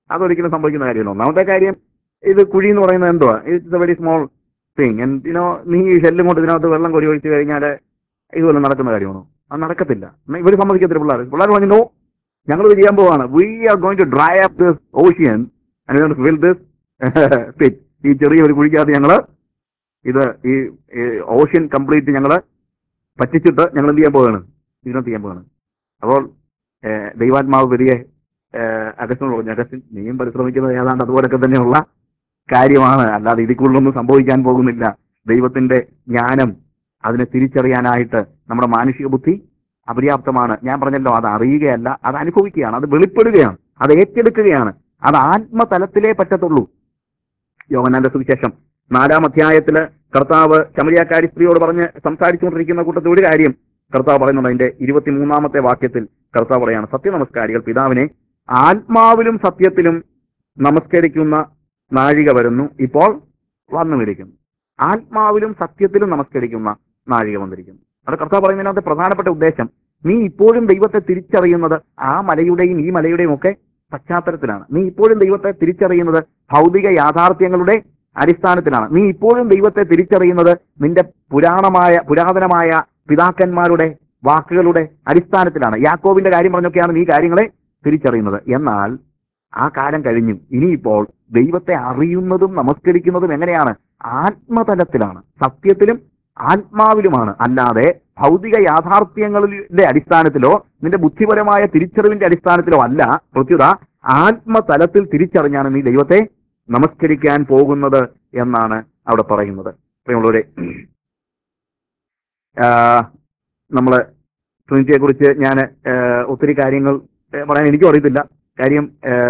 അതൊരിക്കലും സംഭവിക്കുന്ന കാര്യമല്ല ഒന്നാമത്തെ കാര്യം ഇത് കുഴി എന്ന് പറയുന്നത് എന്തുവാ it's a very small thing you know നീ ഈ ഷെല്ലും കൊണ്ട് ഇതിനകത്ത് വെള്ളം കൊടി ഒഴിച്ച് കഴിഞ്ഞാൽ ഇതുപോലെ നടക്കുന്ന കാര്യമാണോ അത് നടക്കത്തില്ല എന്നാ ഇവര് സമ്മതിക്കത്തില്ല പിള്ളേർ പിള്ളേർ പറഞ്ഞു നോ ഞങ്ങൾ ഇത് ചെയ്യാൻ പോവാണ് we are going to dry up this ocean fill this pit ഈ ചെറിയ ഒരു കുഴിക്കകത്ത് ഞങ്ങള് ഇത് ഈ ഓഷ്യൻ കംപ്ലീറ്റ് ഞങ്ങള് പറ്റിച്ചിട്ട് ഞങ്ങൾ എന്ത് ചെയ്യാൻ പോവാണ് ഇതിനകത്ത് ചെയ്യാൻ പോവാണ് അപ്പോൾ ഏഹ്, ദൈവാത്മാവ് വലിയ അഗസ്റ്റിനോട് പറഞ്ഞു അഗസ്റ്റിൻ നീയും പരിശ്രമിക്കുന്നത് ഏതാണ്ട് അതുപോലൊക്കെ തന്നെയുള്ള കാര്യമാണ് അല്ലാതെ ഇതിൽ കൂടുതലൊന്നും സംഭവിക്കാൻ പോകുന്നില്ല ദൈവത്തിന്റെ ജ്ഞാനം അതിനെ തിരിച്ചറിയാനായിട്ട് നമ്മുടെ മാനുഷിക ബുദ്ധി അപര്യാപ്തമാണ് ഞാൻ പറഞ്ഞല്ലോ അത് അറിയുകയല്ല അത് അനുഭവിക്കുകയാണ് അത് വെളിപ്പെടുകയാണ് അത് ഏറ്റെടുക്കുകയാണ് അത് ആത്മതലത്തിലേ പറ്റത്തുള്ളൂ യോഹനാന്റെ സുവിശേഷം നാലാം അധ്യായത്തില് കർത്താവ് ശമരിയാക്കാരി സ്ത്രീയോട് പറഞ്ഞ് സംസാരിച്ചുകൊണ്ടിരിക്കുന്ന കൂട്ടത്തിൽ ഒരു കാര്യം കർത്താവ് പറയുന്നുണ്ട് അതിന്റെ ഇരുപത്തിമൂന്നാമത്തെ വാക്യത്തിൽ കർത്താവ് പറയാണ് സത്യനമസ്കാരികൾ പിതാവിനെ ആത്മാവിലും സത്യത്തിലും നമസ്കരിക്കുന്ന നാഴിക വരുന്നു ഇപ്പോൾ വന്നുമിരിക്കുന്നു ആത്മാവിലും സത്യത്തിലും നമസ്കരിക്കുന്ന നാഴിക വന്നിരിക്കുന്നു അവിടെ കർത്താവ് പറയുന്നതിനകത്ത് പ്രധാനപ്പെട്ട ഉദ്ദേശം നീ ഇപ്പോഴും ദൈവത്തെ തിരിച്ചറിയുന്നത് ആ മലയുടെയും ഈ മലയുടെയും ഒക്കെ പശ്ചാത്തലത്തിലാണ് നീ ഇപ്പോഴും ദൈവത്തെ തിരിച്ചറിയുന്നത് ഭൗതിക യാഥാർത്ഥ്യങ്ങളുടെ അടിസ്ഥാനത്തിലാണ് നീ ഇപ്പോഴും ദൈവത്തെ തിരിച്ചറിയുന്നത് നിന്റെ പുരാണമായ പുരാതനമായ പിതാക്കന്മാരുടെ വാക്കുകളുടെ അടിസ്ഥാനത്തിലാണ് യാക്കോബിന്റെ കാര്യം പറഞ്ഞൊക്കെയാണ് നീ കാര്യങ്ങളെ തിരിച്ചറിയുന്നത് എന്നാൽ ആ കാലം കഴിഞ്ഞു ഇനിയിപ്പോൾ ദൈവത്തെ അറിയുന്നതും നമസ്കരിക്കുന്നതും എങ്ങനെയാണ് ആത്മതലത്തിലാണ് സത്യത്തിലും ആത്മാവിലുമാണ് അല്ലാതെ ഭൗതിക യാഥാർത്ഥ്യങ്ങളുടെ അടിസ്ഥാനത്തിലോ നിന്റെ ബുദ്ധിപരമായ തിരിച്ചറിവിന്റെ അടിസ്ഥാനത്തിലോ അല്ല പ്രത്യുത ആത്മതലത്തിൽ തിരിച്ചറിഞ്ഞാണ് നീ ദൈവത്തെ നമസ്കരിക്കാൻ പോകുന്നത് എന്നാണ് അവിടെ പറയുന്നത് പ്രിയമുള്ളവരെ നമ്മള് ട്രിനിറ്റിയെ കുറിച്ച് ഞാൻ ഒത്തിരി കാര്യങ്ങൾ ഏഹ്, പറയാൻ എനിക്കും അറിയത്തില്ല കാര്യം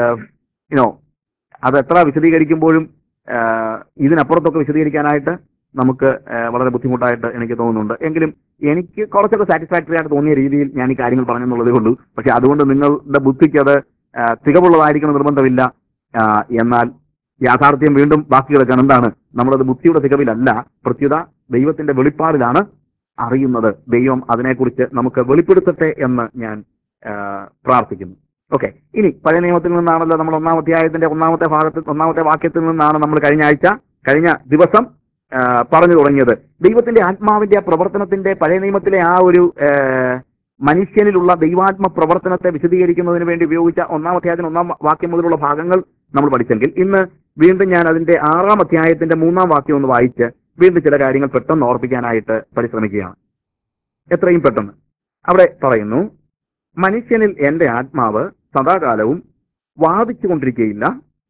യുനോ അത് എത്ര വിശദീകരിക്കുമ്പോഴും ഏഹ്, ഇതിനപ്പുറത്തൊക്കെ വിശദീകരിക്കാനായിട്ട് നമുക്ക് ഏഹ്, വളരെ ബുദ്ധിമുട്ടായിട്ട് എനിക്ക് തോന്നുന്നുണ്ട് എങ്കിലും എനിക്ക് കുറച്ചൊക്കെ സാറ്റിസ്ഫാക്ടറി ആയിട്ട് തോന്നിയ രീതിയിൽ ഞാൻ ഈ കാര്യങ്ങൾ പറഞ്ഞെന്നുള്ളതേ ഉള്ളൂ പക്ഷെ അതുകൊണ്ട് നിങ്ങളുടെ ബുദ്ധിക്ക് അത് ഏഹ്, തികവുള്ളതായിരിക്കണം നിർബന്ധമില്ല ആഹ്, എന്നാൽ യാഥാർത്ഥ്യം വീണ്ടും ബാക്കി കിടക്കാൻ എന്താണ് നമ്മളത് ബുദ്ധിയുടെ തികവിലല്ല പ്രത്യുത ദൈവത്തിന്റെ വെളിപ്പാടിലാണ് അറിയുന്നത് ദൈവം അതിനെക്കുറിച്ച് നമുക്ക് വെളിപ്പെടുത്തട്ടെ എന്ന് ഞാൻ ആഹ്, പ്രാർത്ഥിക്കുന്നു ഓക്കെ ഇനി പഴയ നിയമത്തിൽ നിന്നാണല്ലോ നമ്മൾ ഒന്നാം അധ്യായത്തിന്റെ ഒന്നാമത്തെ ഭാഗത്തിൽ ഒന്നാമത്തെ വാക്യത്തിൽ നിന്നാണ് നമ്മൾ കഴിഞ്ഞ ആഴ്ച കഴിഞ്ഞ ദിവസം ആഹ്, പറഞ്ഞു തുടങ്ങിയത് ദൈവത്തിന്റെ ആത്മാവിന്റെ ആ പ്രവർത്തനത്തിന്റെ പഴയ നിയമത്തിലെ ആ ഒരു ആഹ്, മനുഷ്യനിലുള്ള ദൈവാത്മ പ്രവർത്തനത്തെ വിശദീകരിക്കുന്നതിന് വേണ്ടി ഉപയോഗിച്ച ഒന്നാം അധ്യായത്തിന് ഒന്നാം വാക്യം മുതലുള്ള ഭാഗങ്ങൾ നമ്മൾ പഠിച്ചെങ്കിൽ ഇന്ന് വീണ്ടും ഞാൻ അതിന്റെ ആറാം അധ്യായത്തിന്റെ മൂന്നാം വാക്യം ഒന്ന് വായിച്ച് വീണ്ടും ചില കാര്യങ്ങൾ പെട്ടെന്ന് ഓർപ്പിക്കാനായിട്ട് പരിശ്രമിക്കുകയാണ് എത്രയും പെട്ടെന്ന് അവിടെ പറയുന്നു മനുഷ്യനിൽ എന്റെ ആത്മാവ് സദാകാലവും വാദിച്ചുകൊണ്ടിരിക്കുകയില്ല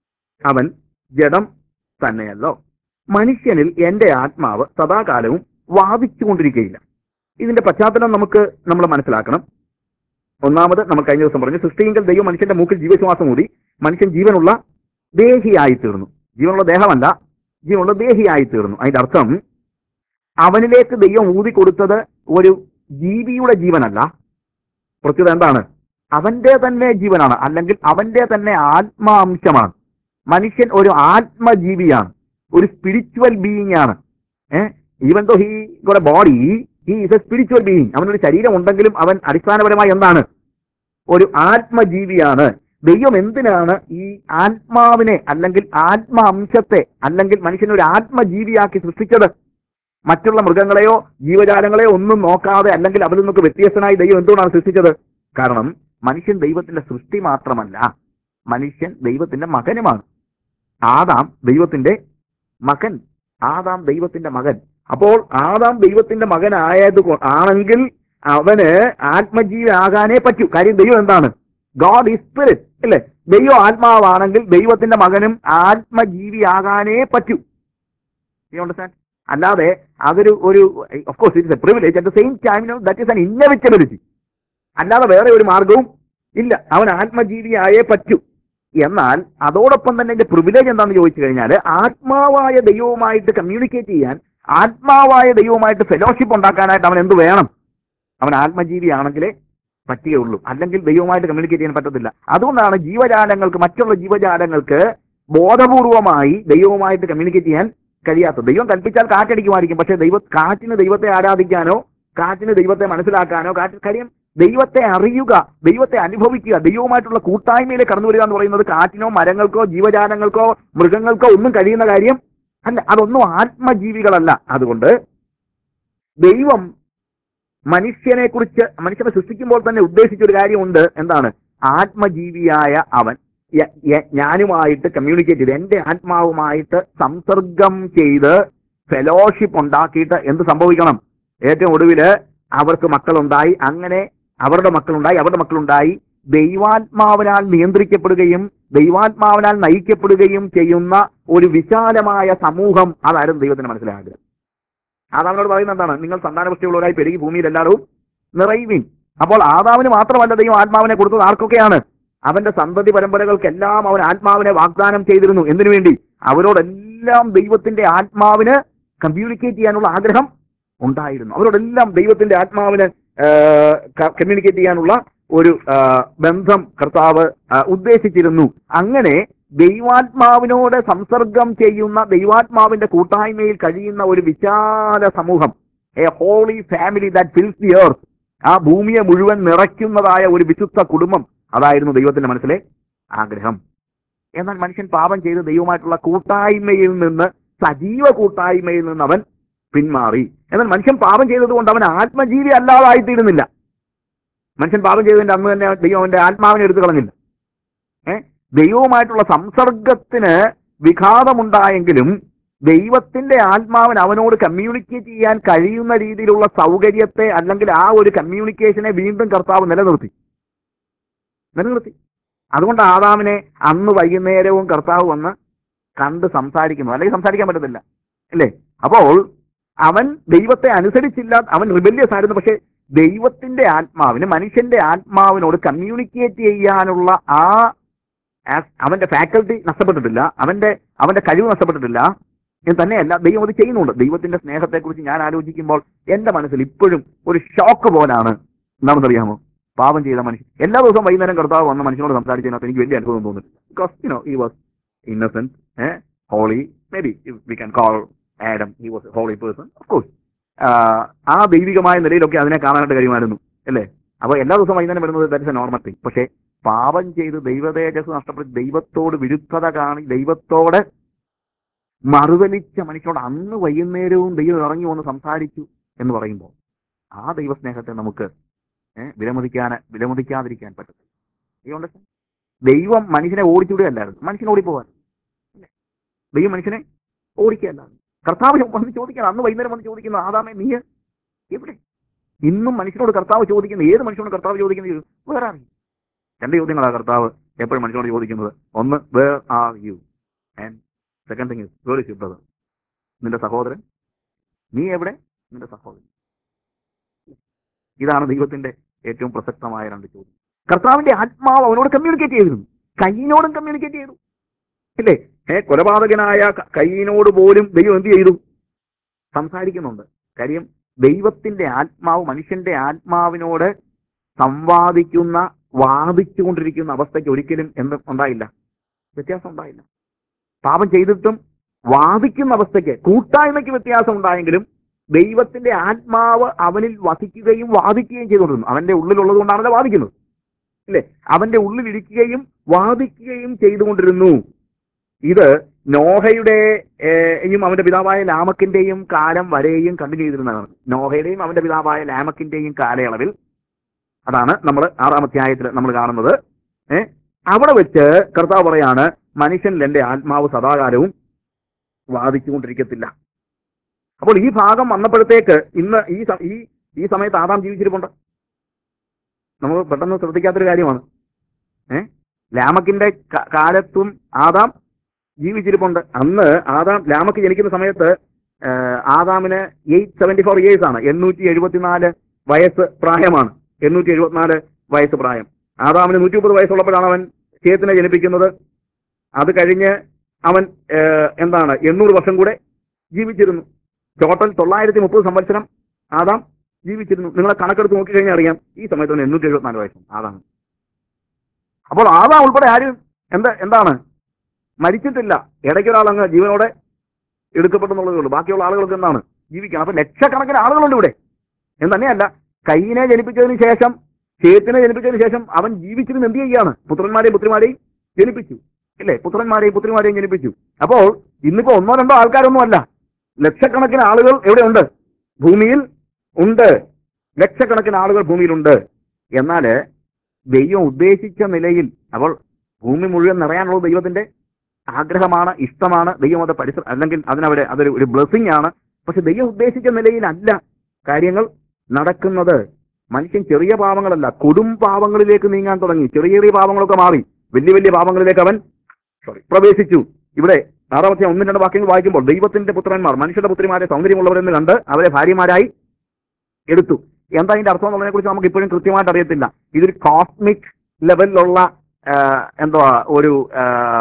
അവൻ ജഡം തന്നെയല്ലോ മനുഷ്യനിൽ എന്റെ ആത്മാവ് സദാകാലവും വാദിച്ചുകൊണ്ടിരിക്കുകയില്ല ഇതിന്റെ പശ്ചാത്തലം നമുക്ക് നമ്മൾ മനസ്സിലാക്കണം ഒന്നാമത് നമ്മൾ കഴിഞ്ഞ ദിവസം പറഞ്ഞു സൃഷ്ടിയെങ്കിൽ ദൈവം മനുഷ്യന്റെ മൂക്കിൽ ജീവശ്വാസം ഊതി മനുഷ്യൻ ജീവനുള്ള ദേഹിയായി തീർന്നു ജീവനുള്ള ദേഹമല്ല ജീവനുള്ള ദേഹിയായി തീർന്നു അതിന്റെ അർത്ഥം അവനിലേക്ക് ദൈവം ഊതി കൊടുത്തത് ഒരു ജീവിയുടെ ജീവനല്ല പ്രത്യേകത എന്താണ് അവന്റെ തന്നെ ജീവനാണ് അല്ലെങ്കിൽ അവന്റെ തന്നെ ആത്മാംശമാണ് മനുഷ്യൻ ഒരു ആത്മജീവിയാണ് ഒരു സ്പിരിച്വൽ ബീയിങ് ആണ് eh even though he got a body he is a spiritual being അവനൊരു ശരീരം ഉണ്ടെങ്കിലും അവൻ അടിസ്ഥാനപരമായി എന്താണ് ഒരു ആത്മജീവിയാണ് ദൈവം എന്തിനാണ് ഈ ആത്മാവിനെ അല്ലെങ്കിൽ ആത്മ അംശത്തെ അല്ലെങ്കിൽ മനുഷ്യനെ ഒരു ആത്മജീവിയാക്കി സൃഷ്ടിച്ചത് മറ്റുള്ള മൃഗങ്ങളെയോ ജീവജാലങ്ങളെയോ ഒന്നും നോക്കാതെ അല്ലെങ്കിൽ അതിൽ നിന്നൊക്കെ വ്യത്യസ്തനായി ദൈവം എന്തുകൊണ്ടാണ് സൃഷ്ടിച്ചത് കാരണം മനുഷ്യൻ ദൈവത്തിന്റെ സൃഷ്ടി മാത്രമല്ല മനുഷ്യൻ ദൈവത്തിന്റെ മകനുമാണ് ആദാം ദൈവത്തിന്റെ മകൻ ആദാം ദൈവത്തിന്റെ മകൻ അപ്പോൾ ആദാം ദൈവത്തിന്റെ മകനായത് കൊ- ആണെങ്കിൽ അവന് ആത്മജീവി ആകാനേ പറ്റൂ കാര്യം ദൈവം എന്താണ് ഗോഡ് ഈസ് സ്പിരിറ്റ് അല്ലേ ദൈവം ആത്മാവാണെങ്കിൽ ദൈവത്തിന്റെ മകനും ആത്മജീവിയാകാനേ പറ്റൂ യു അണ്ടർസ്റ്റാൻഡ് അല്ലാതെ അതൊരു ഒരു of course it's a privilege at the same time that is an inevitability അല്ലാതെ വേറെ ഒരു മാർഗവും ഇല്ല അവൻ ആത്മജീവിയായേ പറ്റൂ എന്നാൽ അതോടൊപ്പം തന്നെ എന്റെ പ്രിവിലേജ് എന്താണെന്ന് ചോദിച്ചു കഴിഞ്ഞാൽ ആത്മാവായ ദൈവവുമായിട്ട് കമ്മ്യൂണിക്കേറ്റ് ചെയ്യാൻ ആത്മാവായ ദൈവവുമായിട്ട് ഫെലോഷിപ്പ് ഉണ്ടാക്കാനായിട്ട് അവൻ എന്ത് വേണം അവൻ ആത്മജീവിയാണെങ്കിലേ പറ്റുകയുള്ളൂ അല്ലെങ്കിൽ ദൈവവുമായിട്ട് കമ്മ്യൂണിക്കേറ്റ് ചെയ്യാൻ പറ്റത്തില്ല അതുകൊണ്ടാണ് ജീവജാലങ്ങൾക്ക് മറ്റുള്ള ജീവജാലങ്ങൾക്ക് ബോധപൂർവമായി ദൈവവുമായിട്ട് കമ്മ്യൂണിക്കേറ്റ് ചെയ്യാൻ കഴിയാത്തത് ദൈവം കൽപ്പിച്ചാൽ കാറ്റടിക്കുമായിരിക്കും പക്ഷേ ദൈവ കാറ്റിന് ദൈവത്തെ ആരാധിക്കാനോ കാറ്റിന് ദൈവത്തെ മനസ്സിലാക്കാനോ കാറ്റ് കാര്യം ദൈവത്തെ അറിയുക ദൈവത്തെ അനുഭവിക്കുക ദൈവവുമായിട്ടുള്ള കൂട്ടായ്മയിലേക്ക് കടന്നു വരിക എന്ന് പറയുന്നത് കാറ്റിനോ മരങ്ങൾക്കോ ജീവജാലങ്ങൾക്കോ മൃഗങ്ങൾക്കോ ഒന്നും കഴിയുന്ന കാര്യം അല്ല അതൊന്നും ആത്മജീവികളല്ല അതുകൊണ്ട് ദൈവം മനുഷ്യനെ കുറിച്ച് മനുഷ്യനെ സൃഷ്ടിക്കുമ്പോൾ തന്നെ ഉദ്ദേശിച്ച ഒരു കാര്യമുണ്ട് എന്താണ് ആത്മജീവിയായ അവൻ യ- യ- ഞാനുമായിട്ട് കമ്മ്യൂണിക്കേറ്റ് ചെയ്ത് എന്റെ ആത്മാവുമായിട്ട് സംസർഗം ചെയ്ത് ഫെലോഷിപ്പ് ഉണ്ടാക്കിയിട്ട് എന്ത് സംഭവിക്കണം ഏറ്റവും ഒടുവില് അവർക്ക് മക്കളുണ്ടായി അങ്ങനെ അവരുടെ മക്കളുണ്ടായി അവരുടെ മക്കളുണ്ടായി ദൈവാത്മാവിനാൽ നിയന്ത്രിക്കപ്പെടുകയും ദൈവാത്മാവിനാൽ നയിക്കപ്പെടുകയും ചെയ്യുന്ന ഒരു വിശാലമായ സമൂഹം അതായിരുന്നു ദൈവത്തിന് മനസ്സിലാകുക ആദാമിനോട് പറയുന്നത് എന്താണ് നിങ്ങൾ സന്താനപുഷ്ടിയുള്ളവരായി പെരുകി ഭൂമിയിൽ എല്ലാവരും നിറയുവിൻ അപ്പോൾ ആദാമിന് മാത്രമല്ല ദൈവം ആത്മാവിനെ കൊടുത്തത് ആർക്കൊക്കെയാണ് അവന്റെ സന്തതി പരമ്പരകൾക്കെല്ലാം അവൻ ആത്മാവിനെ വാഗ്ദാനം ചെയ്തിരുന്നു എന്തിനു വേണ്ടി അവരോടെല്ലാം ദൈവത്തിന്റെ ആത്മാവിന് കമ്മ്യൂണിക്കേറ്റ് ചെയ്യാനുള്ള ആഗ്രഹം ഉണ്ടായിരുന്നു അവരോടെല്ലാം ദൈവത്തിന്റെ ആത്മാവിന് കമ്മ്യൂണിക്കേറ്റ് ചെയ്യാനുള്ള ഒരു ആ, ബന്ധം കർത്താവ് ആ, ഉദ്ദേശിച്ചിരുന്നു അങ്ങനെ ദൈവാത്മാവിനോട് സംസർഗം ചെയ്യുന്ന ദൈവാത്മാവിന്റെ കൂട്ടായ്മയിൽ കഴിയുന്ന ഒരു വിശാല സമൂഹം a holy family that fills the earth ആ ഭൂമിയെ മുഴുവൻ നിറയ്ക്കുന്നതായ ഒരു വിശുദ്ധ കുടുംബം അതായിരുന്നു ദൈവത്തിന്റെ മനസ്സിലെ ആഗ്രഹം എന്നാൽ മനുഷ്യൻ പാപം ചെയ്ത് ദൈവമായിട്ടുള്ള കൂട്ടായ്മയിൽ നിന്ന് സജീവ കൂട്ടായ്മയിൽ നിന്ന് അവൻ പിന്മാറി എന്നാൽ മനുഷ്യൻ പാപം ചെയ്തതുകൊണ്ട് അവൻ ആത്മജീവി അല്ലാതായിത്തീരുന്നില്ല മനുഷ്യൻ പാപം ചെയ്തതിന്റെ അന്ന് തന്നെ ദൈവം അവന്റെ ആത്മാവിനെ എടുത്തു കളഞ്ഞില്ല ഏ ദൈവവുമായിട്ടുള്ള സംസർഗത്തിന് വിഘാതമുണ്ടായെങ്കിലും ദൈവത്തിന്റെ ആത്മാവിന് അവനോട് കമ്മ്യൂണിക്കേറ്റ് ചെയ്യാൻ കഴിയുന്ന രീതിയിലുള്ള സൗകര്യത്തെ അല്ലെങ്കിൽ ആ ഒരു കമ്മ്യൂണിക്കേഷനെ വീണ്ടും കർത്താവ് നിലനിർത്തി നിലനിർത്തി അതുകൊണ്ട് ആദാമിനെ അന്ന് വൈകുന്നേരവും കർത്താവ് വന്ന് കണ്ട് സംസാരിക്കുന്നു അല്ലെങ്കിൽ സംസാരിക്കാൻ പറ്റത്തില്ല അല്ലേ അപ്പോൾ അവൻ ദൈവത്തെ അനുസരിച്ചില്ല അവൻ റിബല്യസ് ആയിരുന്നു പക്ഷെ ദൈവത്തിന്റെ ആത്മാവിന് മനുഷ്യന്റെ ആത്മാവിനോട് കമ്മ്യൂണിക്കേറ്റ് ചെയ്യാനുള്ള ആ ആ- അവന്റെ ഫാക്കൽറ്റി നഷ്ടപ്പെട്ടിട്ടില്ല അവന്റെ അവന്റെ കഴിവ് നഷ്ടപ്പെട്ടിട്ടില്ല എന്ന് തന്നെയല്ല ദൈവം അത് ചെയ്യുന്നുണ്ട് ദൈവത്തിന്റെ സ്നേഹത്തെക്കുറിച്ച് ഞാൻ ആലോചിക്കുമ്പോൾ എന്റെ മനസ്സിൽ ഇപ്പോഴും ഒരു ഷോക്ക് പോലാണ് എന്താണെന്നറിയാമോ പാപം ചെയ്ത മനുഷ്യൻ എല്ലാ ദിവസവും വൈകുന്നേരം കർത്താവ് വന്ന മനുഷ്യനോട് സംസാരിച്ചതിനകത്ത് എനിക്ക് വലിയ അനുഭവം തോന്നുന്നില്ല because you know he was innocent holy may be we can call Adam he was holy person of course ആ ദൈവികമായ നിലയിലൊക്കെ അതിനെ കാണാനായിട്ട് കഴിയുമായിരുന്നു അല്ലേ അപ്പൊ എല്ലാ ദിവസവും വൈകുന്നേരം വരുന്നത് that is a normal thing പക്ഷേ പാപം ചെയ്ത് ദൈവതേജസ് നഷ്ടപ്പെട്ട് ദൈവത്തോട് വിരുദ്ധത കാണി ദൈവത്തോട് മറുതലിച്ച മനുഷ്യനോട് അന്ന് വൈകുന്നേരവും ദൈവം ഇറങ്ങി വന്ന് സംസാരിച്ചു എന്ന് പറയുമ്പോൾ ആ ദൈവസ്നേഹത്തെ നമുക്ക് ഏഹ്, വിലമതിക്കാൻ വിലമതിക്കാതിരിക്കാൻ പറ്റത്തില്ല You understand? ദൈവം മനുഷ്യനെ ഓടിച്ചുവിടുകയല്ലായിരുന്നു മനുഷ്യനെ ഓടിപ്പോവാൻ ഇല്ലേ? ദൈവം മനുഷ്യനെ ഓടിക്കുകയല്ലായിരുന്നു കർത്താവ് വന്ന് ചോദിക്കണം അന്ന് വൈകുന്നേരം വന്ന് ചോദിക്കുന്നു ആദാമേ നീ എവിടെ ഇന്നും മനുഷ്യനോട് കർത്താവ് ചോദിക്കുന്ന ഏത് മനുഷ്യനോട് കർത്താവ് ചോദിക്കുന്നത് വേറെ അറിയും രണ്ട് ചോദ്യങ്ങളാണ് കർത്താവ് എപ്പോഴും മനുഷ്യനോട് ചോദിക്കുന്നത് ഒന്ന് where are you and second thing is where is you brother നിന്റെ സഹോദരൻ നീ എവിടെ നിന്റെ സഹോദരൻ ഇതാണ് ദൈവത്തിന്റെ ഏറ്റവും പ്രസക്തമായ രണ്ട് ചോദ്യം കർത്താവിന്റെ ആത്മാവ് അവനോട് കമ്മ്യൂണിക്കേറ്റ് ചെയ്തിരുന്നു കയ്യിനോടും കമ്മ്യൂണിക്കേറ്റ് ചെയ്തു ഇല്ലേ ഏ കൊലപാതകനായ ക- കയ്യിനോട് പോലും ദൈവം എന്ത് ചെയ്തു സംസാരിക്കുന്നുണ്ട് കാര്യം ദൈവത്തിന്റെ ആത്മാവ് മനുഷ്യന്റെ ആത്മാവിനോട് സംവാദിക്കുന്ന വാദിച്ചുകൊണ്ടിരിക്കുന്ന അവസ്ഥയ്ക്ക് ഒരിക്കലും എന്ത് ഉണ്ടായില്ല വ്യത്യാസം ഉണ്ടായില്ല പാപം ചെയ്തിട്ടും വാദിക്കുന്ന അവസ്ഥയ്ക്ക് കൂട്ടായ്മയ്ക്ക് വ്യത്യാസം ഉണ്ടായെങ്കിലും ദൈവത്തിന്റെ ആത്മാവ് അവനിൽ വസിക്കുകയും വാദിക്കുകയും ചെയ്തുകൊണ്ടിരുന്നു അവന്റെ ഉള്ളിലുള്ളത് കൊണ്ടാണല്ലോ വാദിക്കുന്നത് ഇല്ലേ അവന്റെ ഉള്ളിൽ ഇരിക്കുകയും വാദിക്കുകയും ചെയ്തുകൊണ്ടിരുന്നു ഇത് നോഹയുടെ ഏഹ്, യും അവന്റെ പിതാവായ ലാമക്കിന്റെയും കാലം വരെയും കണ്ടിന്യൂ ചെയ്തിരുന്നതാണ് നോഹയുടെയും അവന്റെ പിതാവായ ലാമക്കിന്റെയും കാലയളവിൽ അതാണ് നമ്മൾ ആറാം അധ്യായത്തിൽ നമ്മൾ കാണുന്നത് ഏ അവിടെ വെച്ച് കർത്താവ് പറയാണ് മനുഷ്യനിൽ എന്റെ ആത്മാവ് സദാകാലവും വാദിച്ചുകൊണ്ടിരിക്കത്തില്ല അപ്പോൾ ഈ ഭാഗം വന്നപ്പോഴത്തേക്ക് ഇന്ന് ഈ സ- ഈ ഈ സമയത്ത് ആദാം ജീവിച്ചിരിപ്പുണ്ട് നമ്മൾ പെട്ടെന്ന് ശ്രദ്ധിക്കാത്തൊരു കാര്യമാണ് ഏ ലാമക്കിന്റെ ക- കാലത്തും ആദാം ജീവിച്ചിരിപ്പുണ്ട് അന്ന് ആദാം ലാമക്ക് ജനിക്കുന്ന സമയത്ത് ആ, ആദാമിന് എയ്റ്റ് സെവന്റി ഫോർ ഇയേഴ്സ് ആണ് എണ്ണൂറ്റി എഴുപത്തിനാല് വയസ്സ് പ്രായമാണ് എണ്ണൂറ്റി എഴുപത്തിനാല് വയസ്സ് പ്രായം ആദാമിന് നൂറ്റി മുപ്പത് വയസ്സുള്ളപ്പോഴാണ് അവൻ ഷേത്തിനെ ജനിപ്പിക്കുന്നത് അത് കഴിഞ്ഞ് അവൻ ആ, എന്താണ് എണ്ണൂറ് വർഷം കൂടെ ജീവിച്ചിരുന്നു ടോട്ടൽ തൊള്ളായിരത്തി മുപ്പത് സംവത്സരം ആദാം ജീവിച്ചിരുന്നു നിങ്ങളെ കണക്കെടുത്ത് നോക്കിക്കഴിഞ്ഞാൽ അറിയാം ഈ സമയത്ത് അവന് എണ്ണൂറ്റി എഴുപത്തിനാല് വയസ്സും ആദാം അപ്പോൾ ആദാം ഉൾപ്പെടെ ആരും എന്താ എന്താണ് മരിച്ചിട്ടില്ല ഇടയ്ക്കൊരാൾ അങ്ങ് ജീവനോടെ എടുക്കപ്പെട്ടെന്നുള്ളതേ ഉള്ളൂ ബാക്കിയുള്ള ആളുകൾക്ക് എന്താണ് ജീവിക്കണം അപ്പൊ ലക്ഷക്കണക്കിന് ആളുകളുണ്ട് ഇവിടെ എന്ന് തന്നെയല്ല കൈയിനെ ജനിപ്പിച്ചതിന് ശേഷം ഷേത്തിനെ ജനിപ്പിച്ചതിന് ശേഷം അവൻ ജീവിച്ചിരുന്ന് എന്ത് ചെയ്യുകയാണ് പുത്രന്മാരെയും പുത്രിമാരെയും ജനിപ്പിച്ചു ഇല്ലേ പുത്രന്മാരെയും പുത്രിമാരെയും ജനിപ്പിച്ചു അപ്പോൾ ഇന്നിപ്പോ ഒന്നോ രണ്ടോ ആൾക്കാരൊന്നും അല്ല ലക്ഷക്കണക്കിന് ആളുകൾ എവിടെയുണ്ട് ഭൂമിയിൽ ഉണ്ട് ലക്ഷക്കണക്കിന് ആളുകൾ ഭൂമിയിലുണ്ട് എന്നാല് ദൈവം ഉദ്ദേശിച്ച നിലയിൽ അപ്പോൾ ഭൂമി മുഴുവൻ നിറയാനുള്ളത് ദൈവത്തിന്റെ ആഗ്രഹമാണ് ഇഷ്ടമാണ് ദൈവം അത് പരിശ്ര അല്ലെങ്കിൽ അതിനവിടെ അതൊരു ഒരു ബ്ലെസ്സിങ് ആണ് പക്ഷെ ദൈവം ഉദ്ദേശിച്ച നിലയിലല്ല കാര്യങ്ങൾ നടക്കുന്നത് മനുഷ്യൻ ചെറിയ പാവങ്ങളല്ല കൊടും പാവങ്ങളിലേക്ക് നീങ്ങാൻ തുടങ്ങി ചെറിയ ചെറിയ പാവങ്ങളൊക്കെ മാറി വലിയ വലിയ പാവങ്ങളിലേക്ക് അവൻ സോറി പ്രവേശിച്ചു ഇവിടെ ആറാമത്തെ ഒന്നും രണ്ട് വാക്യങ്ങൾ വായിക്കുമ്പോൾ ദൈവത്തിന്റെ പുത്രന്മാർ മനുഷ്യരുടെ പുത്രിമാരെ സൗന്ദര്യമുള്ളവരെന്ന് കണ്ട് അവരെ ഭാര്യമാരായി എടുത്തു എന്താ അതിന്റെ അർത്ഥം എന്നുള്ളതിനെ കുറിച്ച് നമുക്ക് ഇപ്പോഴും കൃത്യമായിട്ട് അറിയത്തില്ല ഇതൊരു കോസ്മിക് ലെവലിലുള്ള ആ, എന്തുവാ ഒരു ആ,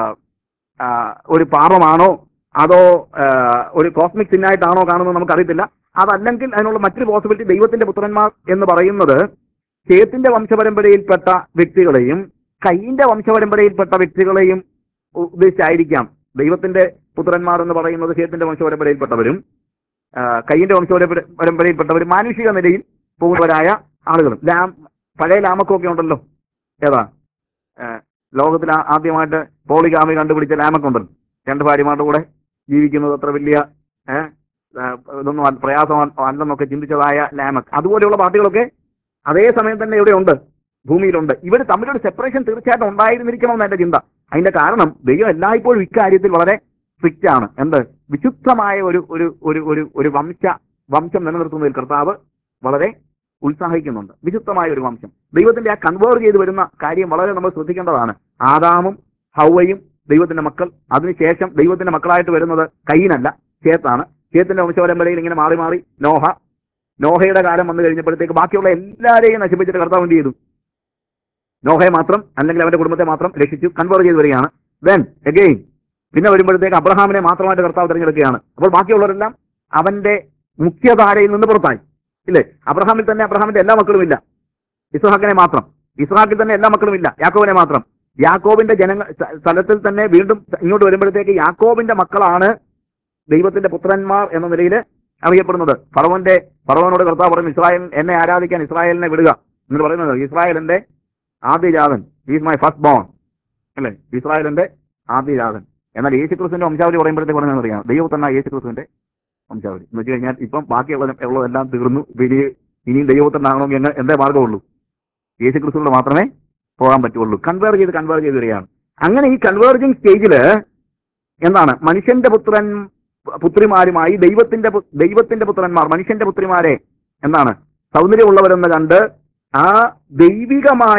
ആ, ഒരു പാപമാണോ അതോ ആ, ഒരു കോസ്മിക് സിന്നായിട്ടാണോ കാണുന്നത് നമുക്കറിയത്തില്ല അതല്ലെങ്കിൽ അതിനുള്ള മറ്റൊരു പോസിബിലിറ്റി ദൈവത്തിന്റെ പുത്രന്മാർ എന്ന് പറയുന്നത് ചേത്തിന്റെ വംശപരമ്പരയിൽപ്പെട്ട വ്യക്തികളെയും കൈയിന്റെ വംശപരമ്പരയിൽപ്പെട്ട വ്യക്തികളെയും ഉ- ഉദ്ദേശിച്ചായിരിക്കാം ദൈവത്തിന്റെ പുത്രന്മാർ എന്ന് പറയുന്നത് ചേത്തിന്റെ വംശപരമ്പരയിൽപ്പെട്ടവരും ആ, കൈയിന്റെ വംശപരമ്പര- പരമ്പരയിൽപ്പെട്ടവരും മാനുഷിക നിലയിൽ പോകുന്നവരായ ആളുകളും ലാം പഴയ ലാമക്കൊക്കെ ഉണ്ടല്ലോ ഏതാ ആ, ലോകത്തിൽ ആ- ആദ്യമായിട്ട് പോളിഗാമി കണ്ടുപിടിച്ച ലാമക്ക് ഉണ്ടല്ലോ രണ്ട് ഭാര്യമാരുടെ കൂടെ ജീവിക്കുന്നത് അത്ര വലിയ ഏ, ആ, ഇതൊന്നും അല്ല- പ്രയാസം അല്ലെന്നൊക്കെ ചിന്തിച്ചതായ ലാമക്ക് അതുപോലെയുള്ള പാർട്ടികളൊക്കെ അതേ സമയം തന്നെ ഇവിടെയുണ്ട് ഭൂമിയിലുണ്ട് ഇവർ തമ്മിലൊരു സെപ്പറേഷൻ തീർച്ചയായിട്ടും ഉണ്ടായിരുന്നിരിക്കണം എന്ന് എന്റെ ചിന്ത അതിന്റെ കാരണം ദൈവം എല്ലായ്പ്പോഴും ഇക്കാര്യത്തിൽ വളരെ സ്ട്രിക്റ്റ് ആണ് എന്ത് വിശുദ്ധമായ ഒരു ഒരു ഒരു ഒരു ഒരു വംശ വംശം നിലനിർത്തുന്നതിൽ കർത്താവ് വളരെ ഉത്സാഹിക്കുന്നുണ്ട് വിശുദ്ധമായ ഒരു വംശം ദൈവത്തിന്റെ ആ കൺവേർ ചെയ്ത് വരുന്ന കാര്യം വളരെ നമ്മൾ ശ്രദ്ധിക്കേണ്ടതാണ് ആദാമും ഹൗവയും ദൈവത്തിന്റെ മക്കൾ അതിനുശേഷം ദൈവത്തിന്റെ മക്കളായിട്ട് വരുന്നത് കയ്യിനല്ല ചേത്താണ് ചേത്തിന്റെ വംശപരമ്പരയിൽ ഇങ്ങനെ മാറി മാറി നോഹ നോഹയുടെ കാലം വന്നു കഴിഞ്ഞപ്പോഴത്തേക്ക് ബാക്കിയുള്ള എല്ലാവരെയും നശിപ്പിച്ചിട്ട് കർത്താവ് എന്ത് ചെയ്തു നോഹയെ മാത്രം അല്ലെങ്കിൽ അവന്റെ കുടുംബത്തെ മാത്രം രക്ഷിച്ചു കൺവേർ ചെയ്ത് വരികയാണ് ദെൻ എഗെയിൻ പിന്നെ വരുമ്പോഴത്തേക്ക് അബ്രഹാമിനെ മാത്രമായിട്ട് കർത്താവ് തിരഞ്ഞെടുക്കുകയാണ് അപ്പോൾ ബാക്കിയുള്ളവരെല്ലാം അവന്റെ മുഖ്യധാരയിൽ നിന്ന് പുറത്തായി ഇല്ലേ അബ്രഹാമിൽ തന്നെ അബ്രഹാമിന്റെ എല്ലാ മക്കളും ഇല്ല ഇസ്ഹാക്കിനെ മാത്രം ഇസ്ഹാക്കിൽ തന്നെ എല്ലാ മക്കളും ഇല്ല യാക്കോബിനെ മാത്രം യാക്കോബിന്റെ ജനങ്ങൾ സ്ഥ- സ്ഥലത്തിൽ തന്നെ വീണ്ടും ഇങ്ങോട്ട് വരുമ്പോഴത്തേക്ക് യാക്കോബിന്റെ മക്കളാണ് ദൈവത്തിന്റെ പുത്രന്മാർ എന്ന നിലയിൽ അറിയപ്പെടുന്നത് ഫറവന്റെ ഫറവനോട് കർത്താവ് പറഞ്ഞു ഇസ്രായേൽ എന്നെ ആരാധിക്കാൻ ഇസ്രായേലിനെ വിടുക എന്ന് പറയുന്നത് ഇസ്രായേലിന്റെ ആദ്യജാതൻ ഈസ് മൈ ഫസ്റ്റ് ബോൺ അല്ലേ ഇസ്രായേലിന്റെ ആദ്യജാതൻ എന്നാൽ യേശുക്രിസ്തുവിന്റെ വംശാവലി പറയുമ്പോഴത്തേക്ക് പറഞ്ഞാൽ അറിയാം ദൈവത്തന്ന യേശുക്രിസ്തുവിന്റെ വംശാവലി എന്ന് വെച്ച് കഴിഞ്ഞാൽ ഇപ്പം ബാക്കിയുള്ള ഉള്ളതെല്ലാം തീർന്നു ഇപ്പൊ ഇനി ഇനിയും ദൈവത്തന്നാകണമെങ്കിൽ എങ്ങനെ എന്തേ മാർഗമുള്ളൂ യേശുക്രിസ്തുവിലൂടെ മാത്രമേ പോകാൻ പറ്റുള്ളൂ കൺവേർ ചെയ്ത് കൺവേർ ചെയ്ത് വരികയാണ് അങ്ങനെ ഈ കൺവേർജിങ് സ്റ്റേജില് എന്താണ് മനുഷ്യന്റെ പുത്രൻ പുത്രിമാരുമായി ദൈവത്തിന്റെ പു- ദൈവത്തിന്റെ പുത്രന്മാർ മനുഷ്യന്റെ പുത്രിമാരെ എന്താണ് സൗന്ദര്യമുള്ളവരെന്ന് കണ്ട് ആ ദൈവികമായ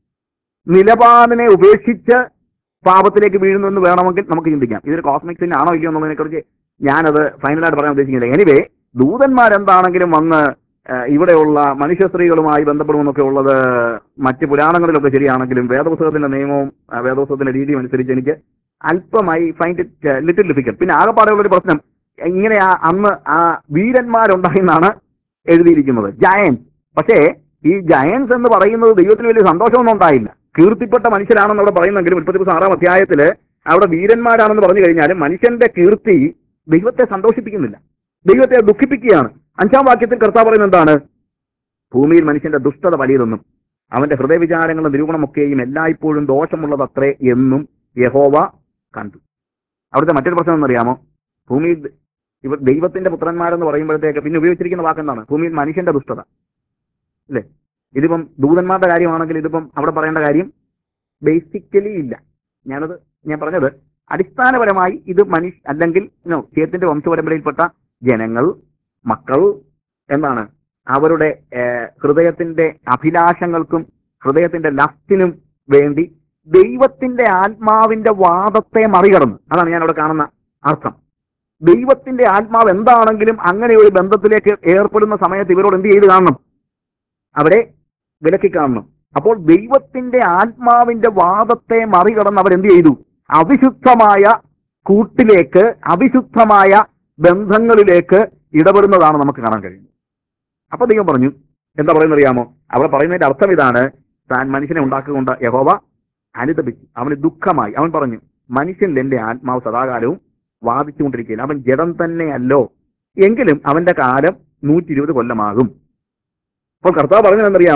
നിലപാടിനെ ഉപേക്ഷിച്ച് പാപത്തിലേക്ക് വീഴുന്നു എന്ന് വേണമെങ്കിൽ നമുക്ക് ചിന്തിക്കാം ഇതൊരു കോസ്മിക് സിൻ ആണോ ഇല്ലയോ എന്നുള്ളതിനെ കുറിച്ച് ഞാനത് ഫൈനലായിട്ട് പറയാൻ ഉദ്ദേശിക്കുന്നില്ല എനിവേ ദൂതന്മാരെന്താണെങ്കിലും വന്ന് ആ, ഇവിടെയുള്ള മനുഷ്യ സ്ത്രീകളുമായി ബന്ധപ്പെടുമെന്നൊക്കെ ഉള്ളത് മറ്റ് പുരാണങ്ങളിലൊക്കെ ശരിയാണെങ്കിലും വേദപുസ്തകത്തിന്റെ നിയമവും ആ, വേദപുസ്തകത്തിന്റെ രീതിയും അനുസരിച്ച് എനിക്ക് അല്പമായി ഫൈൻഡ് ഇറ്റ് ലിറ്റിൽ ഡിഫിക്കൽ പിന്നെ ആകെപ്പാടെയുള്ള ഒരു പ്രശ്നം ഇങ്ങനെ ആ അന്ന് ആ വീരന്മാരുണ്ടായെന്നാണ് എഴുതിയിരിക്കുന്നത് ജയൻസ് പക്ഷേ ഈ ജയൻസ് എന്ന് പറയുന്നത് ദൈവത്തിന് വലിയ സന്തോഷമൊന്നും ഉണ്ടായില്ല കീർത്തിപ്പെട്ട മനുഷ്യരാണെന്ന് അവിടെ പറയുന്നെങ്കിലും മുപ്പത്തി ദിവസം ആറാം അധ്യായത്തില് അവിടെ വീരന്മാരാണെന്ന് പറഞ്ഞു കഴിഞ്ഞാലും മനുഷ്യന്റെ കീർത്തി ദൈവത്തെ സന്തോഷിപ്പിക്കുന്നില്ല ദൈവത്തെ ദുഃഖിപ്പിക്കുകയാണ് അഞ്ചാം വാക്യത്തിൽ കർത്താവ് പറയുന്നത് എന്താണ് ഭൂമിയിൽ മനുഷ്യന്റെ ദുഷ്ടത വലിയതെന്നും അവന്റെ ഹൃദയവിചാരങ്ങളും നിരൂപണമൊക്കെയും എല്ലായ്പ്പോഴും ദോഷമുള്ളതത്രേ എന്നും യഹോവ കണ്ടു അവിടുത്തെ മറ്റൊരു പ്രശ്നം എന്നറിയാമോ ഭൂമിയിൽ ഇവർ ദൈവത്തിന്റെ പുത്രന്മാരെന്ന് പറയുമ്പോഴത്തേക്ക് പിന്നെ ഉപയോഗിച്ചിരിക്കുന്ന വാക്കെന്താണ് ഭൂമിയിൽ മനുഷ്യന്റെ ദുഷ്ടത അല്ലേ ഇതിപ്പം ദൂതന്മാരുടെ കാര്യമാണെങ്കിൽ ഇതിപ്പം അവിടെ പറയേണ്ട കാര്യം ബേസിക്കലി ഇല്ല ഞാനത് ഞാൻ പറഞ്ഞത് അടിസ്ഥാനപരമായി ഇത് മനുഷ്യ അല്ലെങ്കിൽ നോ ചേത്തിന്റെ വംശപരമ്പരയിൽപ്പെട്ട ജനങ്ങൾ മക്കൾ എന്താണ് അവരുടെ ഏഹ്, ഹൃദയത്തിന്റെ അഭിലാഷങ്ങൾക്കും ഹൃദയത്തിന്റെ ലസ്റ്റിനും വേണ്ടി ദൈവത്തിന്റെ ആത്മാവിന്റെ വാദത്തെ മറികടന്നു അതാണ് ഞാൻ അവിടെ കാണുന്ന അർത്ഥം ദൈവത്തിന്റെ ആത്മാവ് എന്താണെങ്കിലും അങ്ങനെ ഒരു ബന്ധത്തിലേക്ക് ഏർപ്പെടുന്ന സമയത്ത് ഇവരോട് എന്ത് ചെയ്ത് കാണണം അവരെ വിലക്കി കാണണം അപ്പോൾ ദൈവത്തിന്റെ ആത്മാവിന്റെ വാദത്തെ മറികടന്ന് അവരെന്ത് ചെയ്തു അവിശുദ്ധമായ കൂട്ടിലേക്ക് അവിശുദ്ധമായ ബന്ധങ്ങളിലേക്ക് ഇടപെടുന്നതാണ് നമുക്ക് കാണാൻ കഴിയുന്നത് അപ്പൊ ദൈവം പറഞ്ഞു എന്താ പറയുന്നത് അറിയാമോ അവിടെ പറയുന്നതിന്റെ അർത്ഥം ഇതാണ് താൻ മനുഷ്യനെ ഉണ്ടാക്കിക്കൊണ്ട് യഹോവ അനുദപിച്ചു അവന് ദുഃഖമായി അവൻ പറഞ്ഞു മനുഷ്യനിൽ എന്റെ ആത്മാവ് സദാകാലവും വാദിച്ചുകൊണ്ടിരിക്കുകയില്ല അവൻ ജഡം തന്നെയല്ലോ എങ്കിലും അവന്റെ കാലം നൂറ്റി ഇരുപത് കൊല്ലമാകും അപ്പോൾ കർത്താവ് പറഞ്ഞതെന്നറിയാമോ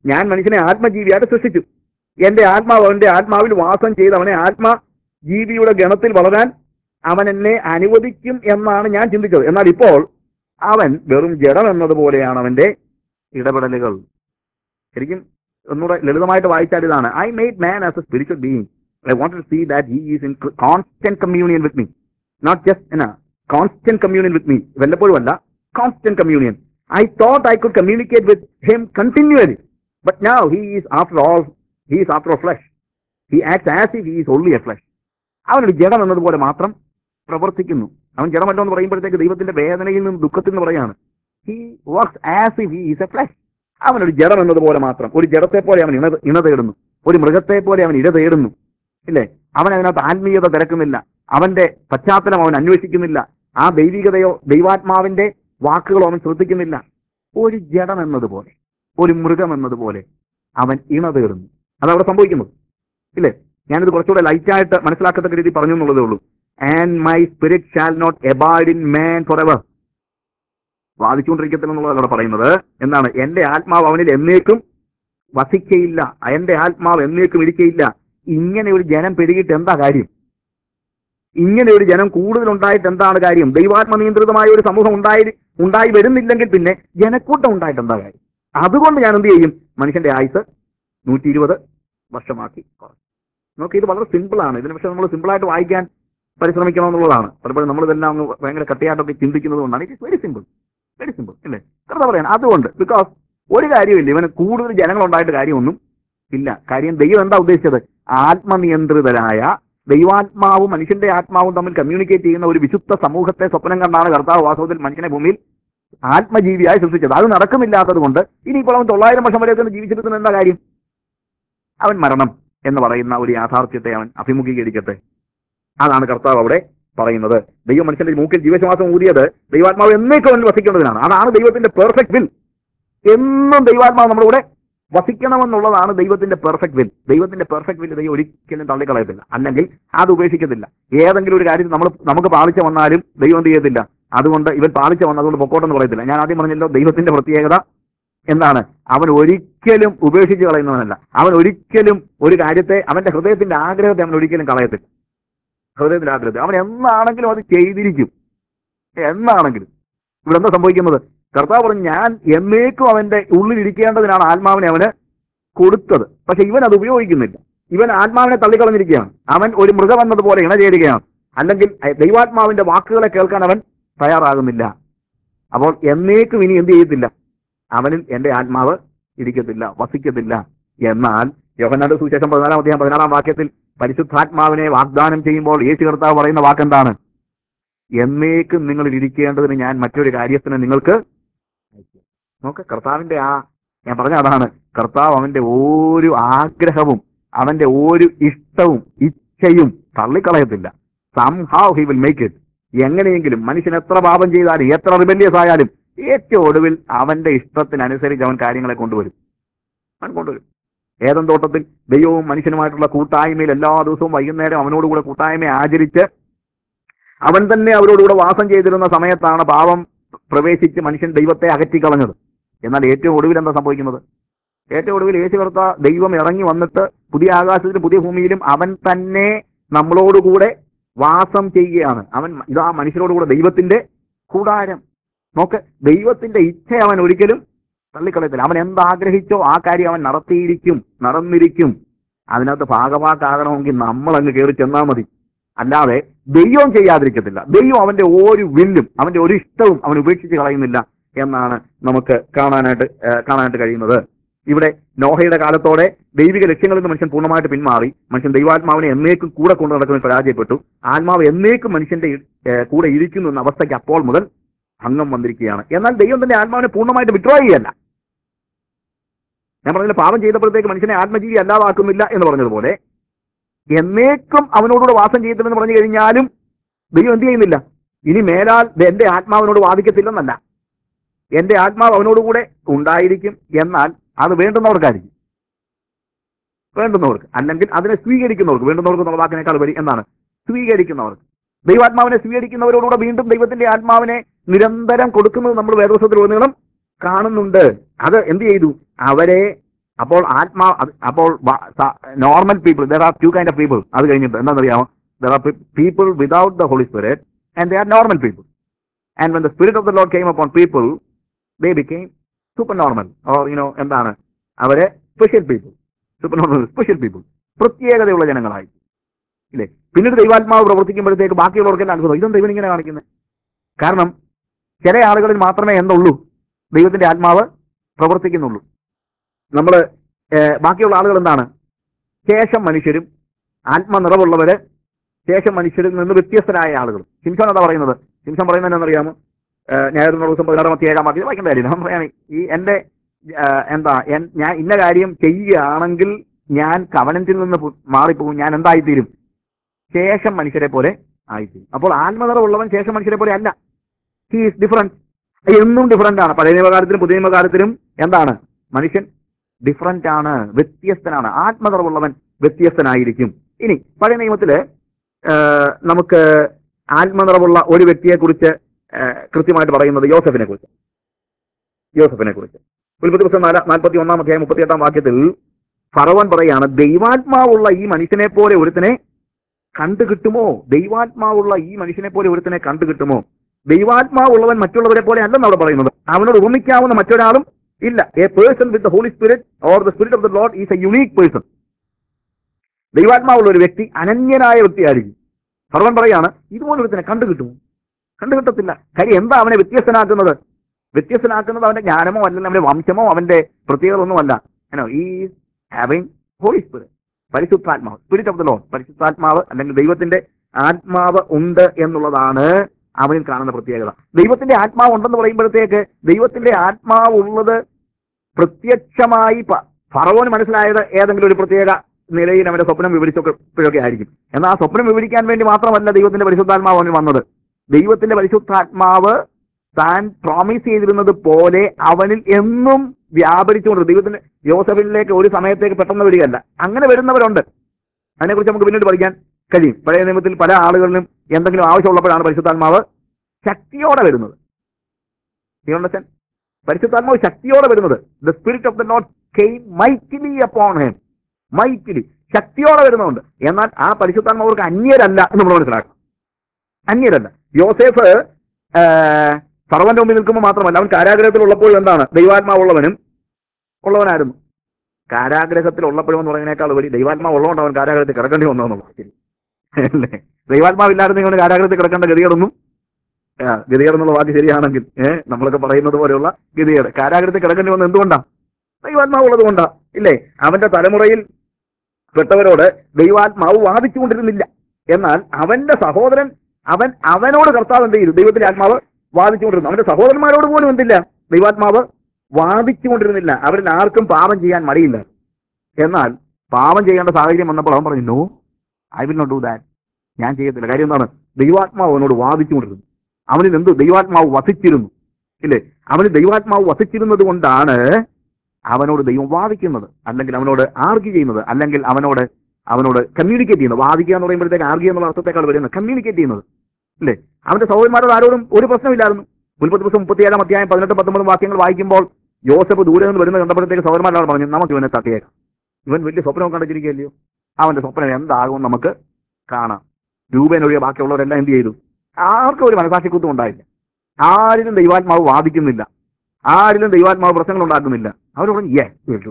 ഞാൻ മനുഷ്യനെ ആത്മജീവിയായിട്ട് സൃഷ്ടിച്ചു എന്റെ ആത്മാവ് അവന്റെ ആത്മാവിൽ വാസം ചെയ്ത് അവനെ ആത്മ ജീവിയുടെ ഗണത്തിൽ വളരാൻ അവൻ എന്നെ അനുവദിക്കും എന്നാണ് ഞാൻ ചിന്തിച്ചത് എന്നാൽ ഇപ്പോൾ അവൻ വെറും ജഡം എന്നതുപോലെയാണ് അവന്റെ ഇടപെടലുകൾ ശരിക്കും ഒന്നുകൂടെ ലളിതമായിട്ട് വായിച്ചാൽ ഇതാണ് I made man as a spiritual being I want to see that he is in constant communion with me not just എന്നാ കോൺസ്റ്റന്റ് കമ്മ്യൂണിയൻ വിത്ത് മീ വല്ലപ്പോഴും അല്ല constant communion I thought I could communicate with him continually but now he is after all he is after flesh he act as if he is only a flesh അവനൊരു ജഡം എന്നതുപോലെ മാത്രം പ്രവർത്തിക്കുന്നു അവൻ ജഡമല്ലോ എന്ന് പറയുമ്പോഴത്തേക്ക് ദൈവത്തിന്റെ വേദനയിൽ നിന്നും ദുഃഖത്തിൽ നിന്ന് പറയാണ് he works as if he is a flesh അവനൊരു ജഡം എന്നതുപോലെ മാത്രം ഒരു ജഡത്തെ പോലെ അവൻ ഇണ ഇണ തേടുന്നു ഒരു മൃഗത്തെ പോലെ അവൻ ഇര തേടുന്നു ഇല്ലേ അവൻ അതിനകത്ത് ആത്മീയത തിരക്കുന്നില്ല അവന്റെ പശ്ചാത്തലം അവൻ അന്വേഷിക്കുന്നില്ല ആ ദൈവികതയോ ദൈവാത്മാവിന്റെ വാക്കുകളോ അവൻ ശ്രദ്ധിക്കുന്നില്ല ഒരു ജഡം എന്നതുപോലെ ഒരു മൃഗം എന്നതുപോലെ അവൻ ഇണ തേടുന്നു അതവിടെ സംഭവിക്കുന്നത് ഇല്ലേ ഞാനിത് കുറച്ചുകൂടെ ലൈറ്റായിട്ട് മനസ്സിലാക്കത്തക്ക രീതി പറഞ്ഞു എന്നുള്ളതേ ഉള്ളൂ and my spirit shall not abide in man for ever വാദിച്ചുകൊണ്ടിരിക്കത്തില്ല എന്നുള്ളത് അവിടെ പറയുന്നത് എന്താണ് എന്റെ ആത്മാവ് അവനിൽ എന്നേക്കും വസിക്കയില്ല എന്റെ ആത്മാവ് എന്നേക്കും ഇരിക്കയില്ല ഇങ്ങനെ ഒരു ജനം പെരുകിയിട്ട് എന്താ കാര്യം ഇങ്ങനെ ഒരു ജനം കൂടുതൽ ഉണ്ടായിട്ട് എന്താണ് കാര്യം ദൈവാത്മ നിയന്ത്രിതമായ ഒരു സമൂഹം ഉണ്ടായി ഉണ്ടായി വരുന്നില്ലെങ്കിൽ പിന്നെ ജനക്കൂട്ടം ഉണ്ടായിട്ട് എന്താ കാര്യം അതുകൊണ്ട് ഞാൻ എന്ത് ചെയ്യും മനുഷ്യന്റെ ആയുസ് നൂറ്റി ഇരുപത് വർഷമാക്കി കുറച്ചു നോക്കി ഇത് വളരെ സിമ്പിളാണ് ഇതിന് പക്ഷെ നമ്മൾ സിമ്പിളായിട്ട് വായിക്കാൻ പരിശ്രമിക്കണം എന്നുള്ളതാണ് പലപ്പോഴും നമ്മൾ ഇതെല്ലാം അങ്ങ് ഭയങ്കര കട്ടിയായിട്ടൊക്കെ ചിന്തിക്കുന്നത് കൊണ്ടാണ് it is very simple very simple അല്ലേ കഥ പറയാൻ അതുകൊണ്ട് ബിക്കോസ് ഒരു കാര്യമില്ല ഇവന് കൂടുതൽ ജനങ്ങൾ ഉണ്ടായിട്ട് കാര്യമൊന്നും ഇല്ല കാര്യം ദൈവം എന്താ ഉദ്ദേശിച്ചത് ആത്മനിയന്ത്രിതരായ ദൈവാത്മാവും മനുഷ്യന്റെ ആത്മാവും തമ്മിൽ കമ്മ്യൂണിക്കേറ്റ് ചെയ്യുന്ന ഒരു വിശുദ്ധ സമൂഹത്തെ സ്വപ്നം കണ്ടാണ് കർത്താവ് വാസ്തവത്തിൽ മനുഷ്യനെ ഭൂമിയിൽ ആത്മജീവിയായി സൃഷ്ടിച്ചത് അത് നടക്കുന്നില്ലാത്തത് കൊണ്ട് ഇനിയിപ്പോൾ അവൻ തൊള്ളായിരം വർഷം വരെയൊക്കെ ജീവിച്ചിരുന്ന എന്താ കാര്യം അവൻ മരണം എന്ന് പറയുന്ന ഒരു യാഥാർത്ഥ്യത്തെ അവൻ അഭിമുഖീകരിക്കട്ടെ അതാണ് കർത്താവ് അവിടെ പറയുന്നത് ദൈവം മനുഷ്യന്റെ മൂക്കിൽ ജീവശ്വാസം ഊതിയത് ദൈവാത്മാവ് എന്നേക്കും അവനിൽ വസിക്കേണ്ടതിനാണ് അതാണ് ദൈവത്തിന്റെ പെർഫെക്റ്റ് വിൽ എന്നും ദൈവാത്മാവ് നമ്മുടെ കൂടെ വസിക്കണമെന്നുള്ളതാണ് ദൈവത്തിന്റെ പെർഫെക്റ്റ് വിൽ ദൈവത്തിന്റെ പെർഫെക്റ്റ് വിൽ ദൈവം ഒരിക്കലും തള്ളിക്കളയത്തില്ല അല്ലെങ്കിൽ അത് ഉപേക്ഷിക്കത്തില്ല ഏതെങ്കിലും ഒരു കാര്യത്തിൽ നമ്മൾ നമുക്ക് പാളിച്ച വന്നാലും ദൈവം എന്ത് ചെയ്യത്തില്ല അതുകൊണ്ട് ഇവൻ പാളിച്ച വന്ന അതുകൊണ്ട് പൊക്കോട്ടെന്ന് പറയത്തില്ല ഞാൻ ആദ്യം പറഞ്ഞല്ലോ ദൈവത്തിന്റെ പ്രത്യേകത എന്താണ് അവൻ ഒരിക്കലും ഉപേക്ഷിച്ച് കളയുന്നവനല്ല അവൻ ഒരിക്കലും ഒരു കാര്യത്തെ അവന്റെ ഹൃദയത്തിന്റെ ആഗ്രഹത്തെ അവൻ ഒരിക്കലും കളയത്തില്ല ഹൃദയത്തിന്റെ ആഗ്രഹത്തെ അവൻ എന്നാണെങ്കിലും അത് ചെയ്തിരിക്കും എന്നാണെങ്കിലും ഇവിടെ എന്താ സംഭവിക്കുന്നത് കർത്താവ് പറഞ്ഞു ഞാൻ എന്നേക്കും അവന്റെ ഉള്ളിൽ ഇരിക്കേണ്ടതിനാണ് ആത്മാവിനെ അവന് കൊടുത്തത് പക്ഷെ ഇവൻ അത് ഉപയോഗിക്കുന്നില്ല ഇവൻ ആത്മാവിനെ തള്ളിക്കളഞ്ഞിരിക്കുകയാണ് അവൻ ഒരു മൃഗം എന്നതുപോലെ ഇണ ചേരുകയാണ് അല്ലെങ്കിൽ ദൈവാത്മാവിന്റെ വാക്കുകളെ കേൾക്കാൻ അവൻ തയ്യാറാകുന്നില്ല അപ്പോൾ എന്നേക്കും ഇനി എന്ത് ചെയ്യത്തില്ല അവനിൽ എന്റെ ആത്മാവ് ഇരിക്കത്തില്ല വസിക്കത്തില്ല എന്നാൽ യോഹന്നാന്റെ സുവിശേഷം പതിനാലാം അധ്യായം പതിനാറാം വാക്യത്തിൽ പരിശുദ്ധാത്മാവിനെ വാഗ്ദാനം ചെയ്യുമ്പോൾ യേശു കർത്താവ് പറയുന്ന വാക്കെന്താണ് എന്നേക്കും നിങ്ങളിൽ ഇരിക്കേണ്ടതിന് ഞാൻ മറ്റൊരു കാര്യത്തിന് നിങ്ങൾക്ക് നോക്ക് കർത്താവിന്റെ ആ ഞാൻ പറഞ്ഞ അതാണ് കർത്താവ് അവന്റെ ഓരോ ആഗ്രഹവും അവന്റെ ഓരോ ഇഷ്ടവും ഇച്ഛയും തള്ളിക്കളയത്തില്ല somehow he will make it എങ്ങനെയെങ്കിലും മനുഷ്യൻ എത്ര പാപം ചെയ്താലും എത്ര റിബല്യസ് ആയാലും ഏറ്റവും ഒടുവിൽ അവന്റെ ഇഷ്ടത്തിനനുസരിച്ച് അവൻ കാര്യങ്ങളെ കൊണ്ടുവരും അവൻ കൊണ്ടുവരും ഏതൻ തോട്ടത്തിൽ ദൈവവും മനുഷ്യനുമായിട്ടുള്ള കൂട്ടായ്മയിൽ എല്ലാ ദിവസവും വൈകുന്നേരം അവനോടുകൂടെ കൂട്ടായ്മ ആചരിച്ച് അവൻ തന്നെ അവരോടുകൂടെ വാസം ചെയ്തിരുന്ന സമയത്താണ് പാപം പ്രവേശിച്ച് മനുഷ്യൻ ദൈവത്തെ അകറ്റിക്കളഞ്ഞത് എന്നാൽ ഏറ്റവും ഒടുവിൽ എന്താ സംഭവിക്കുന്നത് ഏറ്റവും ഒടുവിൽ യേശു കർത്ത ദൈവം ഇറങ്ങി വന്നിട്ട് പുതിയ ആകാശത്തിലും പുതിയ ഭൂമിയിലും അവൻ തന്നെ നമ്മളോടുകൂടെ വാസം ചെയ്യുകയാണ് അവൻ ഇതാ മനുഷ്യരോടുകൂടെ ദൈവത്തിന്റെ കൂടാരം നോക്ക് ദൈവത്തിന്റെ ഇച്ഛ അവൻ ഒരിക്കലും തള്ളിക്കളയത്തില്ല അവൻ എന്താഗ്രഹിച്ചോ ആ കാര്യം അവൻ നടത്തിയിരിക്കും നടന്നിരിക്കും അതിനകത്ത് ഭാഗമാക്കാകണമെങ്കിൽ നമ്മൾ അങ്ങ് കയറി ചെന്നാൽ മതി അല്ലാതെ ദൈവം ചെയ്യാതിരിക്കത്തില്ല ദൈവം അവന്റെ ഒരു വില്ലും അവന്റെ ഒരു ഇഷ്ടവും അവൻ ഉപേക്ഷിച്ച് കളയുന്നില്ല എന്നാണ് നമുക്ക് കാണാനായിട്ട് ഏഹ്, കാണാനായിട്ട് കഴിയുന്നത് ഇവിടെ നോഹയുടെ കാലത്തോടെ ദൈവിക ലക്ഷ്യങ്ങളിൽ നിന്ന് മനുഷ്യൻ പൂർണ്ണമായിട്ട് പിന്മാറി മനുഷ്യൻ ദൈവാത്മാവിനെ എന്നേക്കും കൂടെ കൊണ്ടു നടക്കുന്നതിൽ പരാജയപ്പെട്ടു ആത്മാവ് എന്നേക്കും മനുഷ്യന്റെ ഏഹ്, കൂടെ ഇരിക്കുന്നു എന്ന അവസ്ഥയ്ക്ക് അപ്പോൾ മുതൽ ഭംഗം വന്നിരിക്കുകയാണ് എന്നാൽ ദൈവം തന്റെ ആത്മാവിനെ പൂർണ്ണമായിട്ട് വിഡ്രോ ചെയ്യുകയല്ല ഞാൻ പറഞ്ഞില്ല പാപം ചെയ്തപ്പോഴത്തേക്ക് മനുഷ്യനെ ആത്മജീവി അല്ലാതാക്കുന്നില്ല എന്ന് പറഞ്ഞതുപോലെ എന്നേക്കും അവനോടുകൂടെ വാസം ചെയ്യത്തില്ലെന്ന് പറഞ്ഞു കഴിഞ്ഞാലും ദൈവം എന്ത് ചെയ്യുന്നില്ല ഇനി മേലാൽ ദേ എന്റെ ആത്മാവിനോട് വാദിക്കത്തില്ലെന്നല്ല എന്റെ ആത്മാവ് അവനോടുകൂടെ ഉണ്ടായിരിക്കും എന്നാൽ അത് വേണ്ടുന്നവർക്കായിരിക്കും വേണ്ടുന്നവർക്ക് അല്ലെങ്കിൽ അതിനെ സ്വീകരിക്കുന്നവർക്ക് വേണ്ടുന്നവർക്ക് എന്നുള്ള വാക്കിനേക്കാൾ വരി എന്താണ് സ്വീകരിക്കുന്നവർക്ക് ദൈവാത്മാവിനെ സ്വീകരിക്കുന്നവരോടുകൂടെ വീണ്ടും ദൈവത്തിന്റെ ആത്മാവിനെ നിരന്തരം കൊടുക്കുന്നത് നമ്മൾ വേദവസത്തിൽ ഉടനീളം കാണുന്നുണ്ട് അത് എന്ത് ചെയ്തു അവരെ അപ്പോൾ ആത്മാ അത് അപ്പോൾ normal people there are two kind of people അത് കഴിഞ്ഞിട്ട് എന്താണെന്നറിയാമോ there are people without the Holy Spirit and they are normal people and when the spirit of the Lord came upon people they became super normal or you know എന്താണ് അവരെ special people super normal special people പ്രത്യേകതയുള്ള ജനങ്ങളായി ഇല്ലേ പിന്നീട് ദൈവാത്മാവ് പ്രവർത്തിക്കുമ്പോഴത്തേക്ക് ബാക്കിയുള്ളവർക്കെല്ലാം അത്ഭുതം ഇതും ദൈവം ഇങ്ങനെ കാണിക്കുന്നത് കാരണം ചില ആളുകളിൽ മാത്രമേ എന്തുള്ളൂ ദൈവത്തിന്റെ ആത്മാവ് പ്രവർത്തിക്കുന്നുള്ളൂ നമ്മൾ ബാക്കിയുള്ള ആളുകൾ എന്താണ് ശേഷം മനുഷ്യരും ആത്മനിറവുള്ളവര് ശേഷം മനുഷ്യരിൽ നിന്ന് വ്യത്യസ്തരായ ആളുകൾ സിംസൺ എന്താ പറയുന്നത് സിംസൺ പറയുന്നത് എന്താണെന്നറിയാമോ ഞായർ ദിവസം പതിനാറാമത്തെ ഏഴാം വാക്യം വായിക്കേണ്ട കാര്യം ഞാൻ പറയാണ് ഈ എന്റെ ആ, എന്താ എൻ- ഞാൻ ഇന്ന കാര്യം ചെയ്യുകയാണെങ്കിൽ ഞാൻ കവനത്തിൽ നിന്ന് പു- മാറിപ്പോകും ഞാൻ എന്തായിത്തീരും ശേഷം മനുഷ്യരെ പോലെ ആയിത്തീരും അപ്പോൾ ആത്മനിറവുള്ളവൻ ശേഷം മനുഷ്യരെ പോലെ അല്ല ഹി ഈസ് ഡിഫറൻറ്റ് എന്നും ഡിഫറൻ്റ് ആണ് പഴയ നിയമകാലത്തിലും പുതിയ നിയമകാലത്തിലും എന്താണ് മനുഷ്യൻ ഡിഫറൻ്റ് ആണ് വ്യത്യസ്തനാണ് ആത്മനിറവുള്ളവൻ വ്യത്യസ്തനായിരിക്കും ഇനി പഴയ നിയമത്തില് ആ, നമുക്ക് ആത്മനിറവുള്ള ഒരു വ്യക്തിയെ കുറിച്ച് കൃത്യമായിട്ട് പറയുന്നത് യോസഫിനെ കുറിച്ച് യോസഫിനെ കുറിച്ച് ഉൽപ്പത്തി പുസ്തകം നാല നാൽപ്പത്തി ഒന്നാം അധ്യായം മുപ്പത്തിയെട്ടാം വാക്യത്തിൽ ഫറവൻ പറയാണ് ദൈവാത്മാവുള്ള ഈ മനുഷ്യനെ പോലെ ഒരുത്തനെ കണ്ടു കിട്ടുമോ ദൈവാത്മാവുള്ള ഈ മനുഷ്യനെ പോലെ ഒരുത്തനെ കണ്ടു കിട്ടുമോ ദൈവാത്മാവുള്ളവൻ മറ്റുള്ളവരെ പോലെ അല്ലെന്ന് അവിടെ പറയുന്നത് അവനോട് ഉപമിക്കാവുന്ന മറ്റൊരാളും ഇല്ല a person with the Holy Spirit or the spirit of the Lord is a unique person ദൈവാത്മാവുള്ള ഒരു വ്യക്തി അനന്യനായ വ്യക്തിയായിരിക്കും ഫറവൻ പറയാണ് ഇതുപോലെ ഒരുത്തനെ കണ്ടു കിട്ടുമോ കണ്ടു കിട്ടത്തില്ല കാര്യം എന്താ അവനെ വ്യത്യസ്തനാക്കുന്നത് വ്യത്യസ്തനാക്കുന്നത് അവന്റെ ജ്ഞാനമോ അല്ലെങ്കിൽ അവന്റെ വംശമോ അവന്റെ പ്രത്യേകത ഒന്നുമല്ല ഏനോ ഈ ഹാവിങ് ഹോളി സ്പിരിറ്റ് പരിശുദ്ധാത്മാവ് സ്പിരിറ്റ് ഓഫ് ദ ലോഡ് പരിശുദ്ധാത്മാവ് അല്ലെങ്കിൽ ദൈവത്തിന്റെ ആത്മാവ് ഉണ്ട് എന്നുള്ളതാണ് അവനിൽ കാണുന്ന പ്രത്യേകത ദൈവത്തിന്റെ ആത്മാവ് ഉണ്ടെന്ന് പറയുമ്പോഴത്തേക്ക് ദൈവത്തിന്റെ ആത്മാവ് ഉള്ളത് പ്രത്യക്ഷമായി പ- ഫറവോന് മനസ്സിലായത് ഏതെങ്കിലും ഒരു പ്രത്യേക നിലയിൽ അവന്റെ സ്വപ്നം വിവരിച്ചൊക്കെ ആയിരിക്കും എന്നാൽ ആ സ്വപ്നം വിവരിക്കാൻ വേണ്ടി മാത്രമല്ല ദൈവത്തിന്റെ പരിശുദ്ധാത്മാവ് അവന് വന്നത് ദൈവത്തിന്റെ പരിശുദ്ധാത്മാവ് താൻ പ്രോമിസ് ചെയ്തിരുന്നത് പോലെ അവനിൽ എന്നും വ്യാപരിച്ചുകൊണ്ട് ദൈവത്തിന്റെ യോസഫിലേക്ക് ഒരു സമയത്തേക്ക് പെട്ടെന്ന് വരികയല്ല അങ്ങനെ വരുന്നവരുണ്ട് അതിനെക്കുറിച്ച് നമുക്ക് പിന്നീട് പഠിക്കാൻ കഴിയും പഴയ നിയമത്തിൽ പല ആളുകളിലും എന്തെങ്കിലും ആവശ്യമുള്ളപ്പോഴാണ് പരിശുദ്ധാത്മാവ് ശക്തിയോടെ വരുന്നത് You understand? പരിശുദ്ധാത്മാവ് ശക്തിയോടെ വരുന്നത് the spirit of the not came mightily upon him mightily ശക്തിയോടെ വരുന്നുണ്ട് എന്നാൽ ആ പരിശുദ്ധാത്മാവർക്ക് അന്യരല്ല എന്ന് നമ്മൾ മനസ്സിലാക്കണം അന്യരല്ല യോസേഫ് ആ, ഫറവന്റെ മുമ്പിൽ നിൽക്കുമ്പോൾ മാത്രമല്ല അവൻ കാരാഗ്രഹത്തിൽ ഉള്ളപ്പോൾ എന്താണ് ദൈവാത്മാവുള്ളവനും ഉള്ളവനായിരുന്നു കാരാഗ്രഹത്തിൽ ഉള്ളപ്പോഴും എന്ന് പറയുന്നതിനേക്കാൾ ഉപരി ദൈവാത്മാവ് ഉള്ളതുകൊണ്ട് അവൻ കാരാഗ്രഹത്തിൽ കിടക്കേണ്ടി വന്നു എന്നുള്ളത് ശരി അല്ലേ ദൈവാത്മാവില്ലായിരുന്നു ഇവന് കാരാഗ്രഹത്തിൽ കിടക്കേണ്ട ഗതികേടൊന്നും ആ, ഗതികേട് എന്നുള്ള വാക്ക് ശരിയാണെങ്കിൽ ഏഹ് നമ്മളൊക്കെ പറയുന്നത് പോലെയുള്ള ഗതികേട് കാരാഗ്രഹത്തിൽ കിടക്കേണ്ടി വന്നത് എന്തുകൊണ്ടാ ദൈവാത്മാവ് ഉള്ളത് കൊണ്ടാ ഇല്ലേ അവന്റെ തലമുറയിൽ പെട്ടവരോട് ദൈവാത്മാവ് വാദിച്ചുകൊണ്ടിരുന്നില്ല എന്നാൽ അവന്റെ സഹോദരൻ അവൻ അവനോട് കർത്താവ് എന്ത് ചെയ്തു ദൈവത്തിന്റെ ആത്മാവ് വാദിച്ചുകൊണ്ടിരുന്നു അവന്റെ സഹോദരന്മാരോട് പോലും എന്തില്ല ദൈവാത്മാവ് വാദിച്ചുകൊണ്ടിരുന്നില്ല അവരിൽ ആർക്കും പാപം ചെയ്യാൻ മടിയില്ല എന്നാൽ പാപം ചെയ്യേണ്ട സാഹചര്യം വന്നപ്പോൾ അവൻ പറഞ്ഞു no I will not do that ഞാൻ ചെയ്യത്തില്ല കാര്യം എന്താണ് ദൈവാത്മാവ് അവനോട് വാദിച്ചുകൊണ്ടിരുന്നു അവനിൽ എന്ത് ദൈവാത്മാവ് വസിച്ചിരുന്നു ഇല്ലേ അവന് ദൈവാത്മാവ് വസിച്ചിരുന്നത് കൊണ്ടാണ് അവനോട് ദൈവം വാദിക്കുന്നത് അല്ലെങ്കിൽ അവനോട് ആർഗ്യ ചെയ്യുന്നത് അല്ലെങ്കിൽ അവനോട് അവനോട് കമ്മ്യൂണിക്കേറ്റ് ചെയ്യുന്നത് വാദിക്കുക എന്ന് പറയുമ്പോഴത്തേക്ക് ആർഗ്യ എന്നുള്ള അർത്ഥത്തെക്കാൾ വരുന്നത് കമ്മ്യൂണിക്കേറ്റ് ചെയ്യുന്നത് ഇല്ലേ അവന്റെ സഹോദരന്മാരോട് ആരോടും ഒരു പ്രശ്നമില്ലായിരുന്നു മുൻപത്തി ദിവസം മുപ്പത്തിയേഴാം അധ്യായം പതിനെട്ട് പത്തൊമ്പത് വാക്യങ്ങൾ വായിക്കുമ്പോൾ യോസഫ് ദൂരെ നിന്ന് വരുന്നത് കണ്ടപ്പോഴത്തേക്ക് സഹോദരന്മാരോട് പറഞ്ഞു നമുക്ക് ഇവനെ തട്ടിയേക്കാം ഇവൻ വലിയ സ്വപ്നം കണ്ടിരിക്കുകയല്ലയോ അവന്റെ സ്വപ്നം എന്താകും നമുക്ക് കാണാം രൂപേൻ ഒഴികെ ബാക്കിയുള്ളവരെല്ലാം എന്ത് ചെയ്തു ആർക്കും ഒരു മനസാക്ഷിക്കുത്തും ഉണ്ടായില്ല ആരിലും ദൈവാത്മാവ് വാദിക്കുന്നില്ല ആരിലും ദൈവാത്മാവ് പ്രശ്നങ്ങൾ ഉണ്ടാക്കുന്നില്ല അവർ പറഞ്ഞു ഏ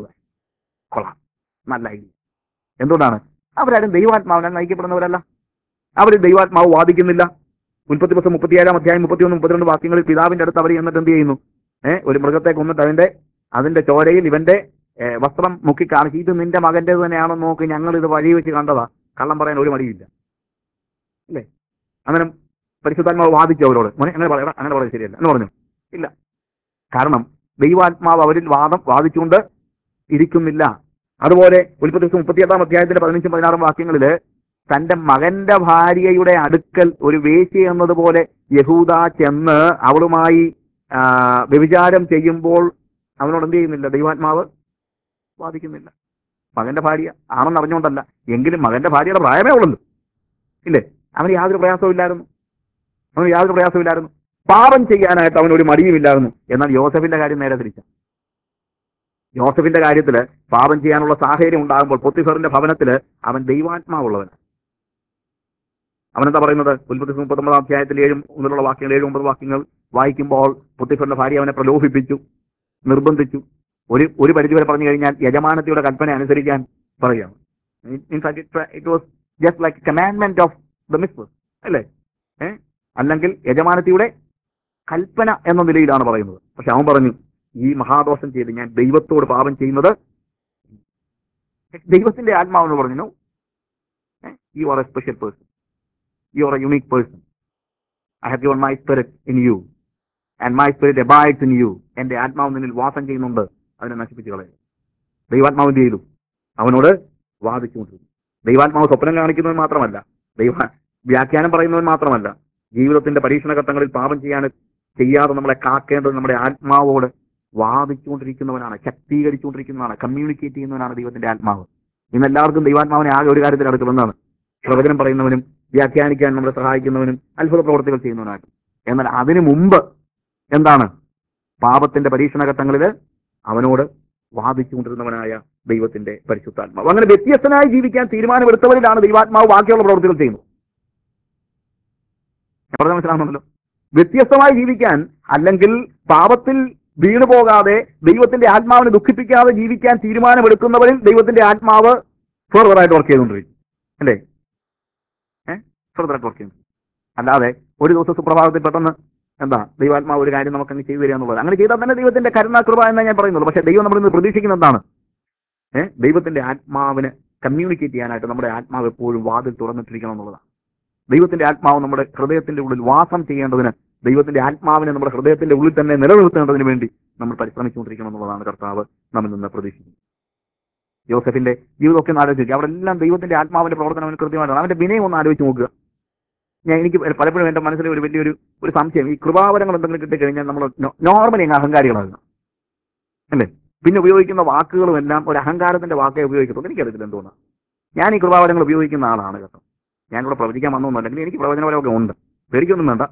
കൊള്ളാം നല്ല ഐഡിയ എന്തുകൊണ്ടാണ് അവരാരും ദൈവാത്മാവിനാൽ നയിക്കപ്പെടുന്നവരല്ല അവർ ദൈവാത്മാവ് വാദിക്കുന്നില്ല മുപ്പത്തി ദിവസം മുപ്പത്തിയേഴാം അധ്യായം മുപ്പത്തിയൊന്ന് മുപ്പത്തിരണ്ട് വാക്യങ്ങളിൽ പിതാവിന്റെ അടുത്ത് അവർ എന്നിട്ട് എന്ത് ചെയ്യുന്നു ഏഹ് ഒരു മൃഗത്തെ കൊന്നിട്ട് അതിന്റെ അതിന്റെ ചോരയിൽ ഇവന്റെ ഏ, വസ്ത്രം മുക്കി കാണിച്ചു ഇത് നിന്റെ മകന്റെ തന്നെയാണെന്ന് നോക്കി ഞങ്ങൾ ഇത് വഴി വെച്ച് കണ്ടതാ കള്ളം പറയാൻ ഒരു മടിയില്ല അല്ലേ അങ്ങനെ പരിശുദ്ധാത്മാവ് വാദിച്ചു അവരോട് മോനെ അങ്ങനെ പറയണം അങ്ങനെ പറയുന്നത് ശരിയല്ല എന്ന് പറഞ്ഞു ഇല്ല കാരണം ദൈവാത്മാവ് അവരിൽ വാദം വാദിച്ചുകൊണ്ട് ഇരിക്കുന്നില്ല അതുപോലെ ഉൽപ്പത്തി ദിവസം മുപ്പത്തിയെട്ടാം അധ്യായത്തിന്റെ പതിനഞ്ചും പതിനാറും വാക്യങ്ങളില് തന്റെ മകന്റെ ഭാര്യയുടെ അടുക്കൽ ഒരു വേശ്യ എന്നതുപോലെ യഹൂദ ചെന്ന് അവളുമായി ആ, വ്യഭിചാരം ചെയ്യുമ്പോൾ അവനോട് എന്ത് ചെയ്യുന്നില്ല ദൈവാത്മാവ് വാദിക്കുന്നില്ല മകന്റെ ഭാര്യ ആണെന്ന് അറിഞ്ഞുകൊണ്ടല്ല എങ്കിലും മകന്റെ ഭാര്യയുടെ പ്രായമേ ഉള്ളല്ലോ ഇല്ലേ അവന് യാതൊരു പ്രയാസവും ഇല്ലായിരുന്നു അവന് യാതൊരു പ്രയാസവും ഇല്ലായിരുന്നു പാപം ചെയ്യാനായിട്ട് അവന് ഒരു മടിയുമില്ലായിരുന്നു എന്നാൽ യോസഫിന്റെ കാര്യം നേരെ തിരിച്ച ജോസഫിന്റെ കാര്യത്തില് പാപം ചെയ്യാനുള്ള സാഹചര്യം ഉണ്ടാകുമ്പോൾ പൊത്തിഫറിന്റെ ഭവനത്തില് അവൻ ദൈവാത്മാവുള്ളവൻ അവനെന്താ പറയുന്നത് ഉൽപ്പത്തി മുപ്പത്തൊമ്പതാം അധ്യായത്തിൽ ഏഴും മുതലുള്ള വാക്യങ്ങൾ ഏഴ് ഒമ്പത് വാക്യങ്ങൾ വായിക്കുമ്പോൾ പൊത്തിഫറിന്റെ ഭാര്യ അവനെ പ്രലോഭിപ്പിച്ചു നിർബന്ധിച്ചു ഒരു ഒരു പരിധിവരെ പറഞ്ഞു കഴിഞ്ഞാൽ യജമാനത്തിയുടെ കൽപ്പന അനുസരിക്കാൻ പറയുകയാണ് in fact it was just like commandment of the miss അല്ലേ ഏ അല്ലെങ്കിൽ യജമാനത്തിയുടെ കൽപ്പന എന്ന നിലയിലാണ് പറയുന്നത് പക്ഷെ അവൻ പറഞ്ഞു ഈ മഹാദോഷം ചെയ്ത് ഞാൻ ദൈവത്തോട് പാപം ചെയ്യുന്നത് ദൈവത്തിന്റെ ആത്മാവെന്ന് പറഞ്ഞു you are a special person you are a unique person I have given my spirit in you and my spirit abides in you എന്റെ ആത്മാവ് നിന്നിൽ വാസം ചെയ്യുന്നുണ്ട് അതിനെ നശിപ്പിച്ചു കളയുക ദൈവാത്മാവ് എന്ത് ചെയ്തു അവനോട് വാദിച്ചുകൊണ്ടിരുന്നു ദൈവാത്മാവ് സ്വപ്നം കാണിക്കുന്നവൻ മാത്രമല്ല ദൈവ വ്യാഖ്യാനം പറയുന്നവൻ മാത്രമല്ല ജീവിതത്തിന്റെ പരീക്ഷണ ഘട്ടങ്ങളിൽ പാപം ചെയ്യാൻ ചെയ്യാതെ നമ്മളെ കാക്കേണ്ടത് നമ്മുടെ ആത്മാവോട് വാദിച്ചുകൊണ്ടിരിക്കുന്നവനാണ് ശക്തീകരിച്ചുകൊണ്ടിരിക്കുന്നവനാണ് കമ്മ്യൂണിക്കേറ്റ് ചെയ്യുന്നവനാണ് ദൈവത്തിന്റെ ആത്മാവ് ഇന്ന് എല്ലാവർക്കും ദൈവാത്മാവിനെ ആകെ ഒരു കാര്യത്തിൽ അടുക്കുമെന്നാണ് പ്രവചനം പറയുന്നവനും വ്യാഖ്യാനിക്കാൻ നമ്മളെ സഹായിക്കുന്നവനും അത്ഭുത പ്രവർത്തികൾ ചെയ്യുന്നവനാണ് എന്നാൽ അതിനു മുമ്പ് എന്താണ് പാപത്തിന്റെ പരീക്ഷണ ഘട്ടങ്ങളിൽ അവനോട് വാദിച്ചുകൊണ്ടിരുന്നവനായ ദൈവത്തിന്റെ പരിശുദ്ധാത്മാവ് അങ്ങനെ വ്യത്യസ്തനായി ജീവിക്കാൻ തീരുമാനമെടുത്തവരിലാണ് ദൈവാത്മാവ് ബാക്കിയുള്ള പ്രവർത്തികൾ ചെയ്യുന്നത് ഞാൻ പറഞ്ഞ മനസ്സിലാകുന്നുണ്ടല്ലോ വ്യത്യസ്തമായി ജീവിക്കാൻ അല്ലെങ്കിൽ പാപത്തിൽ വീണു പോകാതെ ദൈവത്തിന്റെ ആത്മാവിനെ ദുഃഖിപ്പിക്കാതെ ജീവിക്കാൻ തീരുമാനമെടുക്കുന്നവരിൽ ദൈവത്തിന്റെ ആത്മാവ് ഫർദറായിട്ട് വർക്ക് ചെയ്തുകൊണ്ടിരിക്കും അല്ലേ ഏഹ് ഫർദറായിട്ട് വർക്ക് ചെയ്യുന്നു അല്ലാതെ ഒരു ദിവസം സുപ്രഭാതത്തിൽ പെട്ടെന്ന് എന്താ ദൈവാത്മാവ് ഒരു കാര്യം നമുക്ക് അങ്ങ് ചെയ്തു തരിക എന്നുള്ളത് അങ്ങനെ ചെയ്താൽ തന്നെ ദൈവത്തിന്റെ കരുണാകൃപ എന്നാ ഞാൻ പറയുന്നുള്ളൂ പക്ഷേ ദൈവം നമ്മൾ ഇന്ന് പ്രതീക്ഷിക്കുന്ന എന്താണ് ഏഹ് ദൈവത്തിന്റെ ആത്മാവിനെ കമ്മ്യൂണിക്കേറ്റ് ചെയ്യാനായിട്ട് നമ്മുടെ ആത്മാവ് എപ്പോഴും വാതിൽ തുറന്നിട്ടിരിക്കണം എന്നുള്ളതാണ് ദൈവത്തിന്റെ ആത്മാവ് നമ്മുടെ ഹൃദയത്തിന്റെ ഉള്ളിൽ വാസം ചെയ്യേണ്ടതിന് ദൈവത്തിന്റെ ആത്മാവിനെ നമ്മുടെ ഹൃദയത്തിന്റെ ഉള്ളിൽ തന്നെ നിലനിർത്തേണ്ടതിന് വേണ്ടി നമ്മൾ പരിശ്രമിച്ചുകൊണ്ടിരിക്കണം എന്നുള്ളതാണ് കർത്താവ് നമ്മിൽ നിന്ന് പ്രതീക്ഷിക്കുന്നത് യോസഫിന്റെ ജീവിതമൊക്കെ ഒന്ന് ആലോചിക്കുക അവിടെ എല്ലാം ദൈവത്തിന്റെ ആത്മാവിന്റെ പ്രവർത്തനം അവന് കൃത്യമായിട്ടാണ് അവന്റെ വിനയം ഒന്ന് ആലോചിച്ച് നോക്കുക ഞാൻ എനിക്ക് പലപ്പോഴും എന്റെ മനസ്സിൽ ഒരു വലിയൊരു ഒരു സംശയം ഈ കൃപാവരങ്ങൾ എന്തെങ്കിലും കിട്ടിക്കഴിഞ്ഞാൽ നമ്മൾ നോർമലി അങ്ങ് അഹങ്കാരികളാകുക അല്ലേ പിന്നെ ഉപയോഗിക്കുന്ന വാക്കുകളും എല്ലാം ഒരു അഹങ്കാരത്തിന്റെ വാക്കേ ഉപയോഗിക്കത്തുള്ളൂ എനിക്കറിയത്തില്ല എന്തുകൊണ്ടാണ് ഞാൻ ഈ കൃപാവരങ്ങൾ ഉപയോഗിക്കുന്ന ആളാണ് കേട്ടോ ഞാനിവിടെ പ്രവചിക്കാൻ വന്നൊന്നും അല്ലെങ്കിൽ എനിക്ക് പ്രവചനപരമൊക്കെ ഉണ്ട് പേടിക്കൊന്നും വേണ്ട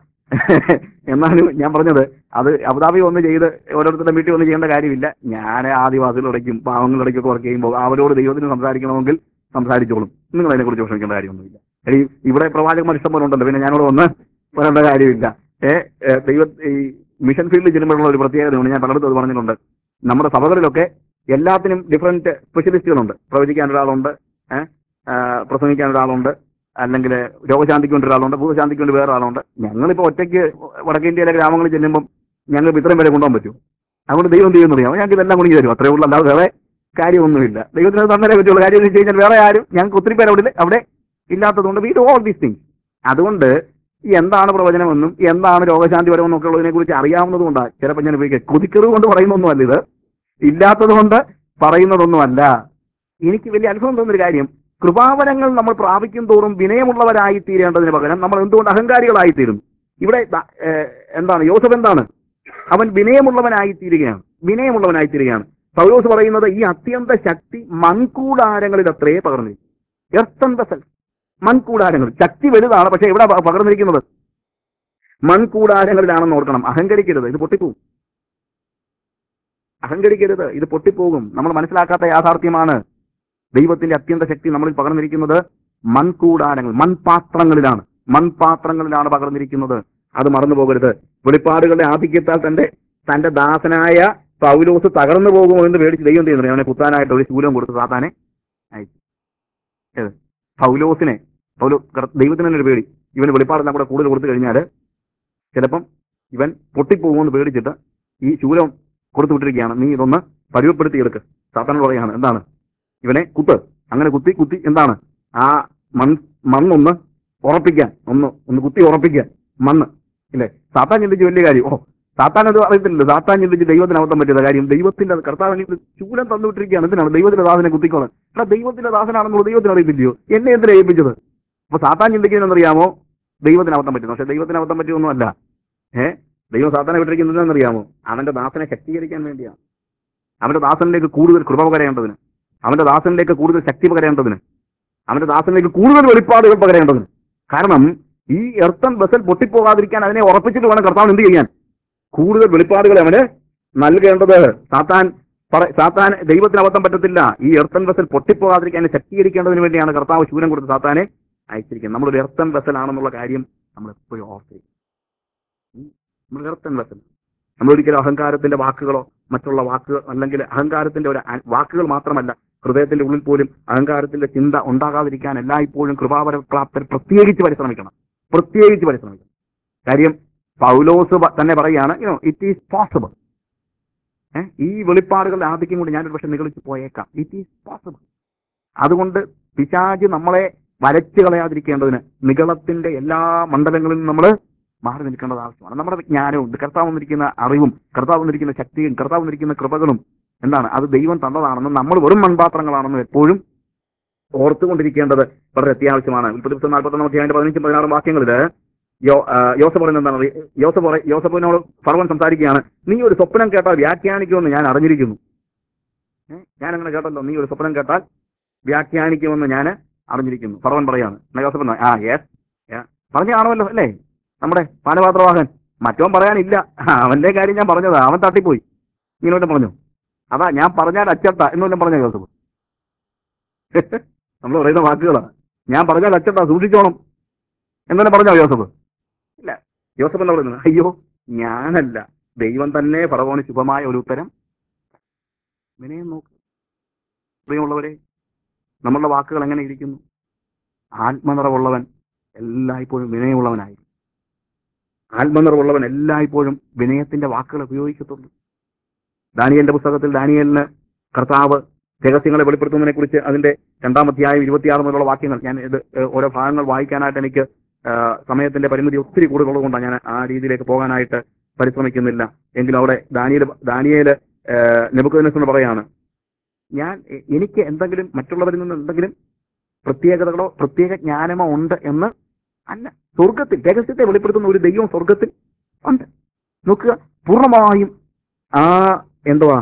എന്നാലും ഞാൻ പറഞ്ഞത് അത് അബുദാബി ഒന്ന് ചെയ്ത് ഓരോരുത്തരുടെ വീട്ടിൽ ഒന്ന് ചെയ്യേണ്ട കാര്യമില്ല ഞാൻ ആദിവാസികളിടയ്ക്കും പാവങ്ങളിടയ്ക്കൊക്കെ വർക്ക് ചെയ്യുമ്പോൾ അവരോട് ദൈവത്തിന് സംസാരിക്കണമെങ്കിൽ സംസാരിച്ചോളും നിങ്ങൾ അതിനെക്കുറിച്ച് വിഷമിക്കേണ്ട കാര്യമൊന്നുമില്ല ഈ ഇവിടെ പ്രവാചകന്മാർ ഇഷ്ടം പോലെ ഉണ്ടല്ലോ പിന്നെ ഞാനിവിടെ വന്ന് പറയേണ്ട കാര്യമില്ല ഏ ഏ, ദൈവ ഈ മിഷൻ ഫീൽഡിൽ ചെല്ലുമ്പോഴുള്ള ഒരു പ്രത്യേകതയുണ്ട് ഞാൻ പലയിടത്തും അത് പറഞ്ഞിട്ടുണ്ട് നമ്മുടെ സഭകളിലൊക്കെ എല്ലാത്തിനും ഡിഫറെന്റ് സ്പെഷ്യലിസ്റ്റുകളുണ്ട് പ്രവചിക്കാൻ ഒരാളുണ്ട് ഏഹ് പ്രസംഗിക്കാൻ ഒരാളുണ്ട് അല്ലെങ്കിൽ രോഗശാന്തിക്ക് വേണ്ടി ഒരാളുണ്ട് ഭൂതശാന്തിക്ക് വേണ്ടി വേറെ ആളുണ്ട് ഞങ്ങളിപ്പോ ഒറ്റയ്ക്ക് വടക്കേ ഇന്ത്യയിലെ ഗ്രാമങ്ങളിൽ ചെല്ലുമ്പോൾ ഞങ്ങൾക്ക് ഇത്രയും വരെ കൊണ്ടുപോകാൻ പറ്റും അതുകൊണ്ട് ദൈവം എന്ത് ചെയ്യുന്നു അറിയാമോ ഞങ്ങൾക്ക് ഇതെല്ലാം കുണി തരും അത്രേ ഉള്ളൂ അല്ലാതെ വേറെ കാര്യമൊന്നുമില്ല ദൈവത്തിന് അത് തന്നേ പറ്റുള്ളൂ കാര്യം എന്ന് വെച്ച് കഴിഞ്ഞാൽ വേറെ ആരും ഞങ്ങൾക്ക് ഒത്തിരി പേര് അവിടെ അവിടെ ഇല്ലാത്തതുകൊണ്ട് we do all these things അതുകൊണ്ട് ഈ എന്താണ് പ്രവചനമെന്നും എന്താണ് രോഗശാന്തി പരമെന്നും ഒക്കെ ഉള്ളതിനെ കുറിച്ച് അറിയാവുന്നത് കൊണ്ടാണ് ചിലപ്പോൾ ഞാൻ ഉപയോഗിക്കുക കൊതിക്കറിവ് കൊണ്ട് പറയുന്നൊന്നുമല്ല ഇത് ഇല്ലാത്തത് കൊണ്ട് പറയുന്നതൊന്നുമല്ല എനിക്ക് വലിയ അത്ഭുതം തോന്നുന്നൊരു കാര്യം കൃപാവരങ്ങൾ നമ്മൾ പ്രാപിക്കും തോറും വിനയമുള്ളവരായി തീരേണ്ടതിന് പകരം നമ്മൾ എന്തുകൊണ്ട് അഹങ്കാരികളായി തീരുന്നു ഇവിടെ ദാ- ഏഹ് എന്താണ് യോസഫ് എന്താണ് അവൻ വിനയമുള്ളവനായി തീരുകയാണ് വിനയമുള്ളവനായി തീരുകയാണ് പൗലോസ് പറയുന്നത് ഈ അത്യന്ത ശക്തി മൺകൂടാരങ്ങളിൽ അത്രേ പകർന്നിരിക്കും എർത്തൻ വെസൽ മൺകൂടാരങ്ങൾ ശക്തി വലുതാണ് പക്ഷെ എവിടെ പ- പകർന്നിരിക്കുന്നത് മൺകൂടാരങ്ങളിലാണെന്ന് ഓർക്കണം അഹങ്കരിക്കരുത് ഇത് പൊട്ടിപ്പോകും അഹങ്കരിക്കരുത് ഇത് പൊട്ടിപ്പോകും നമ്മൾ മനസ്സിലാക്കാത്ത യാഥാർത്ഥ്യമാണ് ദൈവത്തിന്റെ അത്യന്ത ശക്തി നമ്മളിൽ പകർന്നിരിക്കുന്നത് മൺകൂടാരങ്ങൾ മൺപാത്രങ്ങളിലാണ് മൺപാത്രങ്ങളിലാണ് പകർന്നിരിക്കുന്നത് അത് മറന്നു പോകരുത് വെളിപ്പാടുകളുടെ ആധിക്യത്താൽ തന്റെ തന്റെ ദാസനായ പൗലോസ് തകർന്നു പോകുമോ എന്ന് പേടിച്ച് ദൈവം ചെയ്യുന്നത് അവനെ കുത്താനായിട്ട് ഒരു ശൂലം കൊടുത്ത് സാത്താനെ അയച്ചു ഏത് പൗലോസിനെ പൗലോ കർ- ദൈവത്തിന് തന്നെ ഒരു പേടി ഇവന് വെളിപ്പാടെല്ലാം കൂടെ കൂടുതൽ കൊടുത്തു കഴിഞ്ഞാൽ ചിലപ്പം ഇവൻ പൊട്ടിപ്പോകുമെന്ന് പേടിച്ചിട്ട് ഈ ശൂലം കൊടുത്തു വിട്ടിരിക്കുകയാണ് നീ ഇതൊന്ന് പരുവപ്പെടുത്തി എടുക്ക് സാത്താനോട് പറയാണ് എന്താണ് ഇവനെ കുത്ത് അങ്ങനെ കുത്തി കുത്തി എന്താണ് ആ മൺ മണ്ണൊന്ന് ഉറപ്പിക്കാൻ ഒന്ന് ഒന്ന് കുത്തി ഉറപ്പിക്കാൻ മണ്ണ് ഇല്ലേ സാത്താൻ ചിന്തിച്ച് വലിയ കാര്യം ഓ സാത്താൻ അത് അറിയത്തില്ലല്ലോ സാത്താൻ ചിന്തിച്ച് ദൈവത്തിന് അബദ്ധം പറ്റിയത് കാര്യം ദൈവത്തിന്റെ കർത്താവിന് ഇത് ശൂലം തന്നുവിട്ടിരിക്കുകയാണ് എന്തിനാണ് ദൈവത്തിന്റെ ദാസനെ കുത്തിക്കോളാൻ എടാ ദൈവത്തിന്റെ ദാസനാണെന്നുള്ള ദൈവത്തിന് അറിയത്തില്ലയോ എന്നെ എന്തിനാ ഏൽപ്പിച്ചത് അപ്പൊ സാത്താൻ ചിന്തിക്കുന്നതെന്നറിയാമോ ദൈവത്തിന് അബദ്ധം പറ്റുന്നു പക്ഷെ ദൈവത്തിന് അബദ്ധം പറ്റിയൊന്നുമല്ല ഏ ദൈവം സാത്താനെ വിട്ടിരിക്കുന്നത് എന്തെന്നറിയാമോ അവന്റെ ദാസനെ ശക്തീകരിക്കാൻ വേണ്ടിയാണ് അവന്റെ ദാസനിലേക്ക് കൂടുതൽ കൃപ പകരേണ്ടതിന് അവന്റെ ദാസനിലേക്ക് കൂടുതൽ ശക്തി പകരേണ്ടതിന് അവന്റെ ദാസനിലേക്ക് കൂടുതൽ വെളിപ്പാടുകൾ പകരേണ്ടതിന് കാരണം ഈ എർത്തൻ ബസൽ പൊട്ടിപ്പോകാതിരിക്കാൻ അതിനെ ഉറപ്പിച്ചിട്ട് വേണം കർത്താവ് എന്ത് ചെയ്യാൻ കൂടുതൽ വെളിപ്പാടുകൾ അവന് നൽകേണ്ടത് സാത്താൻ പറ സാത്താൻ ദൈവത്തിന് അബദ്ധം പറ്റത്തില്ല ഈ എർത്തൻ വെസൽ പൊട്ടിപ്പോകാതിരിക്കാൻ അതിനെ ശക്തീകരിക്കേണ്ടതിന് വേണ്ടിയാണ് കർത്താവ് ശൂലം കൊടുത്ത് സാത്താനെ അയച്ചിരിക്കുന്നത് നമ്മളൊരു എർത്തൻ വെസൽ ആണെന്നുള്ള കാര്യം നമ്മൾ എപ്പോഴും ഓർത്തിരിക്കും ഉം. നമ്മൾ എർത്തൻ വെസൽ നമ്മൾ ഒരിക്കലും അഹങ്കാരത്തിന്റെ വാക്കുകളോ മറ്റുള്ള വാക്കുകൾ അല്ലെങ്കിൽ അഹങ്കാരത്തിന്റെ ഒരു അ- വാക്കുകൾ മാത്രമല്ല ഹൃദയത്തിന്റെ ഉള്ളിൽ പോലും അഹങ്കാരത്തിന്റെ ചിന്ത ഉണ്ടാകാതിരിക്കാൻ എല്ലായ്പ്പോഴും കൃപാപര പ്രാപ്തർ പ്രത്യേകിച്ച് പരിശ്രമിക്കണം പ്രത്യേകിച്ച് പരിശ്രമിക്കണം കാര്യം പൗലോസ് പ- തന്നെ പറയുകയാണ് യുനോ ഇറ്റ് ഈസ് പോസിബിൾ ഈ വെളിപ്പാടുകളുടെ ആധിക്യം കൊണ്ട് ഞാനൊരു പക്ഷെ നിഗളിച്ച് പോയേക്കാം ഇറ്റ് ഈസ് പോസിബിൾ അതുകൊണ്ട് പിശാജ് നമ്മളെ വരച്ചു കളയാതിരിക്കേണ്ടതിന് നിഗളത്തിന്റെ എല്ലാ മണ്ഡലങ്ങളിലും നമ്മൾ മാറി നിൽക്കേണ്ടത് ആവശ്യമാണ് നമ്മുടെ ജ്ഞാനവും കർത്താവ് വന്നിരിക്കുന്ന അറിവും കർത്താവ് വന്നിരിക്കുന്ന ശക്തിയും കർത്താവ് വന്നിരിക്കുന്ന കൃപകളും എന്താണ് അത് ദൈവം തന്നതാണെന്നും നമ്മൾ വെറും മൺപാത്രങ്ങളാണെന്നും എപ്പോഴും ഓർത്തുകൊണ്ടിരിക്കേണ്ടത് വളരെ അത്യാവശ്യമാണ് ഉൽപ്പത്തി പുസ്തകം നാൽപ്പത്തൊന്നാം അധ്യായം പതിനഞ്ചും പതിനാറും വാക്യങ്ങളില് യോ ആ, യോസഫ് പറയുന്നത് എന്താണ് അറിയ- യോസഫ് പറ- യോസഫിനോട് ഫറവൻ സംസാരിക്കുകയാണ് നീ ഒരു സ്വപ്നം കേട്ടാൽ വ്യാഖ്യാനിക്കുമെന്ന് ഞാൻ അറിഞ്ഞിരിക്കുന്നു ഏ? ഞാൻ അങ്ങനെ കേട്ടല്ലോ നീ ഒരു സ്വപ്നം കേട്ടാൽ വ്യാഖ്യാനിക്കുമെന്ന് ഞാൻ അറിഞ്ഞിരിക്കുന്നു ഫറവൻ പറയാണ് എന്നാ യോസഫ് പറഞ്ഞു, ആ യെസ് പറഞ്ഞു കാണുമല്ലോ അല്ലേ നമ്മുടെ പാനപാത്രവാഹൻ മറ്റവൻ പറയാനില്ല ആ, അവന്റെ കാര്യം ഞാൻ പറഞ്ഞതാ അവൻ തട്ടിപ്പോയി ഇങ്ങനോട്ട് പറഞ്ഞു അതാ ഞാൻ പറഞ്ഞാൽ അച്ചട്ട എന്നെല്ലാം പറഞ്ഞ യോസഫ് നമ്മൾ പറയുന്ന വാക്കുകളാണ് ഞാൻ പറഞ്ഞാൽ അച്ചട്ട സൂക്ഷിച്ചോണം എന്നെ പറഞ്ഞോ യോസഫ് ഇല്ല യോസഫ് എന്താ പറയുന്നത് അയ്യോ ഞാനല്ല ദൈവം തന്നെ ഫറവോന് ശുഭമായ ഒരു ഉത്തരം വിനയം നോക്ക് പ്രിയമുള്ളവരെ നമ്മളുടെ വാക്കുകൾ എങ്ങനെ ഇരിക്കുന്നു ആത്മനിറവുള്ളവൻ എല്ലായ്പ്പോഴും വിനയമുള്ളവനായി ആത്മനിറവുള്ളവൻ എല്ലായ്പ്പോഴും വിനയത്തിന്റെ വാക്കുകൾ ഉപയോഗിക്കത്തുള്ളൂ ദാനിയലിന്റെ പുസ്തകത്തിൽ ദാനിയലിന് കർത്താവ് രഹസ്യങ്ങളെ വെളിപ്പെടുത്തുന്നതിനെ കുറിച്ച് അതിന്റെ രണ്ടാം അധ്യായം ഇരുപത്തിയാറ് മുതലുള്ള വാക്യങ്ങൾ ഞാൻ ഇത് ഏഹ്, ഓരോ ഭാഗങ്ങൾ വായിക്കാനായിട്ട് എനിക്ക് ആഹ്, സമയത്തിന്റെ പരിമിതി ഒത്തിരി കൂടുതലുള്ളത് കൊണ്ടാണ് ഞാൻ ആ രീതിയിലേക്ക് പോകാനായിട്ട് പരിശ്രമിക്കുന്നില്ല എങ്കിലും അവിടെ ദാനിയൽ ദാനിയേല് നെബുക്കദിനസ് പറയാണ് ഞാൻ എ- എനിക്ക് എന്തെങ്കിലും മറ്റുള്ളവരിൽ നിന്ന് എന്തെങ്കിലും പ്രത്യേകതകളോ പ്രത്യേക ജ്ഞാനമോ ഉണ്ട് എന്ന് അല്ല സ്വർഗത്തിൽ രഹസ്യത്തെ വെളിപ്പെടുത്തുന്ന ഒരു ദൈവം സ്വർഗത്തിൽ ഉണ്ട് നോക്കുക പൂർണ്ണമായും ആ എന്തുവാ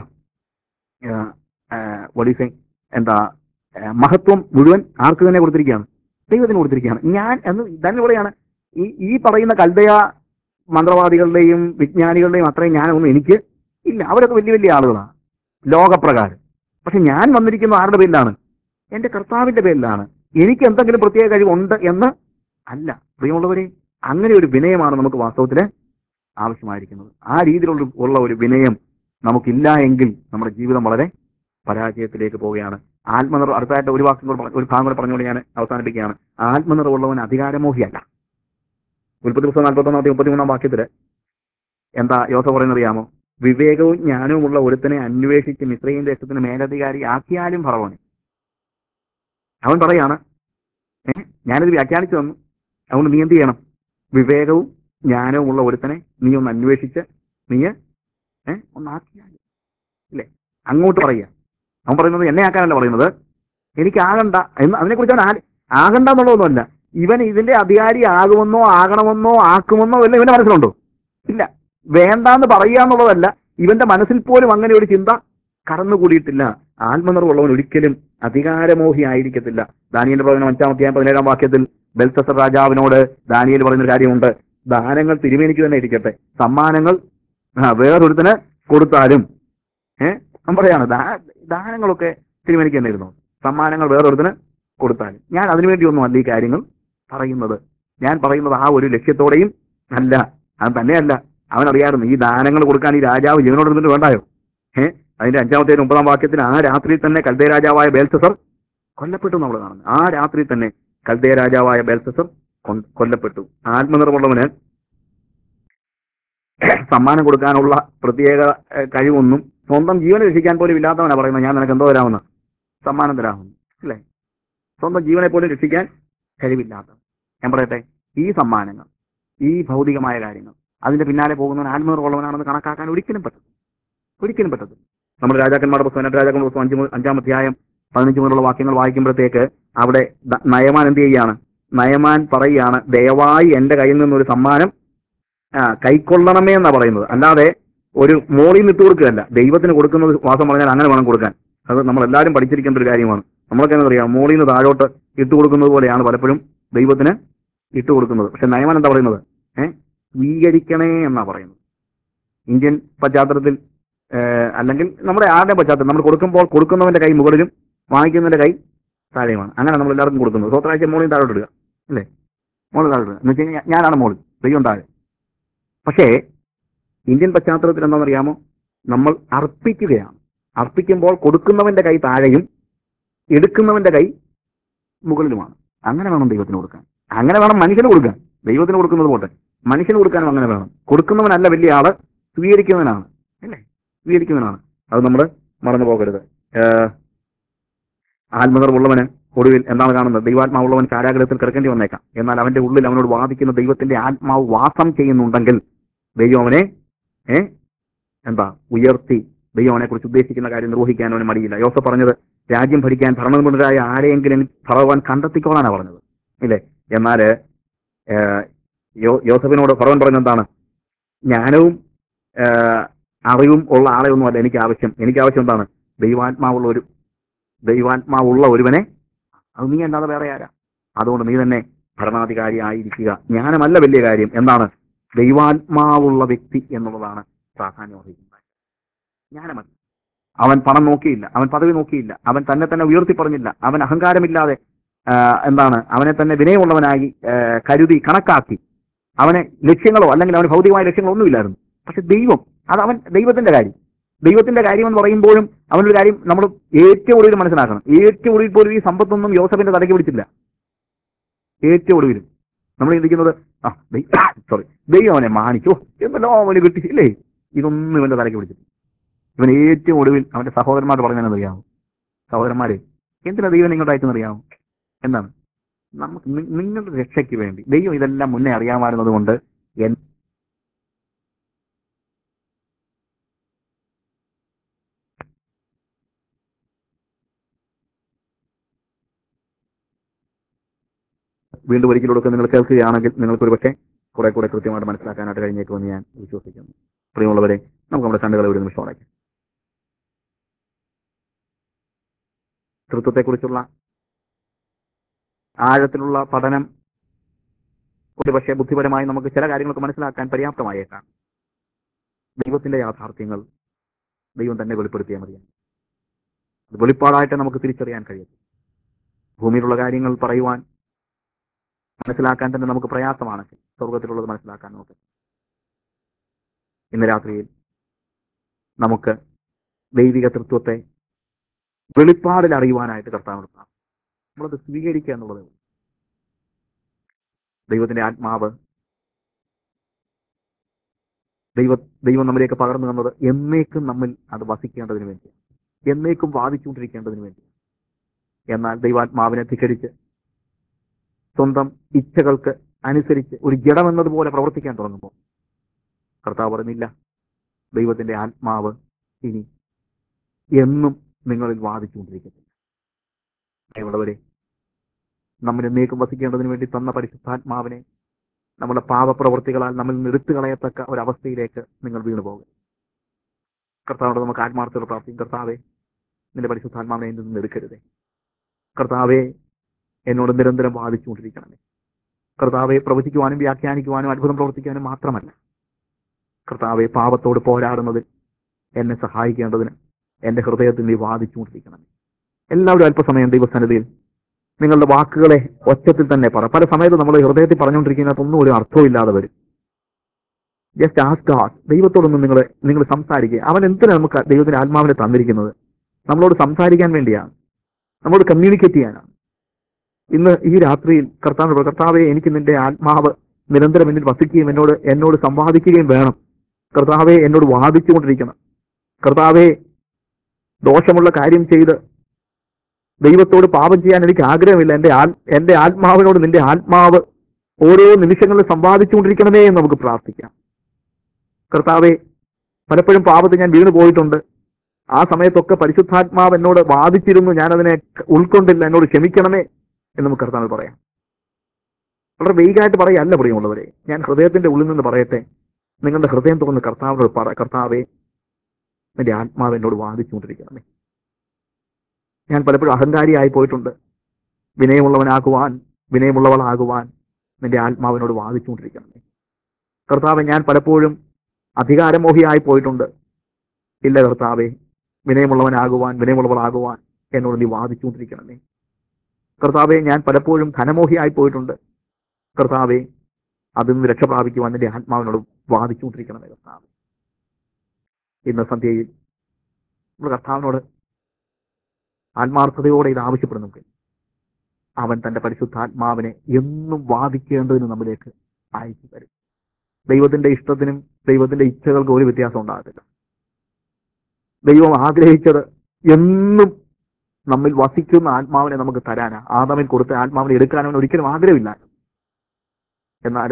വടീസെ എന്താ ആ, മഹത്വം മുഴുവൻ ആർക്ക് തന്നെ കൊടുത്തിരിക്കുകയാണ് ദൈവത്തിന് കൊടുത്തിരിക്കുകയാണ് ഞാൻ എന്ന് തന്നെ പറയാണ് ഈ ഈ പറയുന്ന കൽദയ മന്ത്രവാദികളുടെയും വിജ്ഞാനികളുടെയും അത്രയും ജ്ഞാനമൊന്നും എനിക്ക് ഇല്ല അവരൊക്കെ വലിയ വലിയ ആളുകളാണ് ലോകപ്രകാരം പക്ഷെ ഞാൻ വന്നിരിക്കുന്ന ആരുടെ പേരിലാണ് എന്റെ കർത്താവിന്റെ പേരിലാണ് എനിക്ക് എന്തെങ്കിലും പ്രത്യേക കഴിവുണ്ട് എന്ന് അല്ല പ്രിയമുള്ളവരെ അങ്ങനെ ഒരു വിനയമാണ് നമുക്ക് വാസ്തവത്തിൽ ആവശ്യമായിരിക്കുന്നത് ആ രീതിയിലുള്ള ഉള്ള ഒരു വിനയം നമുക്കില്ല എങ്കിൽ നമ്മുടെ ജീവിതം വളരെ പരാജയത്തിലേക്ക് പോവുകയാണ് ആത്മനിർ അടുത്തായിട്ട് ഒരു വാക്കും കൂടെ പറ- ഒരു ഭാഗം കൂടെ പറഞ്ഞുകൊണ്ട് ഞാൻ അവസാനിപ്പിക്കുകയാണ് ആത്മനിറവുള്ളവൻ അധികാരമോഹിയല്ല ഉൽപ്പത്തി പുസ്തകം നാൽപ്പത്തൊന്നാമത്തെ മുപ്പത്തിമൂന്നാം വാക്യത്തില് എന്താ യോസ പറയുന്നത് അറിയാമോ വിവേകവും ജ്ഞാനവുമുള്ള ഒരുത്തനെ അന്വേഷിച്ച് മിശ്രയും ദേശത്തിന് മേലധികാരി ആക്കിയാലും ഫറവോനെ അവൻ പറയാണ് ഏ ഞാനിത് വ്യാഖ്യാനിച്ചു തന്നു അതുകൊണ്ട് നീ എന്ത് ചെയ്യണം വിവേകവും ജ്ഞാനവുമുള്ള ഒരുത്തനെ നീ ഒന്ന് അന്വേഷിച്ച് നീ ഏ ഒന്ന് ആക്കിയാൽ ഇല്ലേ അങ്ങോട്ട് പറയുക അവൻ പറയുന്നത് എന്നെ ആക്കാനല്ല പറയുന്നത് എനിക്ക് ആകണ്ട എന്ന് അതിനെക്കുറിച്ച് അവൻ ആ- ആകണ്ട എന്നുള്ളതൊന്നുമല്ല ഇവൻ ഇതിന്റെ അധികാരി ആകുമെന്നോ ആകണമെന്നോ ആക്കുമെന്നോ വല്ല ഇവന്റെ മനസ്സിലുണ്ടോ ഇല്ല വേണ്ടാന്ന് പറയുക എന്നുള്ളതല്ല ഇവന്റെ മനസ്സിൽ പോലും അങ്ങനെ ഒരു ചിന്ത കടന്നുകൂടിയിട്ടില്ല ആത്മനിർവുള്ളവൻ ഒരിക്കലും അധികാരമോഹി ആയിരിക്കത്തില്ല ദാനിയന്റെ പ്രവചനം അഞ്ചാം അധ്യായം പതിനേഴാം വാക്യത്തിൽ ബെൽസസർ രാജാവിനോട് ദാനിയൽ പറയുന്നൊരു കാര്യമുണ്ട് ദാനങ്ങൾ തിരുമേനിക്ക് തന്നെ ഇരിക്കട്ടെ സമ്മാനങ്ങൾ ആ, വേറൊരുത്തിന് കൊടുത്താലും ഏഹ് ഞാൻ പറയാണ് ദാ- ദാനങ്ങളൊക്കെ തിരുമേനിക്ക് തന്നെ ഇരുന്നു സമ്മാനങ്ങൾ വേറൊരുത്തിന് കൊടുത്താലും ഞാൻ അതിനുവേണ്ടിയൊന്നും അല്ല ഈ കാര്യങ്ങൾ പറയുന്നത് ഞാൻ പറയുന്നത് ആ ഒരു ലക്ഷ്യത്തോടെയും അല്ല അത് തന്നെയല്ല അവൻ അറിയാമായിരുന്നു ഈ ദാനങ്ങൾ കൊടുക്കാൻ ഈ രാജാവ് ജീവനോട് ഇരുന്നിട്ട് വേണ്ടായോ ഏഹ് അതിന്റെ അഞ്ചാമത്തെ ഒമ്പതാം വാക്യത്തിൽ ആ രാത്രിയിൽ തന്നെ കൽദേ രാജാവായ ബേൽസസർ കൊല്ലപ്പെട്ടു നമ്മൾ കാണുന്നത് ആ രാത്രിയിൽ തന്നെ കൽദേ രാജാവായ ബേൽസസർ കൊ- കൊല്ലപ്പെട്ടു ആത്മനിർവുള്ളവന് സമ്മാനം കൊടുക്കാനുള്ള പ്രത്യേക ഏഹ്, കഴിവൊന്നും സ്വന്തം ജീവനെ രക്ഷിക്കാൻ പോലും ഇല്ലാത്തവനാ പറയുന്നത് ഞാൻ നിനക്ക് എന്തോ തരാമെന്ന് സമ്മാനം തരാമെന്ന് അല്ലേ സ്വന്തം ജീവനെ പോലും രക്ഷിക്കാൻ കഴിവില്ലാത്ത ഞാൻ പറയട്ടെ ഈ സമ്മാനങ്ങൾ ഈ ഭൗതികമായ കാര്യങ്ങൾ അതിന്റെ പിന്നാലെ പോകുന്നവൻ ആത്മനിർവുള്ളവനാണെന്ന് കണക്കാക്കാൻ ഒരിക്കലും പറ്റത്തില്ല ഒരിക്കലും പറ്റത്തില്ല നമ്മുടെ രാജാക്കന്മാരുടെ പുസ്തകം രണ്ട് രാജാക്കന്മാരുടെ പുസ്തകം അഞ്ച് മുതൽ- അഞ്ചാം അധ്യായം പതിനഞ്ച് മുതലുള്ള വാക്യങ്ങൾ വായിക്കുമ്പോഴത്തേക്ക് അവിടെ ദ- നയമാൻ എന്ത് ചെയ്യുകയാണ് നയമാൻ പറയുകയാണ് ദയവായി എന്റെ കയ്യിൽ നിന്നൊരു സമ്മാനം ആ, കൈക്കൊള്ളണമേ എന്നാ പറയുന്നത് അല്ലാതെ ഒരു മോളിൽ നിന്ന് ഇട്ട് കൊടുക്കുകയല്ല ദൈവത്തിന് കൊടുക്കുന്നത് വാസം പറഞ്ഞാൽ അങ്ങനെ വേണം കൊടുക്കാൻ അത് നമ്മൾ എല്ലാവരും പഠിച്ചിരിക്കേണ്ട ഒരു കാര്യമാണ് നമ്മളൊക്കെ എന്താ അറിയാം മോളിൽ നിന്ന് താഴോട്ട് ഇട്ട് കൊടുക്കുന്നത് പോലെയാണ് പലപ്പോഴും ദൈവത്തിന് ഇട്ട് കൊടുക്കുന്നത് പക്ഷെ നയമാൻ എന്താ പറയുന്നത് ഏഹ് സ്വീകരിക്കണേ എന്നാ പറയുന്നത് ഇന്ത്യൻ പശ്ചാത്തലത്തിൽ ഏഹ് അല്ലെങ്കിൽ നമ്മുടെ ആരുടെ പശ്ചാത്തലം നമ്മൾ കൊടുക്കുമ്പോൾ കൊടുക്കുന്നവന്റെ കൈ മുകളിലും വാങ്ങിക്കുന്നവന്റെ കൈ താഴെയുമാണ് അങ്ങനെ നമ്മൾ എല്ലാവർക്കും കൊടുക്കുന്നത് സ്വത്രാഴ്ച മോളിൽ താഴോട്ട് ഇടുക അല്ലേ മോളിൽ താഴോട്ട് ഇടുക എന്ന് വെച്ച് കഴിഞ്ഞാൽ ഞാനാണ് മോളിൽ ദൈവം താഴെ പക്ഷേ ഇന്ത്യൻ പശ്ചാത്തലത്തിൽ എന്താണെന്നറിയാമോ നമ്മൾ അർപ്പിക്കുകയാണ് അർപ്പിക്കുമ്പോൾ കൊടുക്കുന്നവന്റെ കൈ താഴെയും എടുക്കുന്നവന്റെ കൈ മുകളിലുമാണ് അങ്ങനെ വേണം ദൈവത്തിന് കൊടുക്കാൻ അങ്ങനെ വേണം മനുഷ്യന് കൊടുക്കാൻ ദൈവത്തിന് കൊടുക്കുന്നത് പോട്ടെ മനുഷ്യന് കൊടുക്കാനും അങ്ങനെ വേണം കൊടുക്കുന്നവനല്ല വലിയ ആള് സ്വീകരിക്കുന്നവനാണ് അല്ലേ സ്വീകരിക്കുന്നവനാണ് അത് നമ്മൾ മറന്നു പോകരുത് ഏഹ് ആത്മകർവുള്ളവന് ഒടുവിൽ എന്താണ് കാണുന്നത് ദൈവാത്മാവുള്ളവൻ കാരാഗ്രഹത്തിൽ കിടക്കേണ്ടി വന്നേക്കാം എന്നാൽ അവന്റെ ഉള്ളിൽ അവനോട് വാദിക്കുന്ന ദൈവത്തിന്റെ ആത്മാവ് വാസം ചെയ്യുന്നുണ്ടെങ്കിൽ ദൈവം അവനെ ഏ എന്താ ഉയർത്തി ദൈവം അവനെ കുറിച്ച് ഉദ്ദേശിക്കുന്ന കാര്യം നിർവഹിക്കാൻ അവന് മടിയില്ല യോസഫ് പറഞ്ഞത് രാജ്യം ഭരിക്കാൻ ഭരണനിപുണരായ ആരെയെങ്കിലും ഭഗവാൻ കണ്ടെത്തിക്കോളാനാണ് പറഞ്ഞത് ഇല്ലേ എന്നാല് ഏഹ്, യോ- യോസഫിനോട് ഭഗവാൻ പറഞ്ഞത് എന്താണ് ജ്ഞാനവും ഏഹ്, അറിവും ഉള്ള ആളെ ഒന്നുമല്ല എനിക്ക് ആവശ്യം എനിക്ക് ആവശ്യം എന്താണ് ദൈവാത്മാവുള്ള ഒരു ദൈവാത്മാവുള്ള ഒരുവനെ അത് നീ അല്ലാതെ വേറെ ആരാ അതുകൊണ്ട് നീ തന്നെ ഭരണാധികാരി ആയിരിക്കുക ജ്ഞാനമല്ല വലിയ കാര്യം എന്താണ് ദൈവാത്മാവുള്ള വ്യക്തി എന്നുള്ളതാണ് പ്രാധാന്യം അർഹിക്കുന്നത് ജ്ഞാനമല്ല അവൻ പണം നോക്കിയില്ല അവൻ പദവി നോക്കിയില്ല അവൻ തന്നെ തന്നെ ഉയർത്തി പറഞ്ഞില്ല അവൻ അഹങ്കാരമില്ലാതെ ആ, എന്താണ് അവനെ തന്നെ വിനയമുള്ളവനായി ആ, കരുതി കണക്കാക്കി അവന് ലക്ഷ്യങ്ങളോ അല്ലെങ്കിൽ അവന് ഭൗതികമായ ലക്ഷ്യങ്ങളോ ഒന്നുമില്ലായിരുന്നു പക്ഷെ ദൈവം അത് അവൻ ദൈവത്തിന്റെ കാര്യം ദൈവത്തിന്റെ കാര്യം എന്ന് പറയുമ്പോഴും അവനൊരു കാര്യം നമ്മൾ ഏറ്റവും ഒടുവിൽ മനസ്സിലാക്കണം ഏറ്റവും ഒടുവിൽ പോലും ഈ സമ്പത്തൊന്നും യോസഫിന്റെ തലയ്ക്ക് പിടിച്ചില്ല ഏറ്റവും ഒടുവിലും നമ്മൾ ചിന്തിക്കുന്നത് ആ സോറി ദൈവം അവനെ മാനിച്ചു എന്തെല്ലോ അവന് കിട്ടി ഇല്ലേ ഇതൊന്നും ഇവന്റെ തലയ്ക്ക് പിടിച്ചില്ല ഇവൻ ഏറ്റവും ഒടുവിൽ അവന്റെ സഹോദരന്മാർ പറഞ്ഞതെന്ന് അറിയാമോ സഹോദരന്മാരെ എന്തിനാ ദൈവം നിങ്ങളുടെ അയച്ചെന്നറിയാമോ എന്താണ് നമുക്ക് നി- നിങ്ങളുടെ രക്ഷയ്ക്ക് വേണ്ടി ദൈവം ഇതെല്ലാം മുന്നേ അറിയാമായിരുന്നത് കൊണ്ട് എൻ- വീണ്ടും ഒരിക്കലൊക്കെ നിങ്ങൾ കേൾക്കുകയാണെങ്കിൽ നിങ്ങൾക്ക് ഒരു പക്ഷേ കുറെ കൂടെ കൃത്യമായിട്ട് മനസ്സിലാക്കാനായിട്ട് കഴിഞ്ഞേക്കുമെന്ന് ഞാൻ വിശ്വസിക്കുന്നു പ്രിയമുള്ളവരെ നമുക്ക് നമ്മുടെ കണ്ണുകളെ ഒരു നിമിഷം അടയ്ക്കാം തൃത്വത്തെക്കുറിച്ചുള്ള ആഴത്തിലുള്ള പഠനം ഒരു പക്ഷേ ബുദ്ധിപരമായി നമുക്ക് ചില കാര്യങ്ങളൊക്കെ മനസ്സിലാക്കാൻ പര്യാപ്തമായേക്കാം ദൈവത്തിന്റെ യാഥാർത്ഥ്യങ്ങൾ ദൈവം തന്നെ വെളിപ്പെടുത്തിയാൽ മതിയാണ് അത് വെളിപ്പാടായിട്ട് നമുക്ക് തിരിച്ചറിയാൻ കഴിയും ഭൂമിയിലുള്ള കാര്യങ്ങൾ പറയുവാൻ മനസ്സിലാക്കാൻ തന്നെ നമുക്ക് പ്രയാസമാണ് സ്വർഗത്തിലുള്ളത് മനസ്സിലാക്കാൻ നമുക്ക് ഇന്ന് രാത്രിയിൽ നമുക്ക് ദൈവിക തൃത്വത്തെ വെളിപ്പാടിൽ അറിയുവാനായിട്ട് കർത്താവ് നിർത്താം നമ്മളത് സ്വീകരിക്കുക എന്നുള്ളത് ദൈവത്തിന്റെ ആത്മാവ് ദൈവ ദൈവം നമ്മിലേക്ക് പകർന്നു തന്നത് എന്നേക്കും നമ്മിൽ അത് വസിക്കേണ്ടതിന് വേണ്ടി എന്നേക്കും വാദിച്ചുകൊണ്ടിരിക്കേണ്ടതിന് വേണ്ടി എന്നാൽ ദൈവാത്മാവിനെ ധിക്കരിച്ച് സ്വന്തം ഇച്ഛകൾക്ക് അനുസരിച്ച് ഒരു ജഡമെന്നതുപോലെ പ്രവർത്തിക്കാൻ തുടങ്ങുമ്പോൾ കർത്താവ് പറഞ്ഞില്ല ദൈവത്തിന്റെ ആത്മാവ് ഇനി എന്നും നിങ്ങളിൽ വാദിച്ചുകൊണ്ടിരിക്കത്തില്ല ദയവുള്ളവരെ നമ്മൾ എന്നേക്കും വസിക്കേണ്ടതിന് വേണ്ടി തന്ന പരിശുദ്ധാത്മാവിനെ നമ്മുടെ പാപപ്രവർത്തികളാൽ നമ്മൾ നിർത്തി കളയത്തക്ക ഒരവസ്ഥയിലേക്ക് നിങ്ങൾ വീണു പോകും കർത്താവിനോട് നമുക്ക് ആത്മാർത്ഥത പ്രാർത്ഥിക്കും കർത്താവെ നിന്റെ പരിശുദ്ധാത്മാവിനെ എന്നിൽ നിന്ന് എടുക്കരുതേ കർത്താവെ എന്നോട് നിരന്തരം വാദിച്ചുകൊണ്ടിരിക്കണമേ കർത്താവെ പ്രവചിക്കുവാനും വ്യാഖ്യാനിക്കുവാനും അത്ഭുതം പ്രവർത്തിക്കാനും മാത്രമല്ല കർത്താവെ പാപത്തോട് പോരാടുന്നതിൽ എന്നെ സഹായിക്കേണ്ടതിന് എന്റെ ഹൃദയത്തിൽ നീ വാദിച്ചുകൊണ്ടിരിക്കണമേ എല്ലാവരും അല്പസമയം ദൈവസന്നിധിയിൽ നിങ്ങളുടെ വാക്കുകളെ ഒച്ചത്തിൽ തന്നെ പറ പല സമയത്ത് നമ്മൾ ഹൃദയത്തിൽ പറഞ്ഞുകൊണ്ടിരിക്കുന്നതൊന്നും ഒരു അർത്ഥമില്ലാതെ വരും ജസ്റ്റ് ആസ് ഗാഡ് ദൈവത്തോടൊന്നും നിങ്ങൾ നിങ്ങൾ സംസാരിക്കുക അവൻ എന്തിനാണ് നമുക്ക് ദൈവത്തിന്റെ ആത്മാവിനെ തന്നിരിക്കുന്നത് നമ്മളോട് സംസാരിക്കാൻ വേണ്ടിയാണ് നമ്മളോട് കമ്മ്യൂണിക്കേറ്റ് ചെയ്യാനാണ് ഇന്ന് ഈ രാത്രിയിൽ കർത്താവ് കർത്താവെ എനിക്ക് നിന്റെ ആത്മാവ് നിരന്തരം എന്നിൽ വസിക്കുകയും എന്നോട് എന്നോട് സംവാദിക്കുകയും വേണം കർത്താവെ എന്നോട് വാദിച്ചുകൊണ്ടിരിക്കണം കർത്താവെ ദോഷമുള്ള കാര്യം ചെയ്ത് ദൈവത്തോട് പാപം ചെയ്യാൻ എനിക്ക് ആഗ്രഹമില്ല എന്റെ ആൽ എന്റെ ആത്മാവിനോട് നിന്റെ ആത്മാവ് ഓരോ നിമിഷങ്ങളിൽ സമ്പാദിച്ചുകൊണ്ടിരിക്കണമേ എന്ന് നമുക്ക് പ്രാർത്ഥിക്കാം കർത്താവെ പലപ്പോഴും പാപത്തിൽ ഞാൻ വീണു പോയിട്ടുണ്ട് ആ സമയത്തൊക്കെ പരിശുദ്ധാത്മാവ് എന്നോട് വാദിച്ചിരുന്നു ഞാൻ അതിനെ ഉൾക്കൊണ്ടില്ല എന്നോട് ക്ഷമിക്കണമേ എന്ന് നമുക്ക് കർത്താവ് പറയാം വളരെ വെയികായിട്ട് പറയല്ല പ്രിയമുള്ളവരെ ഞാൻ ഹൃദയത്തിന്റെ ഉള്ളിൽ നിന്ന് പറയട്ടെ നിങ്ങളുടെ ഹൃദയം തുറന്ന് കർത്താവിനോട് പറ കർത്താവെ നിന്റെ ആത്മാവ് എന്നോട് വാദിച്ചുകൊണ്ടിരിക്കണമേ ഞാൻ പലപ്പോഴും അഹങ്കാരിയായി പോയിട്ടുണ്ട് വിനയമുള്ളവനാകുവാൻ വിനയമുള്ളവളാകുവാൻ നിന്റെ ആത്മാവിനോട് വാദിച്ചുകൊണ്ടിരിക്കണമേ കർത്താവ് ഞാൻ പലപ്പോഴും അധികാരമോഹിയായി പോയിട്ടുണ്ട് ഇല്ല കർത്താവെ വിനയമുള്ളവനാകുവാൻ വിനയമുള്ളവളാകുവാൻ എന്നോട് നീ വാദിച്ചുകൊണ്ടിരിക്കണമേ കർത്താവെ ഞാൻ പലപ്പോഴും ധനമോഹിയായി പോയിട്ടുണ്ട് കർത്താവെ അതിൽ നിന്ന് രക്ഷ പ്രാപിക്കുവാൻ നിന്റെ ആത്മാവിനോട് വാദിച്ചുകൊണ്ടിരിക്കണമേ കർത്താവ് ഇന്ന് സന്ധ്യയിൽ നമ്മൾ കർത്താവിനോട് ആത്മാർത്ഥതയോടെ ഇത് ആവശ്യപ്പെടുന്നെങ്കിൽ അവൻ തന്റെ പരിശുദ്ധാത്മാവിനെ എന്നും വാദിക്കേണ്ടതിന് നമ്മിലേക്ക് അയച്ചു തരും ദൈവത്തിന്റെ ഇഷ്ടത്തിനും ദൈവത്തിന്റെ ഇച്ഛകൾക്കും ഒരു വ്യത്യാസം ഉണ്ടാകത്തില്ല ദൈവം ആഗ്രഹിച്ചത് എന്നും നമ്മിൽ വസിക്കുന്ന ആത്മാവിനെ നമുക്ക് തരാനാ ആദാമിൽ കൊടുത്ത ആത്മാവിനെ എടുക്കാനവൻ ഒരിക്കലും ആഗ്രഹമില്ല എന്നാൽ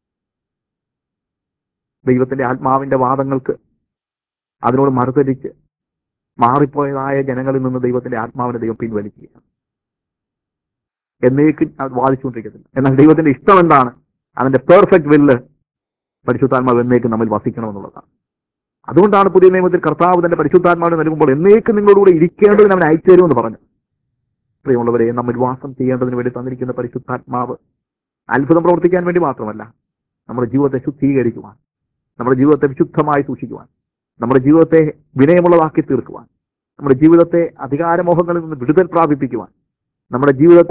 ദൈവത്തിന്റെ ആത്മാവിന്റെ വാദങ്ങൾക്ക് അതിനോട് മറുതലിച്ച് മാറിപ്പോയതായ ജനങ്ങളിൽ നിന്ന് ദൈവത്തിന്റെ ആത്മാവിനെ ദൈവം പിൻവലിക്കുകയാണ് എന്നേക്കും അത് വാദിച്ചുകൊണ്ടിരിക്കത്തില്ല എന്നാൽ ദൈവത്തിന്റെ ഇഷ്ടം എന്താണ് അതിന്റെ പെർഫെക്റ്റ് വില്ല് പരിശുദ്ധാത്മാവ് എന്നേക്കും നമ്മിൽ വസിക്കണമെന്നുള്ളതാണ് അതുകൊണ്ടാണ് പുതിയ നിയമത്തിൽ കർത്താവ് തന്റെ പരിശുദ്ധാത്മാവിനെ നൽകുമ്പോൾ എന്നേക്കും നിങ്ങളോടുകൂടെ ഇരിക്കേണ്ടതിന് അവൻ അയച്ചു തരുമെന്ന് പറഞ്ഞു പ്രിയമുള്ളവരെ നമ്മിൽ വാസം ചെയ്യേണ്ടതിന് വേണ്ടി തന്നിരിക്കുന്ന പരിശുദ്ധാത്മാവ് അത്ഭുതം പ്രവർത്തിക്കാൻ വേണ്ടി മാത്രമല്ല നമ്മുടെ ജീവിതത്തെ ശുദ്ധീകരിക്കുവാൻ നമ്മുടെ ജീവിതത്തെ വിശുദ്ധമായി സൂക്ഷിക്കുവാൻ നമ്മുടെ ജീവിതത്തെ വിനയമുള്ളതാക്കി തീർക്കുവാൻ നമ്മുടെ ജീവിതത്തെ അധികാരമോഹങ്ങളിൽ നിന്ന് വിടുതൽ പ്രാപിപ്പിക്കുവാൻ നമ്മുടെ ജീവിതത്തെ